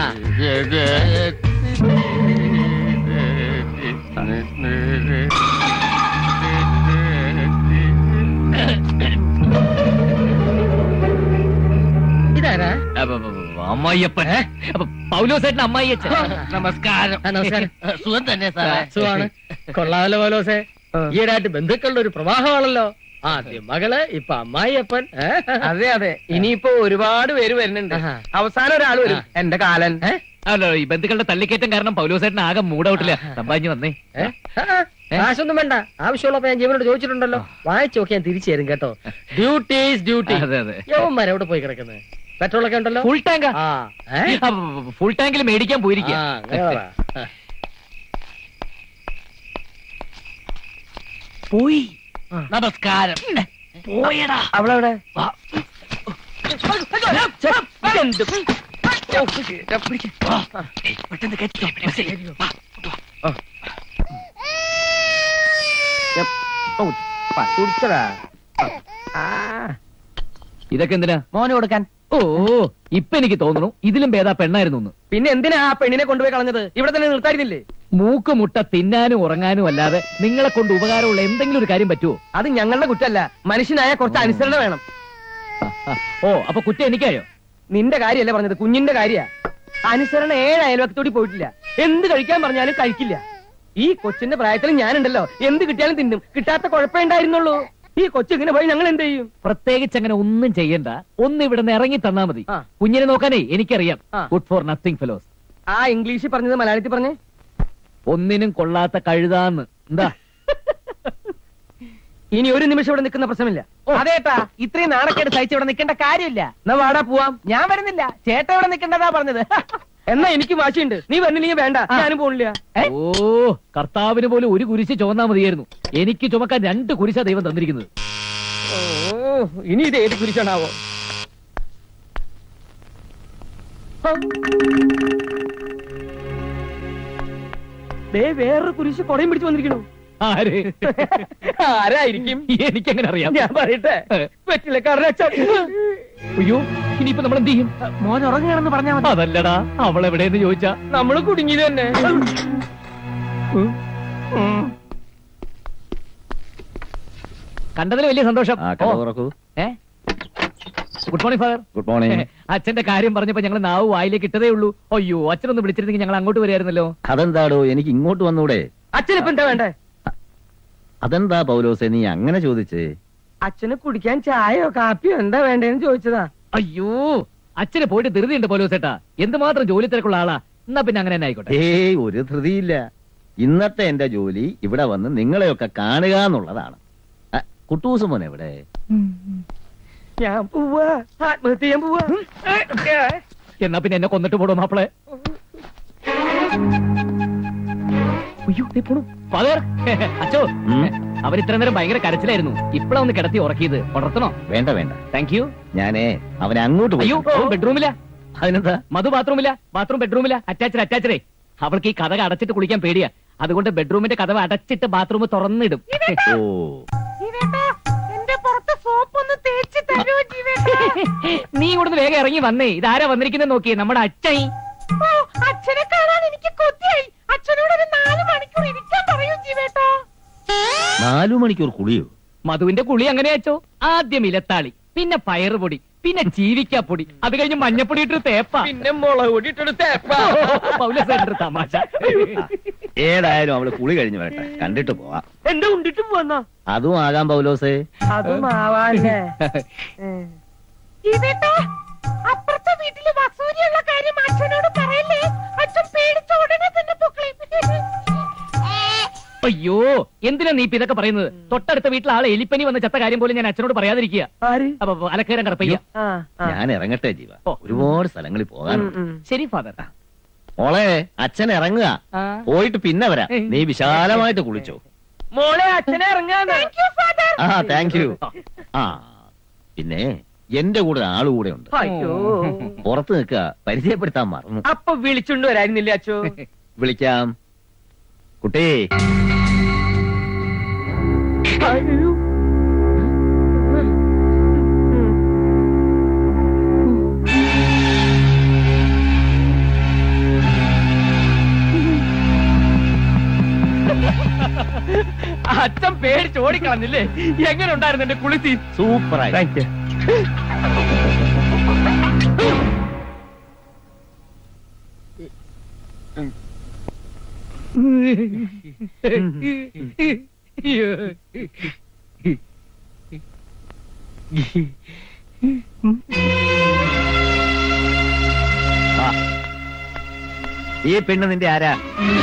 ഇതാരാ അമ്മായിയപ്പൻ അപ്പൊ പൗലോസേട്ടൻ അമ്മായിയച്ഛൻ നമസ്കാരം ആ, നമസ്കാരം. സുഖം തന്നെ സാറേ സുഖാണ് കൊള്ളാമല്ലോ പോലോസെ ഈയിടായിട്ട് ബന്ധുക്കളുടെ ഒരു പ്രവാഹമാണല്ലോ ആദ്യം മകള് ഇപ്പൊ അമ്മായിയപ്പൻ അതെ അതെ ഇനിയിപ്പോ ഒരുപാട് പേര് വരുന്നുണ്ട് ആഹാ. അവസാനം ഒരാൾ വരും എന്റെ കാലൻ അല്ലോ ഈ ബന്ധുക്കളുടെ തള്ളിക്കയറ്റം കാരണം പൗലോസേട്ടൻ ആകെ മൂടൗട്ടില്ല തമ്പാഞ്ഞു വന്നേ ഏ? ആ, ആ, കാശൊന്നും വേണ്ട ആവശ്യമുള്ളപ്പോ ഞാൻ ജീവനോട് ചോദിച്ചിട്ടുണ്ടല്ലോ വായിച്ചു നോക്കി ഞാൻ തിരിച്ചു തരും കേട്ടോ ഡ്യൂട്ടീസ് ഡ്യൂട്ടി അതെ അതെ യവന്മാർ എവിടെ പോയി കിടക്കുന്നത് പെട്രോൾ ഒക്കെ ഉണ്ടല്ലോ ഫുൾ ടാങ്കാ ആ ഏ? ഫുൾ ടാങ്കിൽ മേടിക്കാൻ പോയിരിക്കുക ആ, അങ്ങനെ പറ. ആ. പോയി നമസ്കാരം പോയടാ അവളെവിടെ പെട്ടെന്ന് കയറ്റിക്കോ കുടിച്ചടാ ഇതൊക്കെ എന്തിനാ മോന് കൊടുക്കാൻ ഓ ഇപ്പൊ എനിക്ക് തോന്നുന്നു ഇതിലും ഭേദ പെണ്ണായിരുന്നു എന്ന് പിന്നെ എന്തിനാ ആ പെണ്ണിനെ കൊണ്ടുപോയി കളഞ്ഞത് ഇവിടെ തന്നെ നിർത്തായിരുന്നില്ലേ മൂക്ക് മുട്ട തിന്നാനും ഉറങ്ങാനും അല്ലാതെ നിങ്ങളെ കൊണ്ട് ഉപകാരമുള്ള എന്തെങ്കിലും ഒരു കാര്യം പറ്റുമോ അത് ഞങ്ങളുടെ കുറ്റമല്ല മനുഷ്യനായ കുറച്ച് അനുസരണ വേണം ഓ അപ്പൊ കുറ്റം എനിക്കായോ നിന്റെ കാര്യമല്ല പറഞ്ഞത് കുഞ്ഞിന്റെ കാര്യ അനുസരണ ഏഴ് അയൽവക്കത്തോടി പോയിട്ടില്ല എന്ത് കഴിക്കാൻ പറഞ്ഞാലും കഴിക്കില്ല ഈ കൊച്ചിന്റെ പ്രായത്തിൽ ഞാനുണ്ടല്ലോ എന്ത് കിട്ടിയാലും തിന്നും കിട്ടാത്ത കുഴപ്പമേ ഉണ്ടായിരുന്നുള്ളൂ ഈ കൊച്ചിങ്ങനെ പോയി ഞങ്ങൾ എന്ത് ചെയ്യും പ്രത്യേകിച്ച് അങ്ങനെ ഒന്നും ചെയ്യണ്ട ഒന്ന് ഇവിടെ നിന്ന് ഇറങ്ങി തന്നാ മതി കുഞ്ഞിനെ നോക്കാനേ എനിക്കറിയാം ഗുഡ് ഫോർ നത്തിങ് ഫെലോസ് ആ ഇംഗ്ലീഷിൽ പറഞ്ഞത് മലയാളത്തിൽ പറഞ്ഞേ ഒന്നിനും കൊള്ളാത്ത കഴുതാന്ന് എന്താ ഇനി ഒരു നിമിഷം ഇവിടെ നിൽക്കുന്ന പ്രശ്നമില്ല അതേട്ടാ ഇത്രയും നാണക്കേട് സഹിച്ച് ഇവിടെ നിൽക്കേണ്ട കാര്യമില്ല എന്നാ വാടാ പോവാം ഞാൻ വരുന്നില്ല ചേട്ടൻ ഇവിടെ നിൽക്കേണ്ടതാ പറഞ്ഞത് എന്നാ എനിക്ക് വാശിയുണ്ട് നീ വന്നില്ലെങ്കിൽ വേണ്ട ഞാനും പോണില്ല ഓ കർത്താവിന് പോലും ഒരു കുരിശ് ചുമന്നാ മതിയായിരുന്നു എനിക്ക് ചുമക്കാൻ രണ്ട് കുരിശാ ദൈവം തന്നിരിക്കുന്നത് ഓ ഇനി ഇത് ഏത് കുരിശാണാവോ ദേ വേറൊരു കുരിശ് കൊടയും പിടിച്ചു വന്നിരിക്കണു ആര് ആരായിരിക്കും എനിക്കെങ്ങനെ അറിയാം ഞാൻ പറയട്ടെ വെറ്റിലക്കാരൻ അച്ഛൻ അയ്യോ ഇനിയിപ്പോ നമ്മൾ എന്ത് ചെയ്യും മോൻ ഉറങ്ങുകയാണെന്ന് പറഞ്ഞാൽ മതി അതല്ലടാ അവൾ എവിടെയെന്ന് ചോദിച്ചാ നമ്മള് കുടുങ്ങിയത് തന്നെ കണ്ടതിൽ വലിയ സന്തോഷം ആ കഥ തുറക്കൂ ഏ good morning father good morning അച്ഛന്റെ കാര്യം പറഞ്ഞപ്പോ ഞങ്ങൾ നാവ് വായിലേക്ക് ഇട്ടതേ ഉള്ളൂ അയ്യോ അച്ഛനൊന്ന് വിളിച്ചിരുന്നെങ്കിൽ ഞങ്ങൾ അങ്ങോട്ട് വരായിരുന്നല്ലോ അതെന്താടോ എനിക്ക് ഇങ്ങോട്ട് വന്നൂടെ അച്ഛനിപ്പോ എന്താ വേണ്ടേ അതെന്താ പൗലോസെ നീ അങ്ങനെ ചോദിച്ചേ അച്ഛന് കുടിക്കാൻ ചായയോ കാപ്പിയോ എന്താ വേണ്ടേന്ന് ചോദിച്ചതാ അയ്യോ അച്ഛന് പോയിട്ട് ധൃതിയുണ്ട് പോലോ ചേട്ടാ എന്തുമാത്രം ജോലി തിരക്കുള്ള ആളാ എന്നാ പിന്നെ അങ്ങനെ തന്നെ ആയിക്കോട്ടെ ഏയ് ഒരു ധൃതിയില്ല ഇന്നത്തെ എന്റെ ജോലി ഇവിടെ വന്ന് നിങ്ങളെയൊക്കെ കാണുക എന്നുള്ളതാണ് ആ, കുട്ടൂസ് മോൻ എവിടെ ഞാൻ പോവാ ആത്മഹത്യ ചെയ്യാൻ പോവാ എന്നാ പിന്നെ എന്നെ കൊന്നിട്ട് പോടോ മാപ്പിളെ അയ്യോ ദേ പോണു. ഫാദർ അച്ചോ അവൻ ഇത്ര നേരം ഭയങ്കര കരച്ചിലായിരുന്നു ഇപ്പഴാ ഒന്ന് കിടത്തി ഉറക്കിയത് ഉണർത്തണോ വേണ്ട വേണ്ട താങ്ക് യു ഞാനേ അവനെ അങ്ങോട്ട് പോയി അയ്യോ അവൻ ബെഡ്റൂമില അതിനെന്താ മധു ബാത്റൂമില്ല ബാത്റൂം ബെഡ്റൂമില്ല അറ്റാച്ചഡ് അറ്റാച്ചഡേ അവൾക്ക് ഈ കഥ അടച്ചിട്ട് കുളിക്കാൻ പേടിയാ അതുകൊണ്ട് ബെഡ്റൂമിന്റെ കഥ അടച്ചിട്ട് ബാത്റൂം തുറന്നിടും ഓ എന്റെ പുറത്ത് സോപ്പ് ഒന്ന് തേച്ച് തരൂ നീ ഇവിടുന്ന് വേഗം ഇറങ്ങി വന്നേ ഇതാരാ വന്നിരിക്കുന്നത് നോക്കിയേ നമ്മുടെ അച്ഛൻ അച്ഛനെ കാണാൻ എനിക്ക് കൊതിയായി അച്ഛനോട് ഒരു നാല് മണിക്കൂർ ഇരിക്കാൻ പറയൂ ജീവേട്ടാ നാലു മണിക്കൂർ കുളിയോ മധുവിന്റെ കുളി അങ്ങനെ അച്ചോ ആദ്യം ഇലത്താളി പിന്നെ പയറുപൊടി പിന്നെ ചീവിക്കാപ്പൊടി അത് കഴിഞ്ഞ് മഞ്ഞപ്പൊടി ഇട്ടൊരു തേപ്പ പിന്നെ മുളക് പൊടി ഇട്ടൊരു തേപ്പ പൗലസേട്ടന്റെ തമാശ ഏതായാലും അവള് കുളി കഴിഞ്ഞു വരട്ടെ കണ്ടിട്ട് പോവാം എന്റെ ഉണ്ടിട്ട് പോന്നാ അതും ആകാം പൗലോസേ അതും ആവാല്ലേ ജീവേട്ടാ അപ്പുറത്തെ വീട്ടില് വസൂരിയുള്ള കാര്യം അച്ഛനോട് പറയല്ലേ അച്ഛൻ പേടിച്ച ഉടനെ തന്നെ പൊക്കളയും അയ്യോ എന്തിനാ നീ ഇപ്പൊ ഇതൊക്കെ പറയുന്നത് തൊട്ടടുത്ത വീട്ടിൽ ആളെ എലിപ്പനി വന്ന ചത്ത കാര്യം പോലും ഞാൻ അച്ഛനോട് പറയാതിരിക്കുക അപ്പൊ അലക്കേരം കടപ്പയ്യ ഞാൻ ഇറങ്ങട്ടെ ജീവ ഒരുപാട് സ്ഥലങ്ങളിൽ പോകാനുണ്ട് ശരി ഫാദർ മോളെ അച്ഛൻ ഇറങ്ങുക ആ. പോയിട്ട് പിന്നെ വരാം നീ വിശാലമായിട്ട് കുളിച്ചോ മോളെ അച്ഛനെ ഇറങ്ങാന്ന് ആ താങ്ക് യു ആ പിന്നെ എന്റെ കൂടെ ആള് കൂടെ ഉണ്ട് അയ്യോ പുറത്ത് നിൽക്കുക പരിചയപ്പെടുത്താൻ മറന്നു അപ്പൊ വിളിച്ചുകൊണ്ട് വരായിരുന്നില്ലേ അച്ഛോ വിളിക്കാം കുട്ടി അയ്യോ അച്ഛൻ പേടിച്ച് ഓടിക്കളഞ്ഞില്ലേ എങ്ങനെ ഉണ്ടായിരുന്നു എന്റെ കുളിസി സൂപ്പറായി താങ്ക് യു ആ. ഈ പെണ്ണ് നിന്റെ ആരാ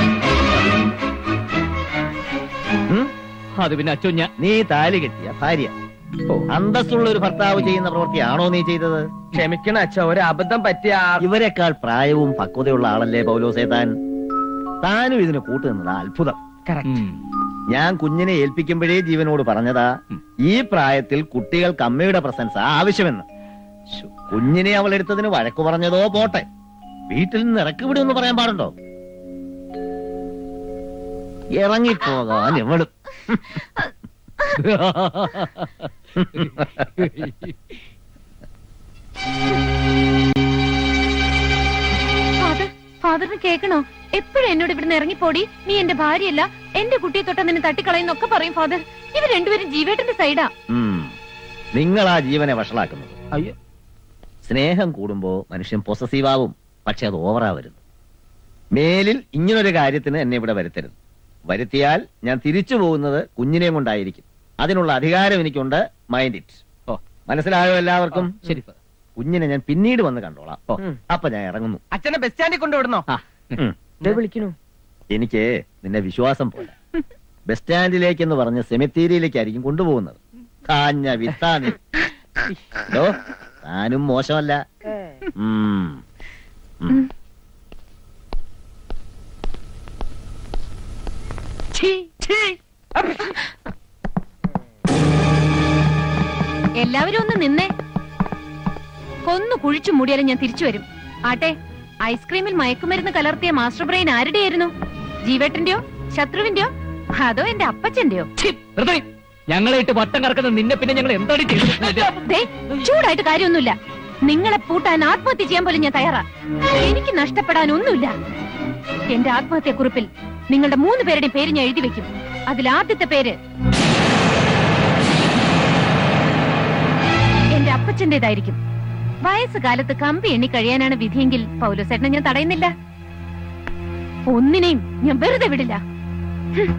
ഉം? അത് പിന്നെ അച്ഛൻ ഞാൻ നീ താലി കെട്ടിയ ഭാര്യ അന്തസ്സുള്ള ഒരു ഭർത്താവ് ചെയ്യുന്ന പ്രവൃത്തിയാണോ നീ ചെയ്തത് ക്ഷമിക്കണം അച്ഛ ഒരു അബദ്ധം പറ്റിയ ആ- ഇവരെക്കാൾ പ്രായവും പക്വതയുള്ള ആളല്ലേ പൗലോസേ താൻ താനും ഇതിന് കൂട്ടുനിന്നത് അത്ഭുതം ഞാൻ കുഞ്ഞിനെ ഏൽപ്പിക്കുമ്പോഴേ ജീവനോട് പറഞ്ഞതാ ഈ പ്രായത്തിൽ കുട്ടികൾക്ക് അമ്മയുടെ പ്രസൻസ് ആവശ്യമെന്ന് ശ്ശോ, കുഞ്ഞിനെ അവൾ എടുത്തതിന് വഴക്കു പറഞ്ഞതോ പോട്ടെ വീട്ടിൽ നിന്ന് ഇറക്കി വിടുമെന്ന് പറയാൻ പാടുണ്ടോ ഇറങ്ങിപ്പോകാൻ എവളും ഫാദർ ഫാദറിന് കേൾക്കണോ എപ്പോഴും എന്നോട് ഇവിടുന്ന് ഇറങ്ങിപ്പോടി നീ എന്റെ ഭാര്യയല്ല എന്റെ കുട്ടിയെ തൊട്ട നിന്നെ തട്ടിക്കളയുന്നൊക്കെ പറയും ഫാദർ ഇവർ രണ്ടുപേരും ജീവേട്ടന്റെ സൈഡാ ഉം. നിങ്ങളാ ജീവനെ വഷളാക്കുന്നത് അയ്യോ സ്നേഹം കൂടുമ്പോ മനുഷ്യൻ പൊസസീവാവും പക്ഷെ അത് ഓവറാവരുത് മേലിൽ ഇങ്ങനൊരു കാര്യത്തിന് എന്നെ ഇവിടെ വരുത്തരുത് വരുത്തിയാൽ ഞാൻ തിരിച്ചു പോകുന്നത് കുഞ്ഞിനെയും കൊണ്ടായിരിക്കും അതിനുള്ള അധികാരം എനിക്കുണ്ട് മൈൻഡ് ഇറ്റ് ഓ മനസ്സിലായോ എല്ലാവർക്കും ശരി കുഞ്ഞിനെ ഞാൻ പിന്നീട് വന്ന് കണ്ടോളാം ഓ അപ്പൊ ഞാൻ ഇറങ്ങുന്നു അച്ഛനെ ബസ് സ്റ്റാൻഡിൽ കൊണ്ടുവിടണോ ഉം. വിളിക്കണു എനിക്ക് നിന്നെ വിശ്വാസം പോലെ ബസ് സ്റ്റാൻഡിലേക്ക് എന്ന് പറഞ്ഞ് സെമിത്തേരിയിലേക്കായിരിക്കും കൊണ്ടുപോകുന്നത് കാഞ്ഞ വിത്താ നീ ഹലോ താനും മോശമല്ല ഉം. ഉം. എല്ലാവരും ഒന്ന് നിന്നേ കൊന്നു കുഴിച്ചു മൂടിയാലും ഞാൻ തിരിച്ചു വരും ആട്ടെ ഐസ്ക്രീമിൽ മയക്കുമരുന്ന് കലർത്തിയ മാസ്റ്റർ ബ്രെയിൻ ആരുടെയായിരുന്നു ജീവേട്ടന്റെയോ ശത്രുവിന്റെയോ അതോ എന്റെ അപ്പച്ചന്റെയോ ഞങ്ങളെ ഇട്ട് വട്ടം കറക്കുന്ന നിന്നെ പിന്നെ ഞങ്ങൾ എന്താണ് ചെയ്തത് ദേ, ചൂടായിട്ട് കാര്യമൊന്നുമില്ല നിങ്ങളെ പൂട്ടാൻ ആത്മഹത്യ ചെയ്യാൻ പോലും ഞാൻ തയ്യാറാ എനിക്ക് നഷ്ടപ്പെടാൻ ഒന്നുമില്ല എന്റെ ആത്മഹത്യക്കുറിപ്പിൽ നിങ്ങളുടെ മൂന്ന് പേരുടെയും പേര് ഞാൻ എഴുതി വെക്കും അതിൽ ആദ്യത്തെ പേര് എന്റെ അപ്പച്ചന്റേതായിരിക്കും വയസ്സുകാലത്ത് കമ്പി എണ്ണി കഴിയാനാണ് വിധിയെങ്കിൽ പൗലോസേട്ടനെ ഞാൻ തടയുന്നില്ല ഒന്നിനെയും ഞാൻ വെറുതെ വിടില്ല ഹും.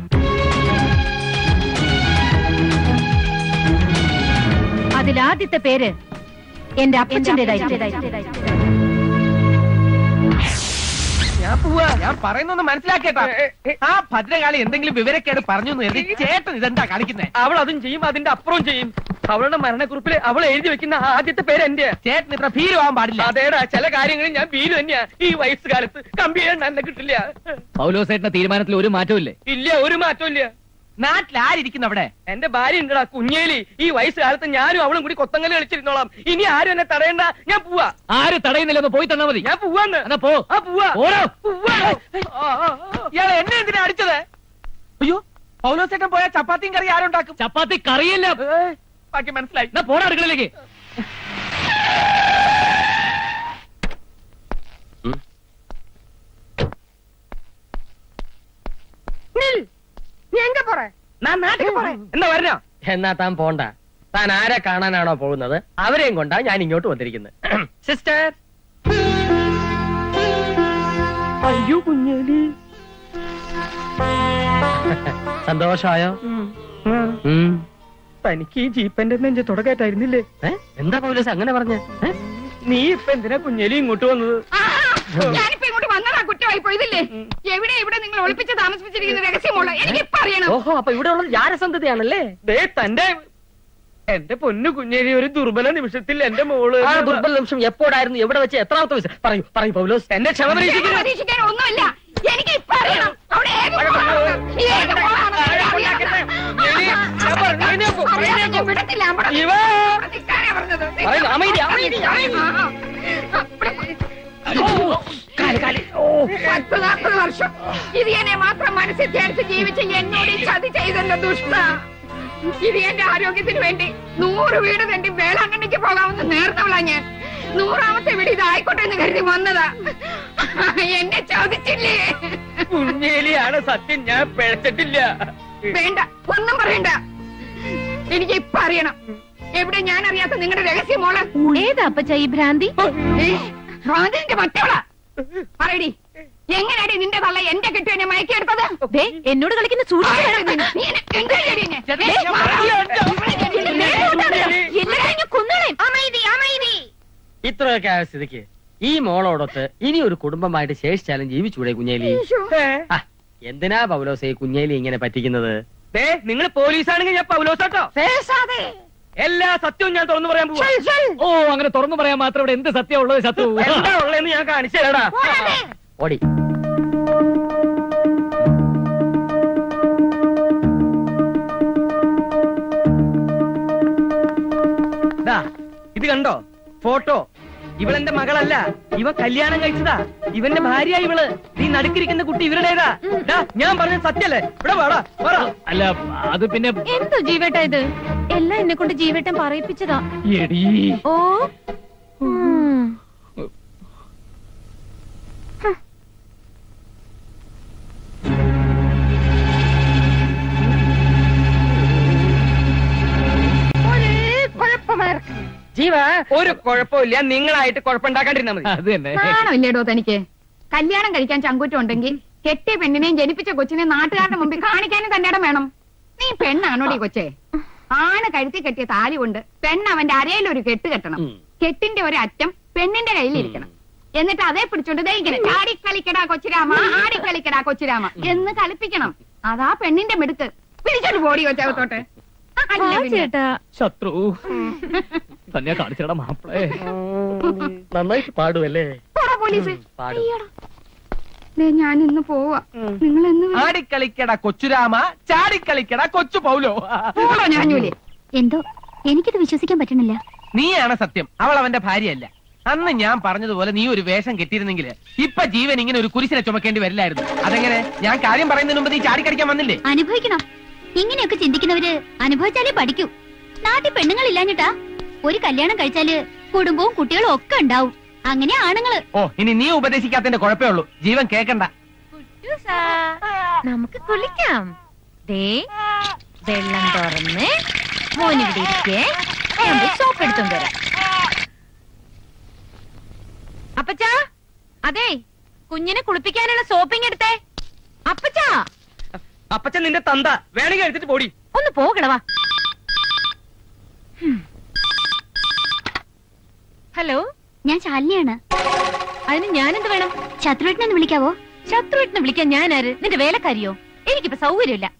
അതിലാദ്യത്തെ പേര് എന്റെ അപ്പച്ചന്റേതായിരിക്കും ഞാൻ പോവാ ഞാൻ പറയുന്നൊന്ന് മനസ്സിലാക്കേട്ടാ ആ ഭദ്രകാളി എന്തെങ്കിലും വിവരക്കേട് പറഞ്ഞു എന്ന് കരുതി ചേട്ടൻ ഇതെന്താ കളിക്കുന്നേ അവൾ അതും ചെയ്യും അതിന്റെ അപ്പുറവും ചെയ്യും അവളുടെ മരണക്കുറിപ്പിൽ അവൾ എഴുതി വെക്കുന്ന ആദ്യത്തെ പേര് എന്റെ ചേട്ടൻ ഇത്ര ഭീരുവാൻ പാടില്ല അതേടാ ചില കാര്യങ്ങളിൽ ഞാൻ ഭീരു തന്നെയാ ഈ വയസ്സുകാലത്ത് കമ്പി ചെയ്യാൻ എന്നെ കിട്ടില്ല പൗലോസേട്ടന്റെ തീരുമാനത്തിൽ ഒരു മാറ്റവും ഇല്ലേ ഇല്ല ഒരു മാറ്റവും ഇല്ല നാട്ടിൽ ആരിയ്ക്കുന്നു അവിടെ എന്റെ ഭാര്യ ഉണ്ടടാ കുഞ്ഞേലി ഈ വയസ്സുകാലത്ത് ഞാനും അവളും കൂടി കൊത്തങ്കല് കളിച്ചിരുന്നോളാം ഇനി ആരും എന്നെ തടയണ്ട ഞാൻ പോവാ ആര് തടയുന്നില്ലെന്ന് പോയി തന്നാ മതി ഞാൻ പോവാന്ന് എന്നാ പോ ആ പോവാ പോരോ പോവാ ഇയാളെ എന്നെ എന്തിനാ അടിച്ചത് അയ്യോ പൗലോസേട്ടൻ പോയ ചപ്പാത്തിയും കറി ആരുണ്ടാക്കും ചപ്പാത്തി കറിയില്ല ബാക്കി മനസ്സിലായി എന്നാ പോടാ അടുക്കളയിലേക്ക് നീ എങ്ക പോറേ ഞാൻ നാട്ടിൽ പോറേ എന്നാ വരണോ എന്നാ താൻ പോണ്ട താൻ ആരെ കാണാനാണോ പോകുന്നത് അവരെയും കൊണ്ടാ ഞാൻ ഇങ്ങോട്ട് വന്നിരിക്കുന്നത് സിസ്റ്റർ അയ്യോ കുഞ്ഞേലി സന്തോഷമായോ ഉം. തനിക്ക് ഈ ജീപ്പന്റെ നെഞ്ച് തുടക്കായിട്ടായിരുന്നില്ലേ എന്താ പൗലോസ് അങ്ങനെ പറഞ്ഞ നീ ഇപ്പൊ എന്തിനാ കുഞ്ഞേലി ഇങ്ങോട്ട് വന്നത് ഞാനിപ്പോ ഇങ്ങോട്ട് വന്നതാ കുറ്റമായി പോയതില്ലേ എവിടെ ഇവിടെ നിങ്ങൾ ഒളിപ്പിച്ച് താമസിപ്പിച്ചിരിക്കുന്ന രഹസ്യമുള്ള എനിക്ക് അറിയണം ഓഹോ അപ്പൊ ഇവിടെ ഉള്ളത് ജാരസന്ധതയാണല്ലേ ദേ തന്റെ എന്റെ പൊന്നു കുഞ്ഞേരി ഒരു ദുർബല നിമിഷത്തിൽ എന്റെ മോള് ദുർബല നിമിഷം എപ്പോഴായിരുന്നു എവിടെ വെച്ച് എത്രാമത്തെ വയസ്സ് പറയൂ പറയൂ പൗലോസ് എന്റെ ക്ഷമ പരീക്ഷിക്കുന്നു. പരീക്ഷിക്കാൻ ഒന്നുമില്ല എനിക്ക് ഇപ്പൊ അറിയണം അവിടെ ഏത് മോളാണ്? ഏത് മോളാണ്? ഞാൻ വിടത്തില്ല അവിടെ പ്രതിക്കാരാ പറഞ്ഞത്. പറയുന്നു, അമൈദി, അമൈദി, അമൈദി. പത്ത് നാൽപ്പത് വർഷം ഇത് എന്നെ മാത്രം മനസ്സിൽ ചേർത്ത് ജീവിച്ച് എന്നോട് ഈ ചതി ചെയ്തല്ലോ ദുഷ്ട ഇത് എന്റെ ആരോഗ്യത്തിന് വേണ്ടി നൂറ് വീട് തണ്ടി വേളാങ്കണ്ണിക്ക് പോകാമെന്ന് നേർന്നവളാ ഞാൻ നൂറാമത്തെ വീട് ഇതായിക്കോട്ടെ എന്ന് കരുതി വന്നതാ എന്നെ ചോദിച്ചില്ലേ കുഞ്ഞേലിയാണ് സത്യം ഞാൻ പിഴച്ചിട്ടില്ല വേണ്ട ഒന്നും പറയണ്ട എനിക്ക് ഇപ്പൊ അറിയണം എവിടെ ഞാൻ അറിയാത്ത നിങ്ങളുടെ രഹസ്യ മോള് ഏതാ അപ്പച്ച ഈ ഭ്രാന്തി ഏ, ഭ്രാന്തിന്റെ മറ്റവളാ പറയടി എങ്ങനെയാടി നിന്റെ തള്ള എന്റെ കെട്ടുവിനെ മയക്കിയെടുത്തത് ദേ, എന്നോട് കളിക്കുന്ന സൂക്ഷിച്ചു വേണം. നീ എന്നെ എന്താ ചെയ്യടി എന്നെ? ദേ, ഏ, മാറാ. ഇവിടെ ഞാൻ നിന്നെ കൊണ്ടുവരാം. എല്ലാവരെയും ഞാൻ കൊന്നുകളയും. അമൈതി അമൈതി ഇത്രയൊക്കെ ആയ സ്ഥിതിക്ക് ഈ മോളോടൊത്ത് ഇനി ഒരു കുടുംബമായിട്ട് ശേഷിച്ചാലും ജീവിച്ചൂടെ കുഞ്ഞേലി ആ, എന്തിനാ പൗലോസ് ഈ കുഞ്ഞേലി ഇങ്ങനെ പറ്റിക്കുന്നത് നിങ്ങൾ പോലീസാണെങ്കിൽ ഞാൻ പൗലോസാട്ടോ എല്ലാ സത്യവും ഞാൻ തുറന്നു പറയാൻ പോവാ ഓ അങ്ങനെ തുറന്നു പറയാൻ മാത്രം ഇവിടെ എന്ത് സത്യം ഉള്ളത് ശത്രു എന്താ ഉള്ളതെന്ന് ഞാൻ കാണിച്ചു തരാടാ ഓടി ഫോട്ടോ ഇവളെന്റെ മകളല്ല ഇവ കല്യാണം കഴിച്ചതാ ഇവന്റെ ഭാര്യ ഇവള് നീ നടുക്കിരിക്കുന്ന കുട്ടി ഇവരുടേതാ ദാ, ഞാൻ പറഞ്ഞ സത്യല്ലേ ഇവിടെ വാടാ വാടാ. അല്ല അത് പിന്നെ എന്തോ ജീവേട്ട ഇത് എല്ലാം എന്നെ കൊണ്ട് ജീവേട്ടൻ പറയിപ്പിച്ചതാ എടീ ഓ ഉം. ഒരേ കുഴപ്പമാർക്ക്. ജീവ ഒരു കുഴപ്പമില്ല നിങ്ങളായിട്ട് കുഴപ്പമുണ്ടാക്കാണ്ടിരുന്നാ മതി അത് തന്നെ നാണമില്ലേടോ തനിക്ക് കല്യാണം കഴിക്കാൻ ചങ്കുറ്റം ഉണ്ടെങ്കിൽ കെട്ടിയ പെണ്ണിനെയും ജനിപ്പിച്ച കൊച്ചിനെ നാട്ടുകാരുടെ മുമ്പിൽ കാണിക്കാനും തന്റെ ഇടം വേണം നീ പെണ്ണാണോടി കൊച്ചേ ആണ് കഴുത്തി കെട്ടിയ താലി കൊണ്ട് പെണ്ണ് അവന്റെ അരയിൽ ഒരു കെട്ട് കെട്ടണം കെട്ടിന്റെ ഒരു അറ്റം പെണ്ണിന്റെ കയ്യിലിരിക്കണം എന്നിട്ട് അതേ പിടിച്ചോണ്ട് ദേ ഇങ്ങനെ ആടിക്കളിക്കടാ കൊച്ചുരാമ ആടിക്കളിക്കടാ കൊച്ചുരാമ എന്ന് കളിപ്പിക്കണം അതാ പെണ്ണിന്റെ മിടുക്ക് പിടിച്ചോണ്ട് പോടി കൊച്ചകത്തോട്ട് അല്ല ആ പിന്നെ. ചേട്ടാ ശത്രു തന്നെ കാണിച്ചടാ മാപ്പിളേ നന്നായിട്ട് പാടുമല്ലേ പോടാ പോലീസ് പാടും ദേ, ഞാൻ ഇന്ന് പോവാ നിങ്ങൾ എന്ന് ആടിക്കളിക്കട കൊച്ചുരാമ ചാടിക്കളിക്കട കൊച്ചു പൗലോ പോടോ ഞാൻ ജോലി എന്തോ എനിക്കിത് വിശ്വസിക്കാൻ പറ്റണില്ല നീയാണ് സത്യം അവൾ അവന്റെ ഭാര്യയല്ല അന്ന് ഞാൻ പറഞ്ഞതുപോലെ നീ ഒരു വേഷം കെട്ടിയിരുന്നെങ്കിൽ ഇപ്പൊ ജീവൻ ഇങ്ങനെ ഒരു കുരിശിനെ ചുമക്കേണ്ടി വരില്ലായിരുന്നു അതെങ്ങനെ ഞാൻ കാര്യം പറയുന്നതിന് മുമ്പ് നീ ചാടിക്കടിക്കാൻ വന്നില്ലേ അനുഭവിക്കണം ഇങ്ങനെയൊക്കെ ചിന്തിക്കുന്നവര് അനുഭവിച്ചാലേ പഠിക്കൂ നാട്ടിൽ പെണ്ണുങ്ങളില്ലാഞ്ഞിട്ടാ ഒരു കല്യാണം കഴിച്ചാല് കുടുംബവും കുട്ടികളും ഒക്കെ ഉണ്ടാവും അങ്ങനെ ആണുങ്ങള് ഓ ഇനി നീ ഉപദേശിക്കാത്തതിന്റെ കുഴപ്പമേ ഉള്ളൂ ജീവൻ കേക്കണ്ട കുട്ടൂസാ, നമുക്ക് കുളിക്കാം ദേ വെള്ളം തുറന്ന് മോനിവിടെ ഇരിക്കേ ഞാൻ പോയി സോപ്പ് എടുത്തോണ്ട് വരാം അപ്പച്ചാ അതെ കുഞ്ഞിനെ കുളിപ്പിക്കാനുള്ള സോപ്പിങ് എടുത്തേ അപ്പച്ചാ അപ്പച്ചൻ നിന്റെ തന്ത വേണമെങ്കിൽ എടുത്തിട്ട് പോടി ഒന്ന് പോകണവാ ഹലോ ഞാൻ ശാലിനിയാണ് അതിന് ഞാനെന്ത് വേണം ശത്രുവേട്ടനെ വിളിക്കാവോ ശത്രുവിട്ടിനെ വിളിക്കാൻ ഞാനാര് നിന്റെ വേലക്കാരിയോ എനിക്കിപ്പോ സൗകര്യമില്ല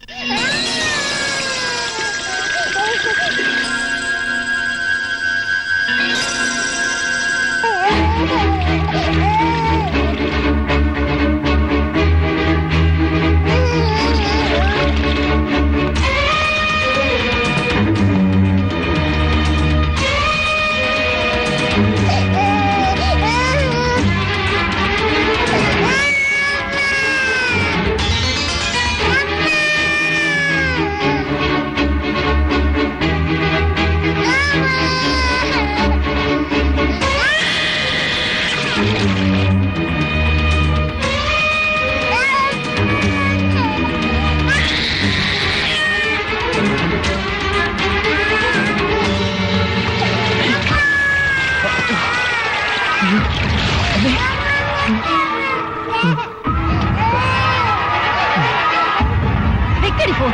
വെക്കടി പോ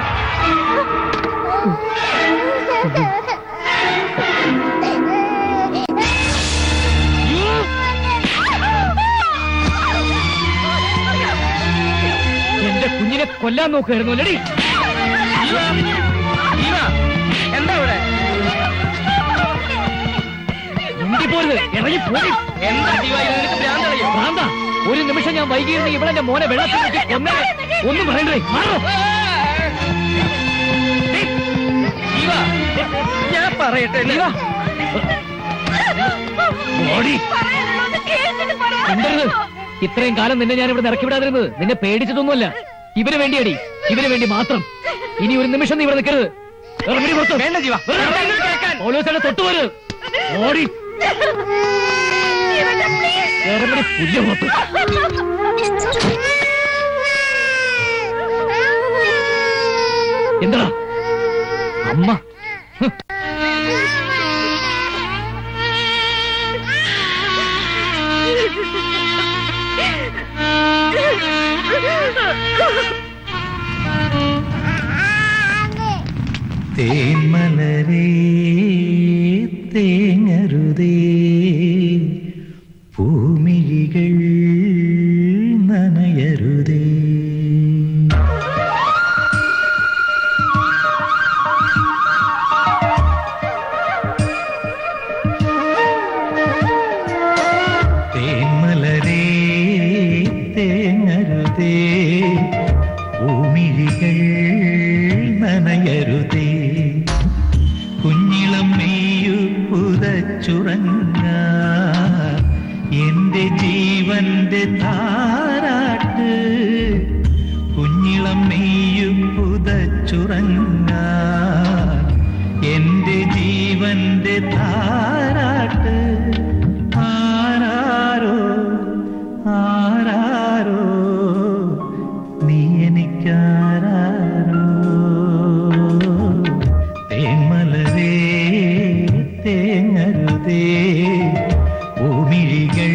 എന്റെ കുഞ്ഞിനെ കൊല്ലാൻ നോക്കുമായിരുന്നു അല്ലടി എന്താ ഇവിടെ മുണ്ടി പോരുത് ഇറങ്ങി പോയി എന്താ ജീവ ഇത് നിനക്ക് ഭ്രാന്തളയോ ഭ്രാന്ത ഒരു നിമിഷം ഞാൻ വൈകിയിരുന്ന ഇവളെന്റെ മോനെ വെള്ളത്തിൽ മുക്കി കൊന്നേ ഒന്നും പറയണ്ടേ മാറോ ജീവ ഞാൻ പറയട്ടെ ജീവ ഓടി മിണ്ടരുത്. ഇത്രയും കാലം നിന്നെ ഞാൻ ഇവിടെ ഇറക്കി വിടാതിരുന്നത് നിന്നെ പേടിച്ചിട്ടൊന്നുമല്ല ഇവന് വേണ്ടിയടി ഇവന് വേണ്ടി മാത്രം ഇനി ഒരു നിമിഷം നീ ഇവിടെ നിൽക്കരുത് ഇറങ്ങടി പുറത്ത്. വേണ്ട ജീവ പോലീസുകാരെ തൊട്ടുപോര് ഓടി ഇറങ്ങടി പുല്ല് പുറത്ത്. എന്താ അമ്മ ഹ്. തേന്മലരേ തേങ്ങരുതേ ഭൂമിഴികൾ നനയരുതേ തേന്മലരേ തേങ്ങരുതേ ഭൂമിഴികൾ നനയരുതേ കുഞ്ഞിളം നെയ്യു പുതച്ച പുതച്ചുറങ്ങ എന്റെ ജീവന്റെ താരാട്ട് കുഞ്ഞിളം നെയ്യു പുതച്ചുറങ്ങ എന്റെ ജീവന്റെ താരാട്ട് ആരാരോ ആരാരോ നീ എനിക്കാരാരോ തേന്മലരേ തേങ്ങരുതേ ഭൂമിഴികൾ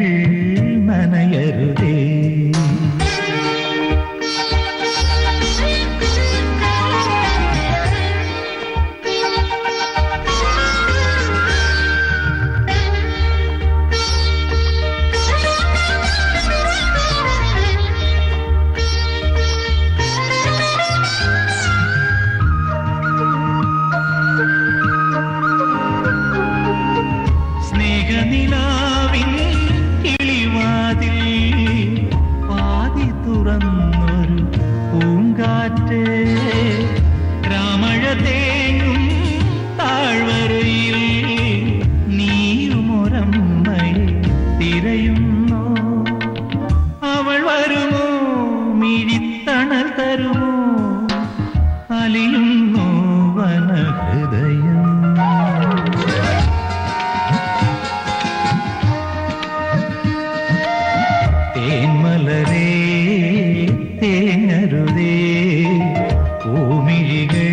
നനയരുതേ സ്നേഹനിലാവിൻ കിളിവാതിൽ പാതി തുറന്നൊരു പൂങ്കാറ്റ് രാമഴ തേങ്ങും താഴ്വരയിൽ നീയുമൊരമ്മയെ തിരയുന്നോ അവൾ വരുമോ മിഴിത്തണൽ തരുമോ അലിയുന്നു വനഹൃദയം തേന്മലരേ തേങ്ങരുതേ പൂമിഴികൾ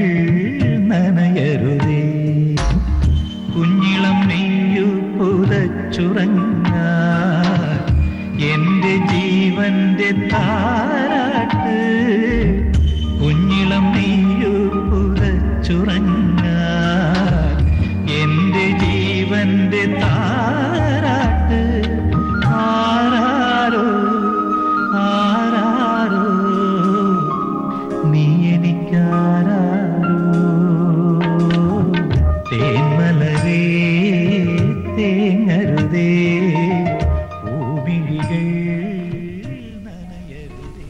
നനയരുതേ കുഞ്ഞിളം നെയ്യു പുതച്ചുറങ്ങ എന്റെ ജീവന്റെ താരാട്ട് കുഞ്ഞിളം നെയ്യു പുതച്ചുറങ്ങ എന്റെ ജീവന്റെ താരാട്ട് ആരാരോ ആരാരോ നീ എനിക്കാരാരോ തേന്മലരേ തേങ്ങരുതേ പൂമിഴികൾ നനയരുതേ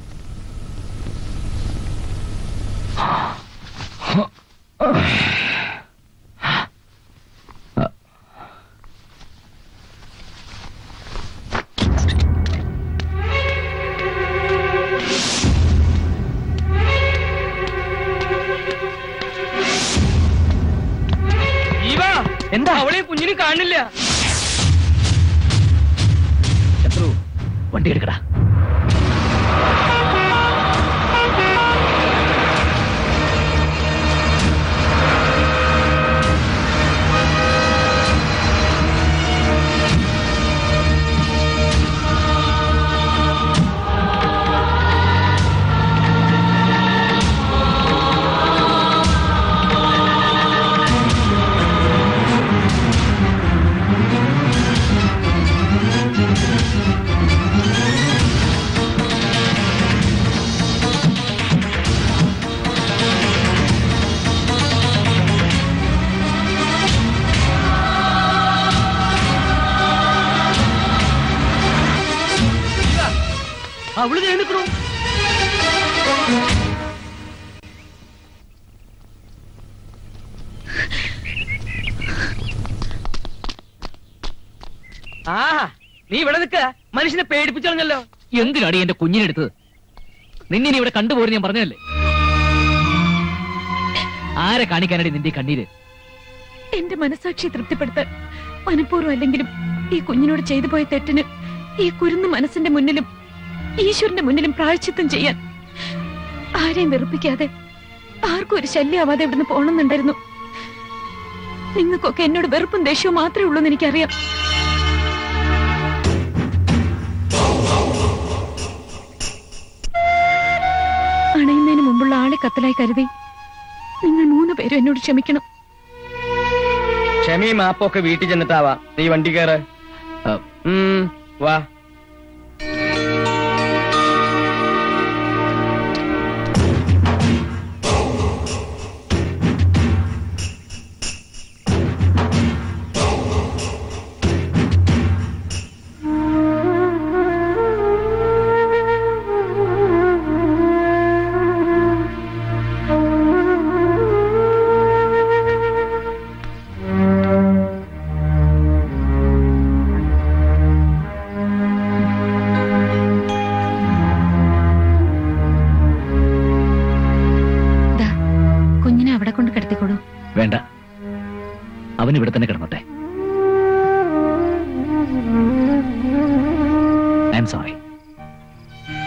എന്താ അവളെ കുഞ്ഞിനും കാണില്ല ശത്രു വണ്ടി എടുക്കടാ അവള് ദേ നിക്കണു ആ നീ ഇവിടെ നിക്ക മനുഷ്യനെ പേടിപ്പിച്ചോളഞ്ഞല്ലോ എന്തിനാടി എന്റെ കുഞ്ഞിനെടുത്തത് നിന്നെ ഇനി ഇവിടെ കണ്ടുപോരും ഞാൻ പറഞ്ഞതല്ലേ ആരെ കാണിക്കാനടി നിന്റെ ഈ കണ്ണീര് എന്റെ മനസാക്ഷി തൃപ്തിപ്പെടുത്താൻ മനഃപൂർവ്വം അല്ലെങ്കിലും ഈ കുഞ്ഞിനോട് ചെയ്തു പോയ തെറ്റിന് ഈ കുരുന്ന് മനസ്സിന്റെ മുന്നിലും ഈശ്വരന്റെ മുന്നിലും പ്രായച്ചിത്തം ചെയ്യാൻ ആരെയും വെറുപ്പിക്കാതെ ആർക്കും ഒരു ശല്യമാവാതെ ഇവിടുന്ന് പോണമെന്നുണ്ടായിരുന്നു നിങ്ങൾക്കൊക്കെ എന്നോട് വെറുപ്പും ദേഷ്യവും മാത്രമേ ഉള്ളൂ എന്ന് എനിക്കറിയാം അണയുന്നതിന് മുമ്പുള്ള ആളെ കത്തലായി കരുതി നിങ്ങൾ മൂന്ന് പേരും എന്നോട് ക്ഷമിക്കണം ക്ഷമയും മാപ്പൊക്കെ വീട്ടിൽ ചെന്നിട്ടാവാ നീ വണ്ടി കയറ് ഉം, വാ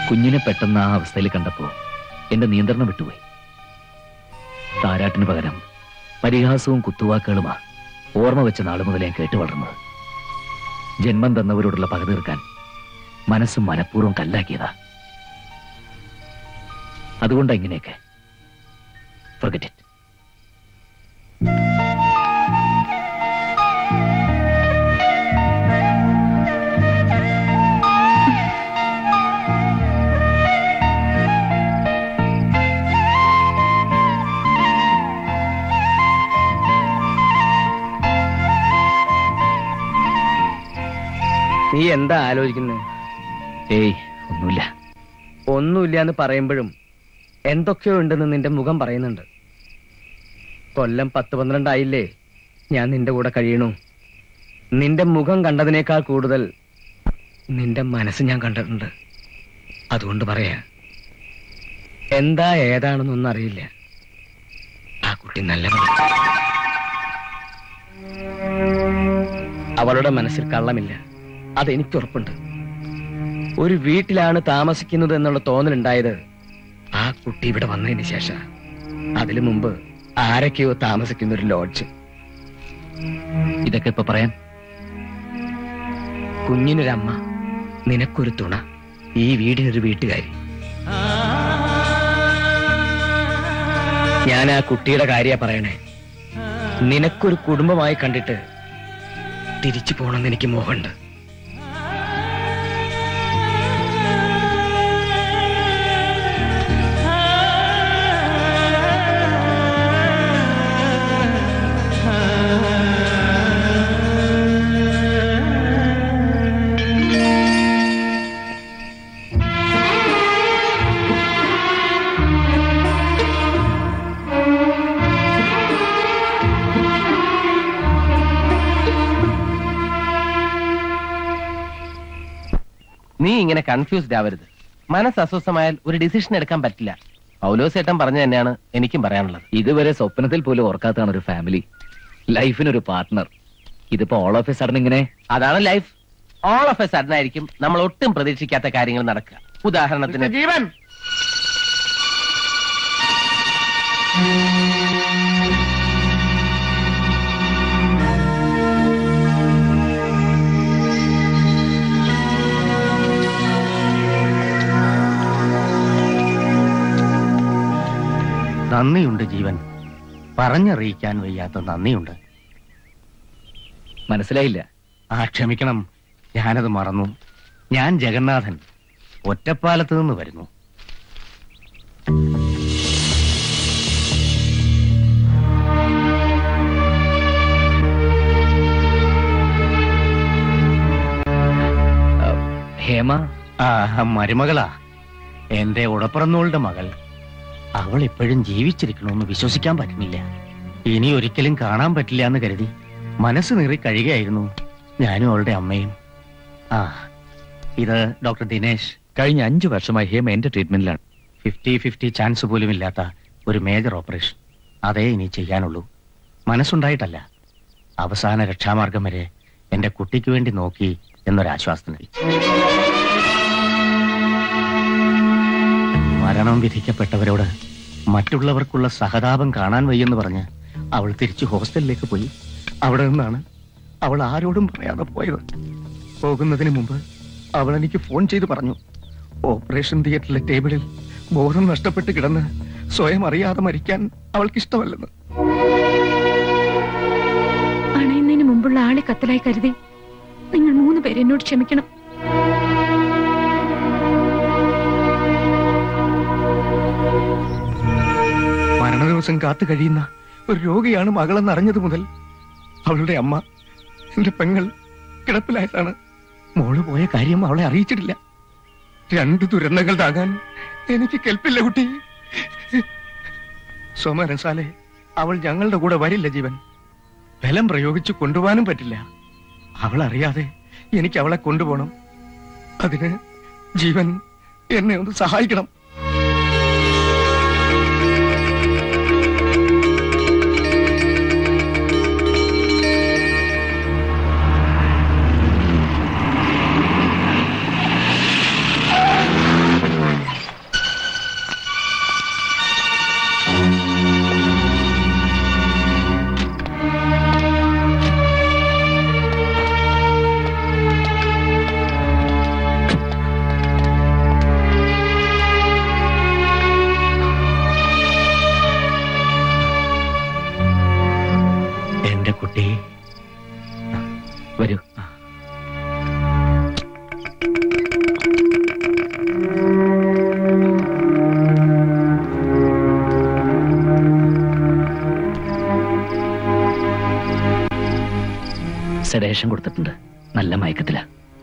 കുഞ്ഞിനെ പെട്ടെന്ന് ആ അവസ്ഥയിൽ കണ്ടപ്പോ എന്റെ നിയന്ത്രണം വിട്ടുപോയി താരാട്ടിന് പകരം പരിഹാസവും കുത്തുവാക്കുകളുമാ ഓർമ്മ വെച്ച നാളു മുതൽ ഞാൻ കേട്ടു വളർന്നത് ജന്മം തന്നവരോടുള്ള പക തീർക്കാൻ മനസ്സ് മനഃപൂർവ്വം കല്ലാക്കിയതാ അതുകൊണ്ടാ ഇങ്ങനെയൊക്കെ Forget it. നീ എന്താ ആലോചിക്കുന്നത് ഏയ് ഒന്നുമില്ല ഒന്നുമില്ല എന്ന് പറയുമ്പോഴും എന്തൊക്കെയോ ഉണ്ടെന്ന് നിന്റെ മുഖം പറയുന്നുണ്ട് കൊല്ലം പത്ത് പന്ത്രണ്ടായില്ലേ ഞാൻ നിന്റെ കൂടെ കഴിയണു നിന്റെ മുഖം കണ്ടതിനേക്കാൾ കൂടുതൽ നിന്റെ മനസ്സ് ഞാൻ കണ്ടിട്ടുണ്ട് അതുകൊണ്ട് പറയാ എന്താ ഏതാണെന്നൊന്നും അറിയില്ല ആ കുട്ടി നല്ല അവളുടെ മനസ്സിൽ കള്ളമില്ല അതെനിക്ക് ഉറപ്പുണ്ട് ഒരു വീട്ടിലാണ് താമസിക്കുന്നത് എന്നുള്ള തോന്നലുണ്ടായത് ആ കുട്ടി ഇവിടെ വന്നതിന് ശേഷം അതിനു മുമ്പ് ആരൊക്കെയോ താമസിക്കുന്ന ഒരു ലോഡ്ജ് ഇതൊക്കെ ഇപ്പൊ പറയാൻ കുഞ്ഞിനൊരമ്മ നിനക്കൊരു തുണ ഈ വീടിനൊരു വീട്ടുകാരി ഞാൻ ആ കുട്ടിയുടെ കാര്യ പറയണേ നിനക്കൊരു കുടുംബമായി കണ്ടിട്ട് തിരിച്ചു പോകണമെന്ന് എനിക്ക് മോഹമുണ്ട് നീ ഇങ്ങനെ കൺഫ്യൂസ്ഡ് ആവരുത് മനസ്സ് അസ്വസ്ഥമായാൽ ഒരു ഡിസിഷൻ എടുക്കാൻ പറ്റില്ല പൗലോസേട്ടൻ പറഞ്ഞു തന്നെയാണ് എനിക്കും പറയാനുള്ളത് ഇതുവരെ സ്വപ്നത്തിൽ പോലും ഓർക്കാത്തതാണ് ഒരു ഫാമിലി ലൈഫിനൊരു പാർട്ട്ണർ ഇതിപ്പോ ഓൾ ഓഫ് എ സഡൻ ഇങ്ങനെ അതാണ് life all of a sudden ആയിരിക്കും നമ്മൾ ഒട്ടും പ്രതീക്ഷിക്കാത്ത കാര്യങ്ങൾ നടക്കുക ഉദാഹരണത്തിന് ജീവൻ നന്ദിയുണ്ട് ജീവൻ പറഞ്ഞറിയിക്കാൻ വയ്യാത്ത നന്ദിയുണ്ട് മനസ്സിലായില്ല ആ ക്ഷമിക്കണം ഞാനത് മറന്നു ഞാൻ ജഗന്നാഥൻ ഒറ്റപ്പാലത്ത് നിന്ന് വരുന്നു ഹേമ ആ മരുമകളാ എന്റെ ഉടപ്പിറന്നോളുടെ മകൾ അവൾ ഇപ്പോഴും ജീവിച്ചിരിക്കണമെന്ന് വിശ്വസിക്കാൻ പറ്റുന്നില്ല ഇനി ഒരിക്കലും കാണാൻ പറ്റില്ല എന്ന് കരുതി മനസ്സ് നീറി കഴിയുകയായിരുന്നു ഞാനും അവളുടെ അമ്മയും ആ ഇത് ഡോക്ടർ ദിനേശ് കഴിഞ്ഞ അഞ്ചു വർഷമായി ഹേമ എന്റെ ട്രീറ്റ്മെന്റിലാണ് ഫിഫ്റ്റി ഫിഫ്റ്റി ചാൻസ് പോലും ഇല്ലാത്ത ഒരു മേജർ ഓപ്പറേഷൻ അതേ ഇനി ചെയ്യാനുള്ളൂ മനസ്സുണ്ടായിട്ടല്ല അവസാന രക്ഷാമാർഗം വരെ എന്റെ കുട്ടിക്ക് വേണ്ടി നോക്കി എന്നൊരാശ്വാസത്തിന് മരണം വിധിക്കപ്പെട്ടവരോട് മറ്റുള്ളവർക്കുള്ള സഹതാപം കാണാൻ വയ്യെന്ന് പറഞ്ഞ് അവൾ തിരിച്ചു ഹോസ്റ്റലിലേക്ക് പോയി അവിടെ നിന്നാണ് അവൾ ആരോടും പറയാതെ പോയത് പോകുന്നതിന് മുമ്പ് അവൾ എനിക്ക് ഫോൺ ചെയ്ത് പറഞ്ഞു ഓപ്പറേഷൻ തിയേറ്ററിലെ ടേബിളിൽ ബോധം നഷ്ടപ്പെട്ട് കിടന്ന് സ്വയം അറിയാതെ മരിക്കാൻ അവൾക്ക് ഇഷ്ടമല്ലെന്ന് അണയുന്നതിന് മുമ്പുള്ള ആളെ കത്തലായി കരുതി നിങ്ങൾ മൂന്ന് പേര് എന്നോട് ക്ഷമിക്കണം മരണ ദിവസം കാത്തു കഴിയുന്ന ഒരു രോഗിയാണ് മകളെന്ന് അറിഞ്ഞത് മുതൽ അവളുടെ അമ്മ എന്റെ പെങ്ങൾ കിടപ്പിലായിട്ടാണ് മോള് പോയ കാര്യം അവളെ അറിയിച്ചിട്ടില്ല രണ്ട് ദുരന്തങ്ങൾ താങ്ങാൻ എനിക്ക് കെൽപ്പില്ല കുട്ടി സോമരസാലെ അവൾ ഞങ്ങളുടെ കൂടെ വരില്ല ജീവൻ ബലം പ്രയോഗിച്ച് കൊണ്ടുപോകാനും പറ്റില്ല അവൾ അറിയാതെ എനിക്ക് അവളെ കൊണ്ടുപോകണം അതിന് ജീവൻ എന്നെ ഒന്ന് സഹായിക്കണം സെഡേഷൻ കൊടുത്തിട്ടുണ്ട് നല്ല മയക്കത്തില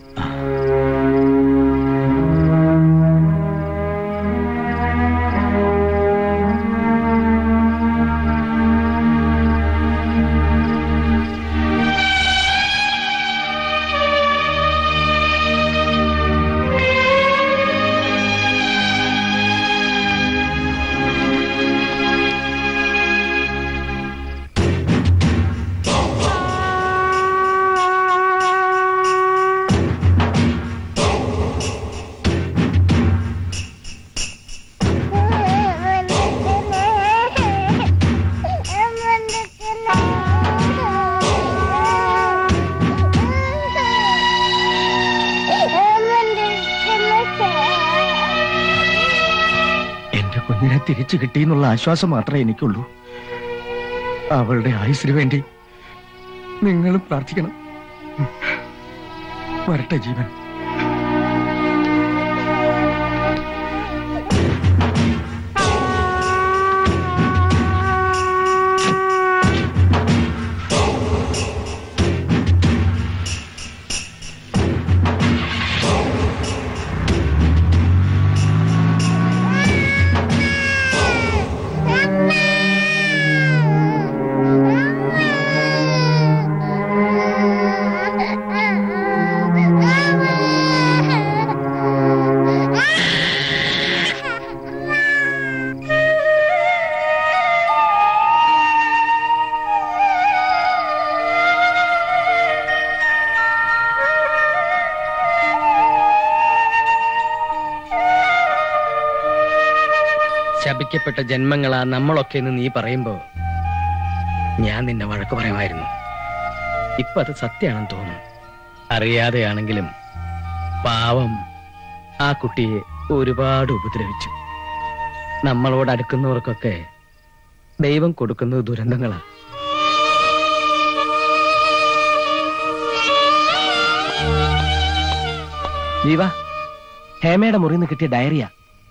എന്റെ കുഞ്ഞിനെ തിരിച്ചു കിട്ടിയെന്നുള്ള ആശ്വാസം മാത്രമേ എനിക്കുള്ളൂ അവളുടെ ആയുസിന് വേണ്ടി നിങ്ങളും പ്രാർത്ഥിക്കണം വരട്ടെ ജീവൻ ശപിക്കപ്പെട്ട ജന്മങ്ങളാ നമ്മളൊക്കെ എന്ന് നീ പറയുമ്പോ ഞാൻ നിന്നെ വഴക്ക് പറയുമായിരുന്നു ഇപ്പൊ അത് സത്യമാണെന്ന് തോന്നുന്നു അറിയാതെയാണെങ്കിലും പാവം ആ കുട്ടിയെ ഒരുപാട് ഉപദ്രവിച്ചു നമ്മളോട് അടുക്കുന്നവർക്കൊക്കെ ദൈവം കൊടുക്കുന്നത് ദുരന്തങ്ങളാ ജീവ ഹേമയുടെ മുറിയിൽ നിന്ന് കിട്ടിയ ഡയറിയ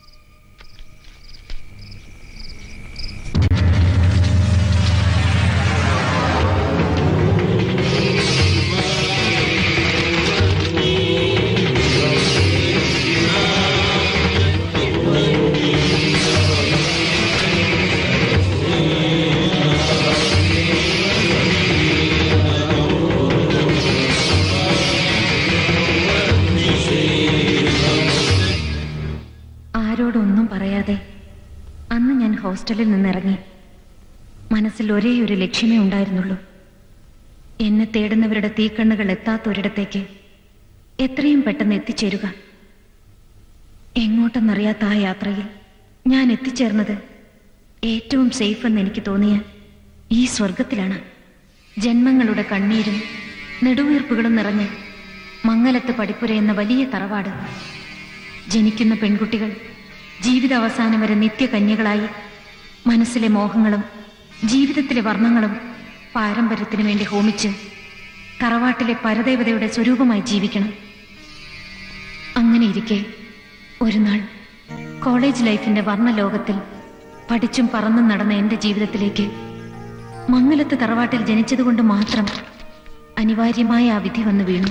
ആരോടൊന്നും പറയാതെ അന്ന് ഞാൻ ഹോസ്റ്റലിൽ നിന്നിറങ്ങി മനസ്സിൽ ഒരേ ഒരു ലക്ഷ്യമേ ഉണ്ടായിരുന്നുള്ളൂ എന്നെ തേടുന്നവരുടെ തീക്കണ്ണുകൾ എത്താത്തൊരിടത്തേക്ക് എത്രയും പെട്ടെന്ന് എത്തിച്ചേരുക എങ്ങോട്ടെന്നറിയാത്ത ആ യാത്രയിൽ ഞാൻ എത്തിച്ചേർന്നത് ഏറ്റവും സേഫ് എന്ന് എനിക്ക് തോന്നിയ ഈ സ്വർഗത്തിലാണ് ജന്മങ്ങളുടെ കണ്ണീരും നെടുവീർപ്പുകളും നിറഞ്ഞ് മംഗലത്ത് പടിപ്പുര എന്ന വലിയ തറവാട് ജനിക്കുന്ന പെൺകുട്ടികൾ ജീവിതാവസാനം വരെ നിത്യകന്യകളായി മനസ്സിലെ മോഹങ്ങളും ജീവിതത്തിലെ വർണ്ണങ്ങളും പാരമ്പര്യത്തിന് വേണ്ടി ഹോമിച്ച് തറവാട്ടിലെ പരദേവതയുടെ സ്വരൂപമായി ജീവിക്കണം അങ്ങനെ ഇരിക്കെ ഒരു നാൾ കോളേജ് ലൈഫിന്റെ വർണ്ണലോകത്തിൽ പഠിച്ചും പറന്നും നടന്ന എന്റെ ജീവിതത്തിലേക്ക് മംഗലത്ത് തറവാട്ടിൽ ജനിച്ചതുകൊണ്ട് മാത്രം അനിവാര്യമായ ആ വിധി വന്നു വീണു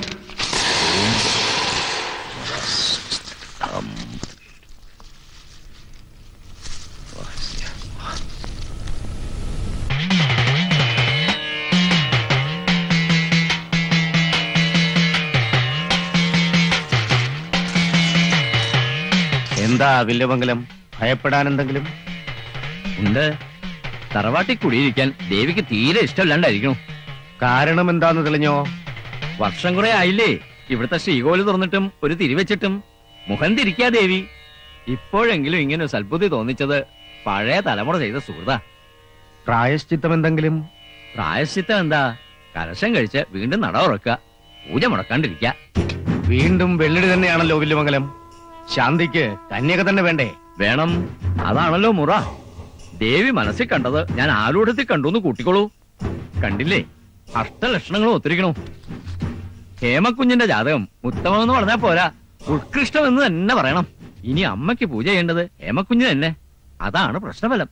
എന്താ വില്യമംഗലം ഭയപ്പെടാൻ എന്തെങ്കിലും ഉണ്ട് തറവാട്ടിൽ കുടിയിരിക്കാൻ ദേവിക്ക് തീരെ ഇഷ്ടമല്ലാണ്ടായിരിക്കണം കാരണം എന്താന്ന് തെളിഞ്ഞോ വർഷം കുറെ ആയില്ലേ ഇവിടുത്തെ ശ്രീകോല് തുറന്നിട്ടും ഒരു തിരിവെച്ചിട്ടും മുഖം തിരിക്കാ ദേവി ഇപ്പോഴെങ്കിലും ഇങ്ങനെ ഒരു സൽബുദ്ധി തോന്നിച്ചത് പഴയ തലമുറ ചെയ്ത സുഹൃത പ്രായശ്ചിത്തം എന്തെങ്കിലും പ്രായശ്ചിത്തം എന്താ കലശം കഴിച്ച് വീണ്ടും നട ഉറക്കുക പൂജ മുടക്കാണ്ടിരിക്ക വീണ്ടും വെള്ളിടി തന്നെയാണല്ലോ വില്യമംഗലം ശാന്തിക്ക് കന്യക തന്നെ വേണ്ടേ വേണം അതാണല്ലോ മുറ ദേവി മനസ്സിൽ കണ്ടത് ഞാൻ ആലൂടത്തിൽ കണ്ടു കൂട്ടിക്കോളൂ കണ്ടില്ലേ അഷ്ടലക്ഷണങ്ങളും ഒത്തിരിക്കണു ഹേമക്കുഞ്ഞിന്റെ ജാതകം ഉത്തമമെന്ന് പറഞ്ഞാൽ പോരാ ഉത്കൃഷ്ടമെന്ന് തന്നെ പറയണം ഇനി അമ്മയ്ക്ക് പൂജ ചെയ്യേണ്ടത് ഹേമക്കുഞ്ഞ് തന്നെ അതാണ് പ്രശ്നഫലം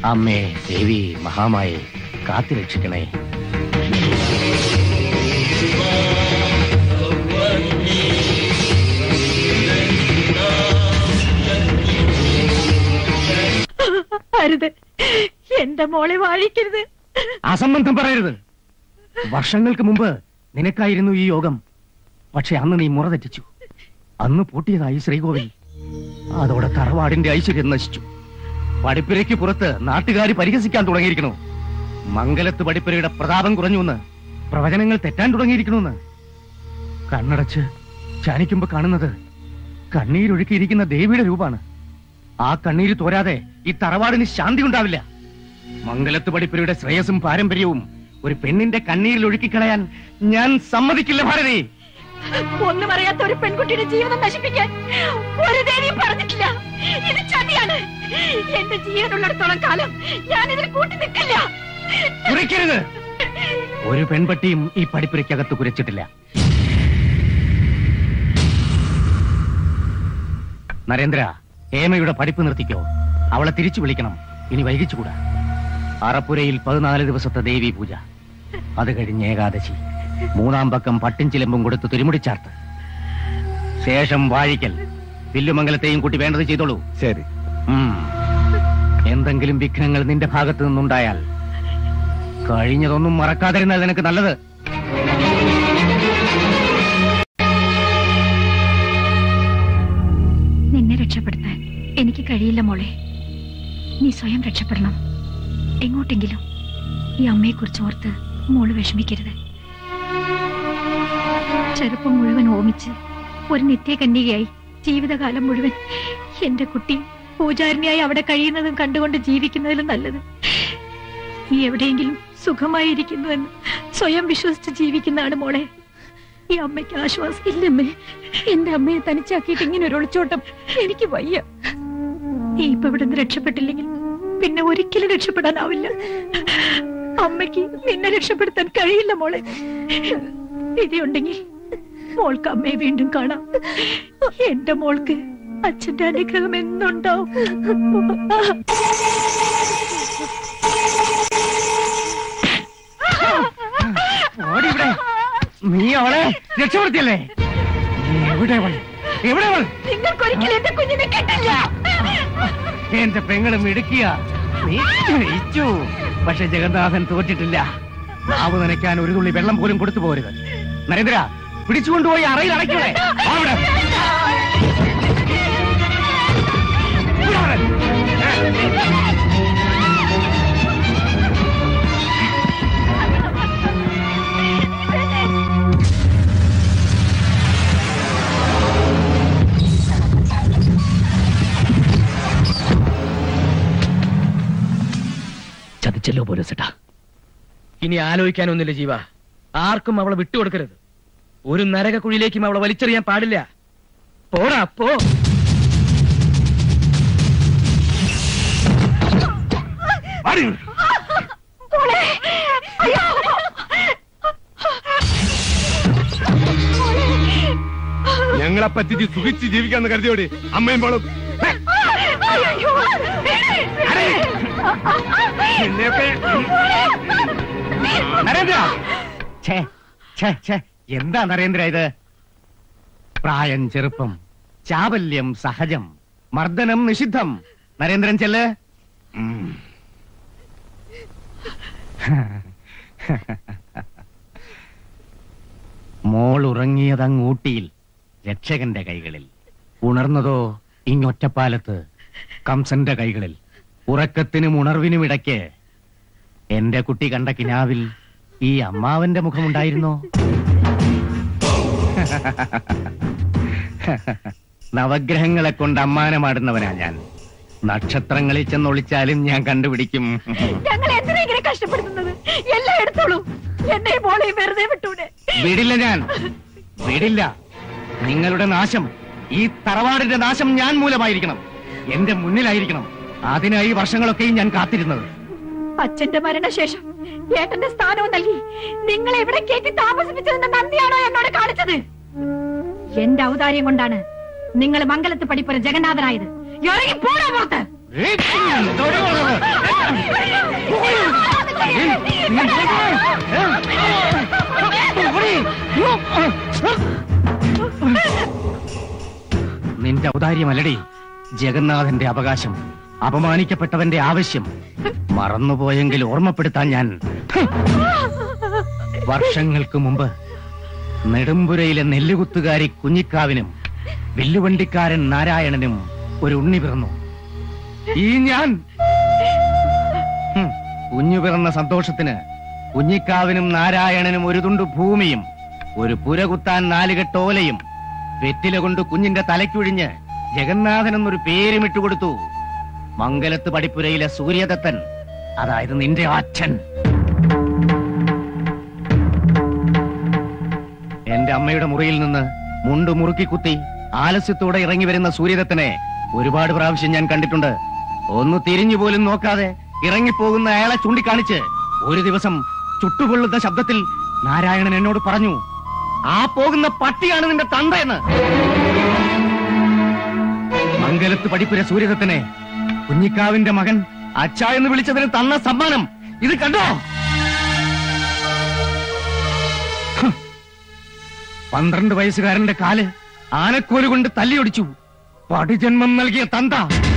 അമ്മേ ദേവി മഹാമായെ കാത്തുരക്ഷിക്കണേ അരുത് എന്റെ മോളെ വാഴിക്കരുത് അസംബന്ധം പറയരുത് വർഷങ്ങൾക്ക് മുമ്പ് നിനക്കായിരുന്നു ഈ യോഗം പക്ഷെ അന്ന് നീ മുറ തെറ്റിച്ചു അന്ന് പൂട്ടിയതായി ശ്രീകോവിൽ അതോടെ തറവാടിന്റെ ഐശ്വര്യം നശിച്ചു പടിപ്പുരയ്ക്ക് പുറത്ത് നാട്ടുകാർ പരിഹസിക്കാൻ തുടങ്ങിയിരിക്കണു മംഗലത്ത് പടിപ്പുരയുടെ പ്രതാപം കുറഞ്ഞുവെന്ന് പ്രവചനങ്ങൾ തെറ്റാൻ തുടങ്ങിയിരിക്കണമെന്ന് കണ്ണടച്ച് ചാനിക്കുമ്പോ കാണുന്നത് കണ്ണീരൊഴുക്കിയിരിക്കുന്ന ദേവിയുടെ രൂപാണ് ആ കണ്ണീര് തോരാതെ ഈ തറവാടിന് ശാന്തി ഉണ്ടാവില്ല മംഗലത്ത് പടിപ്പുരയുടെ ശ്രേയസും പാരമ്പര്യവും ഒരു പെണ്ണിന്റെ കണ്ണീരിൽ ഒഴുക്കിക്കളയാൻ ഞാൻ സമ്മതിക്കില്ല ഭാരതി ഒന്നും അറിയാത്ത ഒരു പെൺകുട്ടിയുടെ ജീവിതം നശിപ്പിക്കാൻ ഒരു ദേവിയും പറഞ്ഞിട്ടില്ല ഇത് ചതിയാണ് എന്റെ ജീവനുള്ളിടത്തോളം കാലം ഞാൻ ഇതിൽ കൂട്ടി നിൽക്കില്ല കുരയ്ക്കരുത് ഒരു പെൺപട്ടിയും ഈ പടിപ്പുരയ്ക്കകത്ത് കുരച്ചിട്ടില്ല നരേന്ദ്ര ഹേമയുടെ പഠിപ്പ് നിർത്തിക്കോ അവളെ തിരിച്ചു വിളിക്കണം ഇനി വൈകിച്ചുകൂടാ അറപ്പുരയിൽ പതിനാല് ദിവസത്തെ ദേവി പൂജ അത് കഴിഞ്ഞ് ഏകാദശി മൂന്നാം പക്കം പട്ടും ചിലമ്പും കൊടുത്ത് തിരുമുടിച്ചാർത്ത് ശേഷം വാഴിക്കൽ വില്ലുമംഗലത്തെയും കൂട്ടി വേണ്ടത് ചെയ്തോളൂ ശരി എന്തെങ്കിലും വിഘ്നങ്ങൾ നിന്റെ ഭാഗത്ത് നിന്നുണ്ടായാൽ കഴിഞ്ഞതൊന്നും മറക്കാതിരുന്നാൽ നിനക്ക് നല്ലത് നിന്നെ രക്ഷപ്പെടുത്താൻ എനിക്ക് കഴിയില്ല മോളെ നീ സ്വയം രക്ഷപ്പെടണം എങ്ങോട്ടെങ്കിലും ഈ അമ്മയെക്കുറിച്ച് ഓർത്ത് മോള് വിഷമിക്കരുത് ചെറുപ്പം മുഴുവൻ ഓമിച്ച് ഒരു നിത്യകന്യകയായി ജീവിതകാലം മുഴുവൻ എന്റെ കുട്ടി പൂജാരിണിയായി അവിടെ കഴിയുന്നതും കണ്ടുകൊണ്ട് ജീവിക്കുന്നതിലും നല്ലത് നീ എവിടെയെങ്കിലും സുഖമായിരിക്കുന്നുവെന്ന് സ്വയം വിശ്വസിച്ച് ജീവിക്കുന്നതാണ് മോളെ ഈ അമ്മയ്ക്ക് ആശ്വാസം ഇല്ലമ്മേ എന്റെ അമ്മയെ തനിച്ചാക്കിയിട്ട് ഇങ്ങനെ ഒരു ഒളിച്ചോട്ടം എനിക്ക് വയ്യ നീ ഇപ്പൊ ഇവിടെ നിന്ന് രക്ഷപ്പെട്ടില്ലെങ്കിൽ പിന്നെ ഒരിക്കലും രക്ഷപ്പെടാനാവില്ല അമ്മയ്ക്ക് നിന്നെ രക്ഷപ്പെടുത്താൻ കഴിയില്ല മോളെ വിധിയുണ്ടെങ്കിൽ മോൾക്ക് അമ്മയെ വീണ്ടും കാണാം എന്റെ മോൾക്ക് അച്ഛന്റെ അനുഗ്രഹം എന്നുണ്ടാവും ഓടി ഇവിടെ നീ അവളെ രക്ഷപ്പെടുത്തിയല്ലേ എവിടെ അവൾ എവിടെ അവൾ നിങ്ങൾക്കൊരിക്കലും എന്റെ കുഞ്ഞിനെ കിട്ടില്ല എന്റെ പെങ്ങളും ഇടുക്കിയ നീ ജയിച്ചു പക്ഷെ ജഗന്നാഥൻ തോറ്റിട്ടില്ല നാവ് നനയ്ക്കാൻ ഒരു തുള്ളി വെള്ളം പോലും കൊടുത്തു പോരുത് നരേന്ദ്ര പിടിച്ചുകൊണ്ടുപോയി അറയിൽ അടയ്ക്കണേ വാ ഇവിടെ. ഇവിടെ വരാൻ. ചതിച്ചല്ലോ പോലീസേട്ടാ ഇനി ആലോചിക്കാനൊന്നുമില്ല ജീവ ആർക്കും അവളെ വിട്ടുകൊടുക്കരുത് ഒരു നരകക്കുഴിയിലേക്കും അവളെ വലിച്ചെറിയാൻ പാടില്ല പോടാ പോ വാടി. ഞങ്ങളെ പറ്റി സുഖിച്ച് ജീവിക്കാന്ന് കരുതിയോടി അമ്മയും മോളും എന്നെയൊക്കെ നരേന്ദ്ര ഛേ, ഛേ, ഛേ, എന്താ നരേന്ദ്ര ഇത് പ്രായം ചെറുപ്പം ചാബല്യം സഹജം മർദ്ദനം നിഷിദ്ധം നരേന്ദ്രൻ ചെല്ല് ഉം. മോൾ ഉറങ്ങിയതങ്ങ് ഊട്ടിയിൽ രക്ഷകന്റെ കൈകളിൽ ഉണർന്നതോ ഇങ്ങൊറ്റപ്പാലത്ത് കംസന്റെ കൈകളിൽ ഉറക്കത്തിനും ഉണർവിനും ഇടയ്ക്ക് എന്റെ കുട്ടി കണ്ട കിനാവിൽ ഈ അമ്മാവന്റെ മുഖമുണ്ടായിരുന്നോ നവഗ്രഹങ്ങളെ കൊണ്ട് അമ്മാനമാടുന്നവനാ ഞാൻ നക്ഷത്രങ്ങളിൽ ചെന്നൊളിച്ചാലും ഞാൻ കണ്ടുപിടിക്കും ഞങ്ങൾ എന്തിനാ ഇങ്ങനെ കഷ്ടപ്പെടുത്തുന്നത് എല്ലാം എടുത്തോളൂ എന്നെ മോളെ വെറുതെ വിട്ടൂടെ വിടില്ല ഞാൻ വിടില്ല നിങ്ങളുടെ നാശം ഈ തറവാടിന്റെ നാശം ഞാൻ മൂലമായിരിക്കണം എന്റെ മുന്നിലായിരിക്കണം അതിനായി വർഷങ്ങളൊക്കെയും ഞാൻ കാത്തിരുന്നത് അച്ഛന്റെ മരണശേഷം ഏട്ടന്റെ സ്ഥാനവും നൽകി നിങ്ങളെ ഇവിടെ കയറ്റി താമസിപ്പിച്ചതിന്റെ നന്ദിയാണോ എന്നോട് കാണിച്ചത് എന്റെ ഔദാര്യം കൊണ്ടാണ് നിങ്ങൾ മംഗലത്ത് പഠിപ്പുര ജഗന്നാഥനായത് ഇറങ്ങി പോടാ പുറത്ത് നിന്റെ ഔദാര്യമല്ലടി ജഗന്നാഥന്റെ അവകാശം അപമാനിക്കപ്പെട്ടവന്റെ ആവശ്യം മറന്നുപോയെങ്കിൽ ഓർമ്മപ്പെടുത്താൻ ഞാൻ വർഷങ്ങൾക്ക് മുമ്പ് നെടുമ്പുരയിലെ നെല്ലുകുത്തുകാരി കുഞ്ഞിക്കാവിനും വില്ലുവണ്ടിക്കാരൻ നാരായണനും ഒരു ഉണ്ണി പിറന്നു ഈ ഞാൻ ഹും, കുഞ്ഞു പിറന്ന സന്തോഷത്തിന് കുഞ്ഞിക്കാവിനും നാരായണനും ഒരു തുണ്ട് ഭൂമിയും ഒരു പുര കുത്താൻ നാലുകെട്ടോലയും വെറ്റില കൊണ്ട് കുഞ്ഞിന്റെ തലയ്ക്കൊഴിഞ്ഞ് ജഗന്നാഥൻ എന്നൊരു പേരും ഇട്ടുകൊടുത്തു മംഗലത്ത് പടിപ്പുരയിലെ സൂര്യദത്തൻ അതായത് നിന്റെ അച്ഛൻ എന്റെ അമ്മയുടെ മുറിയിൽ നിന്ന് മുണ്ട് മുറുക്കി കുത്തി ആലസ്യത്തോടെ ഇറങ്ങി വരുന്ന സൂര്യദത്തനെ ഒരുപാട് പ്രാവശ്യം ഞാൻ കണ്ടിട്ടുണ്ട് ഒന്ന് തിരിഞ്ഞു പോലും നോക്കാതെ ഇറങ്ങിപ്പോകുന്ന അയാളെ ചൂണ്ടിക്കാണിച്ച് ഒരു ദിവസം ചുട്ടുപൊള്ളുന്ന ശബ്ദത്തിൽ നാരായണൻ എന്നോട് പറഞ്ഞു ആ പോകുന്ന പട്ടിയാണ് നിന്റെ തന്തയെന്ന് മംഗലത്ത് പടിപ്പുര സൂര്യദത്തനെ കുഞ്ഞിക്കാവിന്റെ മകൻ അച്ഛ എന്ന് വിളിച്ചതിന് തന്ന സമ്മാനം ഇത് കണ്ടോ ഹ്. പന്ത്രണ്ട് വയസ്സുകാരന്റെ കാല് ആനക്കോല് കൊണ്ട് തല്ലിയൊടിച്ചു പടിജന്മം നൽകിയ തന്ത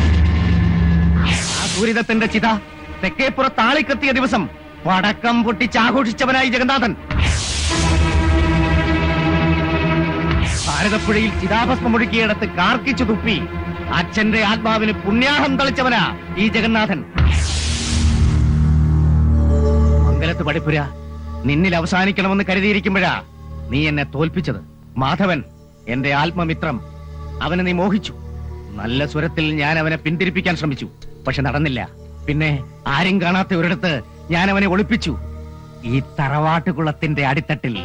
ആ സൂര്യദത്തന്റെ ചിത തെക്കേപ്പുറത്ത് ആളിക്കത്തിയ ദിവസം പടക്കം പൊട്ടിച്ചാഘോഷിച്ചവനായി ജഗന്നാഥൻ ഭാരതപ്പുഴയിൽ ചിതാഭസ്മൊഴുക്കിയിടത്ത് കാർക്കിച്ചു തുപ്പി അച്ഛന്റെ ആത്മാവിന് പുണ്യാഹം തളിച്ചവനാ ഈ ജഗന്നാഥൻ മംഗലത്ത് പടിപ്പുര നിന്നിൽ അവസാനിക്കണമെന്ന് കരുതിയിരിക്കുമ്പോഴാ നീ എന്നെ തോൽപ്പിച്ചത് മാധവൻ എന്റെ ആത്മമിത്രം അവനെ നീ മോഹിച്ചു നല്ല സ്വരത്തിൽ ഞാൻ അവനെ പിന്തിരിപ്പിക്കാൻ ശ്രമിച്ചു പക്ഷെ നടന്നില്ല പിന്നെ ആരും കാണാത്ത ഒരിടത്ത് ഞാൻ അവനെ ഒളിപ്പിച്ചു ഈ തറവാട്ടുകുളത്തിന്റെ അടിത്തട്ടിൽ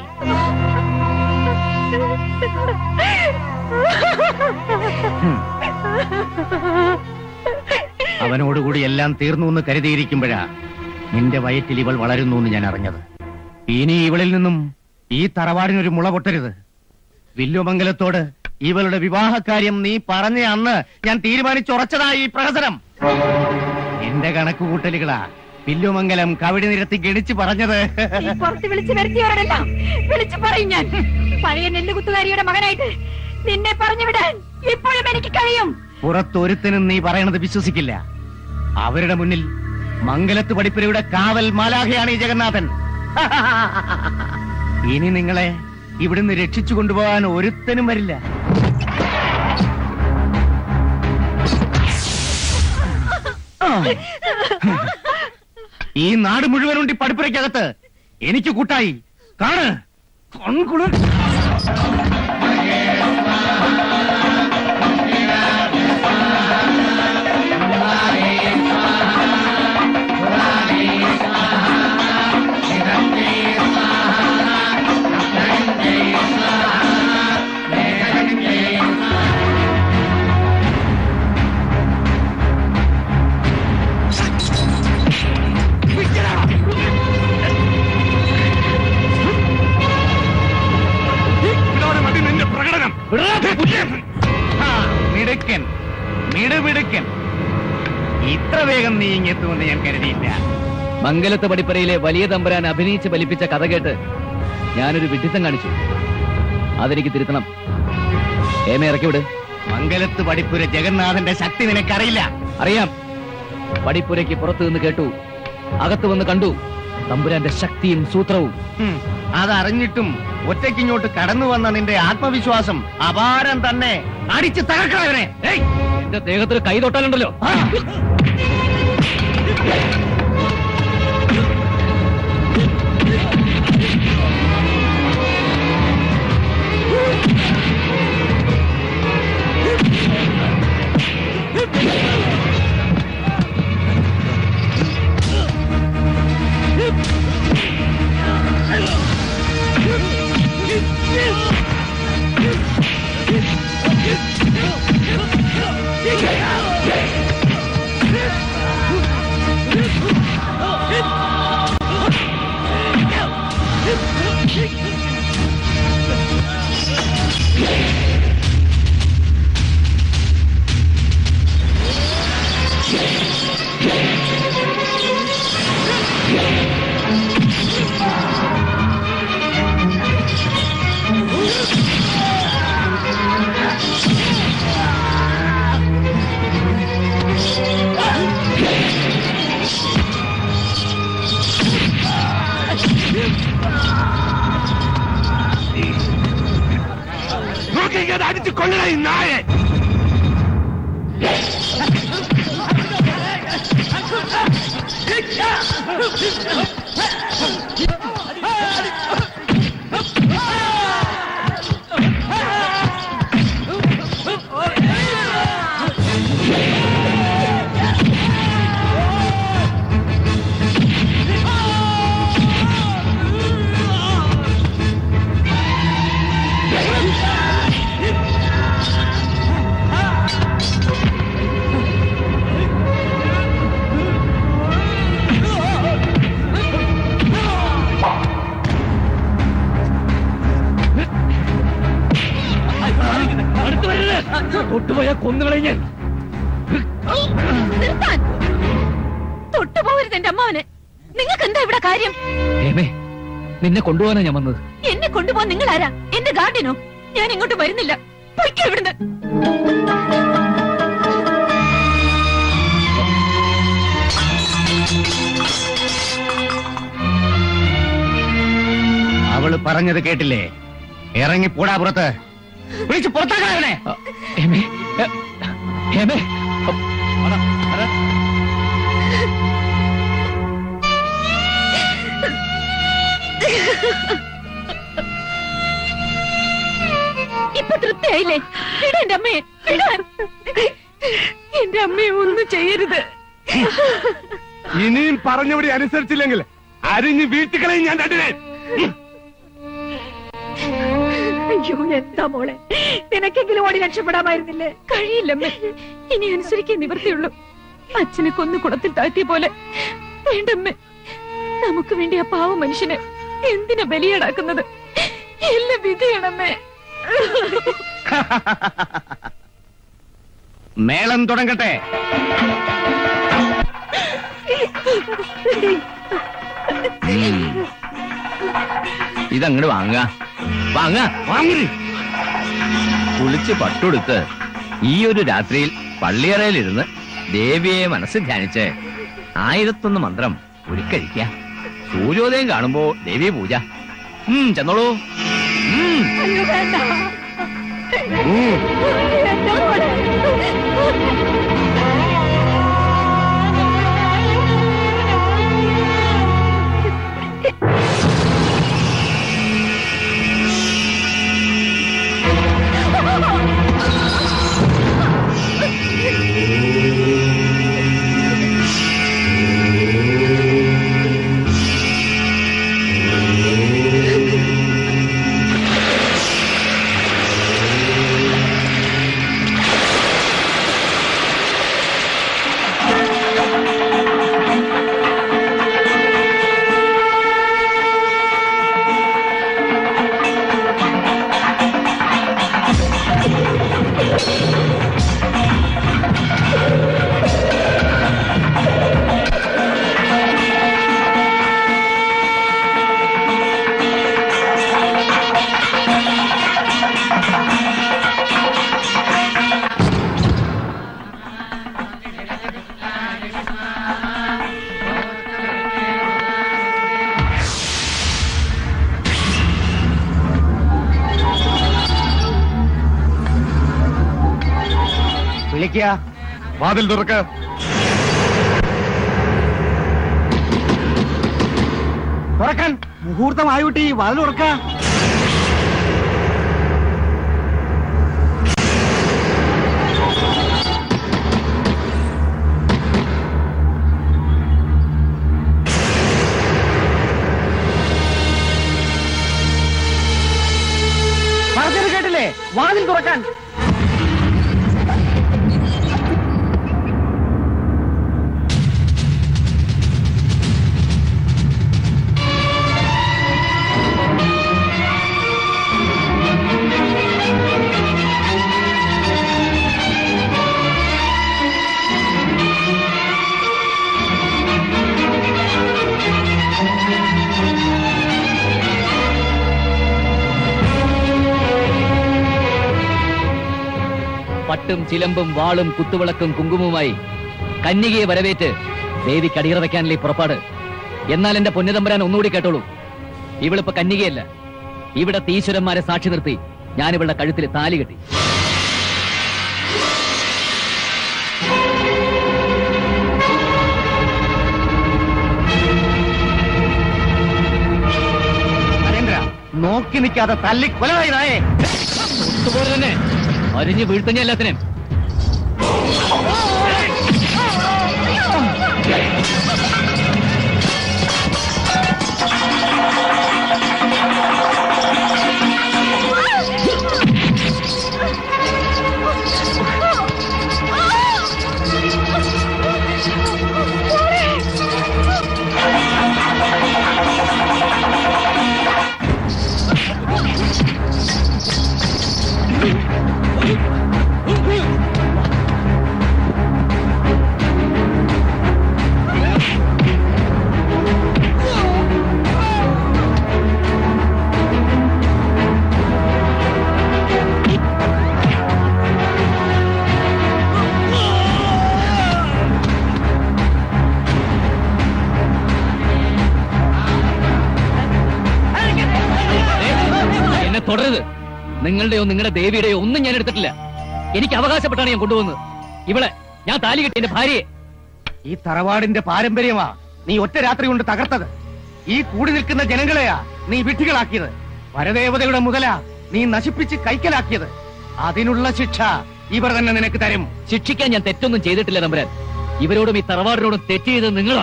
അവനോടുകൂടി എല്ലാം തീർന്നു എന്ന് കരുതിയിരിക്കുമ്പോഴാ നിന്റെ വയറ്റിൽ ഇവൾ വളരുന്നു എന്ന് ഞാൻ അറിഞ്ഞത് ഇനി ഇവളിൽ നിന്നും ഈ തറവാടിനൊരു മുള പൊട്ടരുത് വില്ലുമംഗലത്തോട് ഇവളുടെ വിവാഹകാര്യം നീ പറഞ്ഞ അന്ന് ഞാൻ തീരുമാനിച്ചുറച്ചതാ ഈ പ്രഹസനം എന്റെ കണക്കുകൂട്ടലുകളാ വില്ലുമംഗലം കവിടി നിരത്തി ഗണിച്ചു പറഞ്ഞത് ഈ പുറത്ത് വിളിച്ചു വരുത്തിയവരെല്ലാം വിളിച്ചു പറയും ഞാൻ പഴയ നെല്ലുകുത്തുകാരിയുടെ മകനായിട്ട് നിന്നെ പറഞ്ഞു വിടാൻ ഇപ്പോഴും എനിക്ക് കഴിയും പുറത്തൊരുത്തനും നീ പറയണത് വിശ്വസിക്കില്ല അവരുടെ മുന്നിൽ മംഗലത്ത് പടിപ്പുരയുടെ കാവൽ മാലാഖയാണ് ഈ ജഗന്നാഥൻ ഇനി നിങ്ങളെ ഇവിടുന്ന് രക്ഷിച്ചു കൊണ്ടുപോകാൻ ഒരുത്തനും വരില്ല ഈ നാട് മുഴുവനുണ്ട് ഈ പടിപ്പുരയ്ക്കകത്ത് എനിക്ക് കൂട്ടായി കാണ് കൺകുളിർ നിന്റെ പ്രകടനം ആ, മിടുക്കൻ മിടുമിടുക്കൻ ഇത്ര വേഗം നീ ഇങ്ങെത്തുമെന്ന് ഞാൻ കരുതിയില്ല മംഗലത്ത് പടിപ്പരയിലെ വലിയ തമ്പുരാൻ അഭിനയിച്ച് ഫലിപ്പിച്ച കഥ കേട്ട് ഞാനൊരു വിഡിത്തം കാണിച്ചു അതെനിക്ക് തിരുത്തണം ഏമ ഇറക്കി വിട് മംഗലത്ത് പടിപ്പുര ജഗന്നാഥന്റെ ശക്തി നിനക്കറിയില്ല അറിയാം പടിപ്പുരയ്ക്ക് പുറത്തു നിന്ന് കേട്ടു അകത്ത് വന്ന് കണ്ടു തമ്പുരാന്റെ ശക്തിയും സൂത്രവും ഹും, അതറിഞ്ഞിട്ടും ഒറ്റയ്ക്കിങ്ങോട്ട് കടന്നു വന്ന നിന്റെ ആത്മവിശ്വാസം അപാരം തന്നെ അടിച്ച് തകർക്കണവനെ എന്റെ ദേഹത്തിൽ കൈ തൊട്ടാലുണ്ടല്ലോ Yeah. നോക്കി അടിച്ചു കൊല്ലണ ഈ നായെ തൊട്ടുപോയാ കൊന്നുകളെ ഞാൻ നിർത്താൻ തൊട്ടുപോകരുത് എന്റെ അമ്മാവന് നിങ്ങൾക്ക് എന്താ ഇവിടെ കാര്യം ഏമേ നിന്നെ കൊണ്ടുപോകാനാ ഞാൻ വന്നത് എന്നെ കൊണ്ടുപോകാൻ നിങ്ങൾ ആരാ എന്റെ ഗാർഡിനോ ഞാൻ ഇങ്ങോട്ട് വരുന്നില്ല പൊയ്ക്കോ ഇവിടുന്ന് അവള് പറഞ്ഞത് കേട്ടില്ലേ ഇറങ്ങി പോടാ പുറത്ത് വിളിച്ച് പുറത്താക്കണേ ഏമേ ഏമേ ഇപ്പൊ തൃപ്തിയായില്ലേ വിട എന്റെ അമ്മയെ വിടാൻ എന്റെ അമ്മയെ ഒന്നും ചെയ്യരുത് ഇനിയും പറഞ്ഞവിടെ അനുസരിച്ചില്ലെങ്കിൽ അരിഞ്ഞ് വീട്ടിക്കളയും ഞാൻ രണ്ടിനെ അയ്യോ എന്താ മോളെ നിനക്കെങ്കിലും ഓടി രക്ഷപ്പെടാമായിരുന്നില്ലേ കഴിയില്ലമ്മേ ഇനി അനുസരിക്കാൻ നിവർത്തിയുള്ളൂ അച്ഛനെ കൊന്നു കുളത്തിൽ താഴ്ത്തിയ പോലെ വേണ്ടമ്മേ നമുക്ക് വേണ്ടി ആ പാവ മനുഷ്യനെ എന്തിനാ ബലിയാടാക്കുന്നത് എല്ലാം വിധിയാണമ്മേ മേളം തുടങ്ങട്ടെ ഇതങ്ങട് വാങ്ങ വാങ്ങ വാങ്ങി കുളിച്ച് പട്ടുടുത്ത് ഈ ഒരു രാത്രിയിൽ പള്ളിയറയിലിരുന്ന് ദേവിയെ മനസ്സിൽ ധ്യാനിച്ച് ആയിരത്തൊന്ന് മന്ത്രം ഉരുക്കഴിക്ക സൂര്യോദയം കാണുമ്പോ ദേവി പൂജ ഉം ചെന്നോളൂ ഉം അയ്യോ വേണ്ട എന്താ മോളെ വിളിക്കുക വാതിൽ തുറക്ക തുറക്കാൻ മുഹൂർത്തമായൂട്ടി വാതിൽ തുറക്ക പറഞ്ഞത് കേട്ടില്ലേ വാതിൽ തുറക്കാൻ പട്ടും ചിലമ്പും വാളും കുത്തുവിളക്കും കുങ്കുമവുമായി കന്യകയെ വരവേറ്റ് ദേവി കടിയറ വെക്കാനല്ലേ ഈ പുറപ്പാട് എന്നാൽ എന്റെ പൊന്നുതമ്പരാൻ ഒന്നുകൂടി കേട്ടോളൂ ഇവളിപ്പോ കന്യകയല്ല ഇവിടെ ഈശ്വരന്മാരെ സാക്ഷി നിർത്തി ഞാൻ ഇവളുടെ കഴുത്തിൽ താലി കെട്ടി നരേന്ദ്ര നോക്കി നിൽക്കാതെ തല്ലി കൊലതായി നായേ അതുപോലെ തന്നെ അരിഞ്ഞ് വീഴ്ത്തഞ്ഞ എല്ലാത്തിനും എന്നെ തുടരുത് നിങ്ങളുടെയോ നിങ്ങളുടെ ദേവിയുടെയോ ഒന്നും ഞാൻ എടുത്തിട്ടില്ല എനിക്ക് അവകാശപ്പെട്ടാണ് ഞാൻ കൊണ്ടുവന്നത് ഇവളെ ഞാൻ താലി കെട്ടി എന്റെ ഭാര്യയെ ഈ തറവാടിന്റെ പാരമ്പര്യമാ നീ ഒറ്റ രാത്രി കൊണ്ട് തകർത്തത് ഈ കൂടി നിൽക്കുന്ന ജനങ്ങളെയാ നീ വിഡ്ഢികളാക്കിയത് പരദേവതയുടെ മുതലാ നീ നശിപ്പിച്ച് കൈക്കലാക്കിയത് അതിനുള്ള ശിക്ഷ ഇവർ തന്നെ നിനക്ക് തരും ശിക്ഷിക്കാൻ ഞാൻ തെറ്റൊന്നും ചെയ്തിട്ടില്ല തമ്പുരാൻ ഇവരോടും ഈ തറവാടിനോടും തെറ്റ് ചെയ്തത് നിങ്ങളാ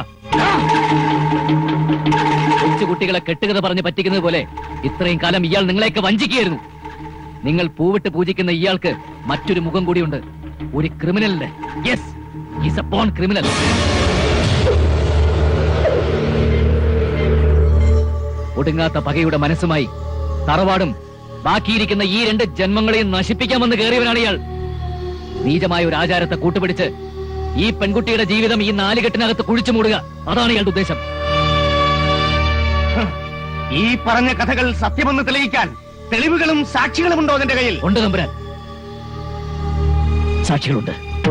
കൊച്ചുകുട്ടികളെ കെട്ടുകഥ പറഞ്ഞ് പറ്റിക്കുന്നത് പോലെ ഇത്രയും കാലം ഇയാൾ നിങ്ങളെയൊക്കെ വഞ്ചിക്കുകയായിരുന്നു നിങ്ങൾ പൂവിട്ട് പൂജിക്കുന്ന ഇയാൾക്ക് മറ്റൊരു മുഖം കൂടിയുണ്ട് ഒരു ക്രിമിനലിന്റെ yes is a born criminal ഒടുങ്ങാത്ത പകയുടെ മനസ്സുമായി തറവാടും ബാക്കിയിരിക്കുന്ന ഈ രണ്ട് ജന്മങ്ങളെയും നശിപ്പിക്കാമെന്ന് കയറിയവനാണ് ഇയാൾ നീചമായ ഒരു ആചാരത്തെ കൂട്ടുപിടിച്ച് ഈ പെൺകുട്ടിയുടെ ജീവിതം ഈ നാലുകെട്ടിനകത്ത് കുഴിച്ചു മൂടുക അതാണ് ഇയാളുടെ ഉദ്ദേശം ഈ പറഞ്ഞ കഥകൾ സത്യമെന്ന് തെളിയിക്കാൻ തെളിവുകളും സാക്ഷികളും ഉണ്ടോ നിന്റെ കയ്യിൽ ഉണ്ട് തമ്പുരാൻ സാക്ഷികളുണ്ട്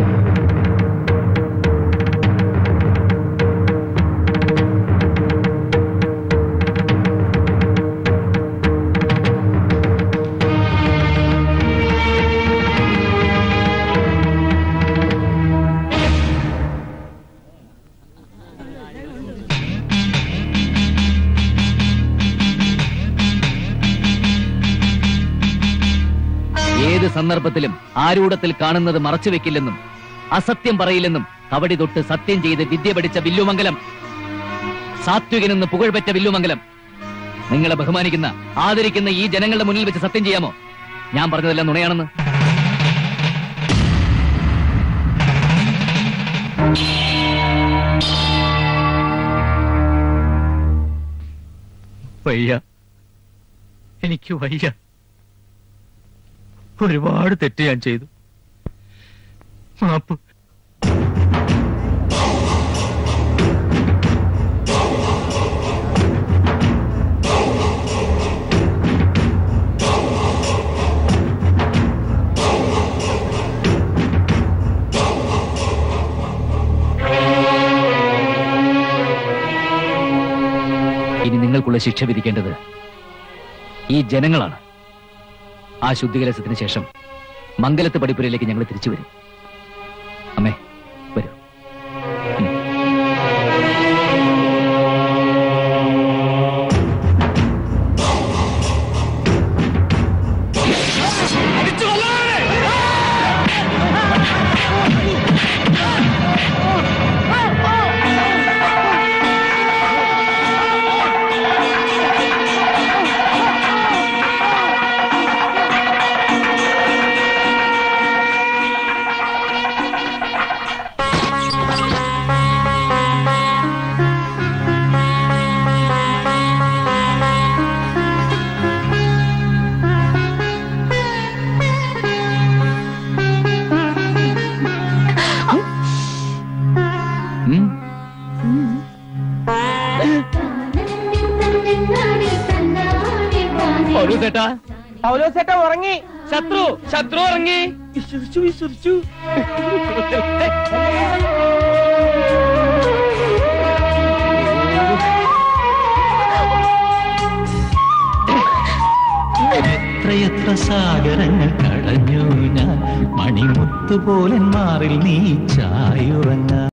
ഏത് സന്ദർഭത്തിലും ആരൂഢത്തിൽ കാണുന്നത് മറച്ചു വെക്കില്ലെന്നും അസത്യം പറയില്ലെന്നും കവടി തൊട്ട് സത്യം ചെയ്ത് വിദ്യ പഠിച്ച വില്ലുമംഗലം സാത്വികനെന്ന് പുകഴ്പെറ്റ വില്ലുമംഗലം നിങ്ങളെ ബഹുമാനിക്കുന്ന ആദരിക്കുന്ന ഈ ജനങ്ങളുടെ മുന്നിൽ വെച്ച് സത്യം ചെയ്യാമോ ഞാൻ പറഞ്ഞതെല്ലാം നുണയാണെന്ന് വയ്യ എനിക്ക് വയ്യ ഒരുപാട് തെറ്റ് ഞാൻ ചെയ്തു മാപ്പ് ഇനി നിങ്ങൾക്കുള്ള ശിക്ഷ വിധിക്കേണ്ടത് ഈ ജനങ്ങളാണ് ആ ശുദ്ധികലസത്തിന് ശേഷം മംഗലത്ത് പടിപ്പുരയിലേക്ക് ഞങ്ങൾ തിരിച്ചു വരും അമ്മേ വരൂ പൗലോസേട്ടാ പൗലോസേട്ടാ ഉറങ്ങി ശത്രു ശത്രു ഉറങ്ങി വിശ്വസിച്ചു വിശ്വസിച്ചു എത്രയെത്ര സാഗരങ്ങൾ കടഞ്ഞു ഞാൻ മണിമുത്തുപോലൻ മാറിൽ നീ ചായുറങ്ങ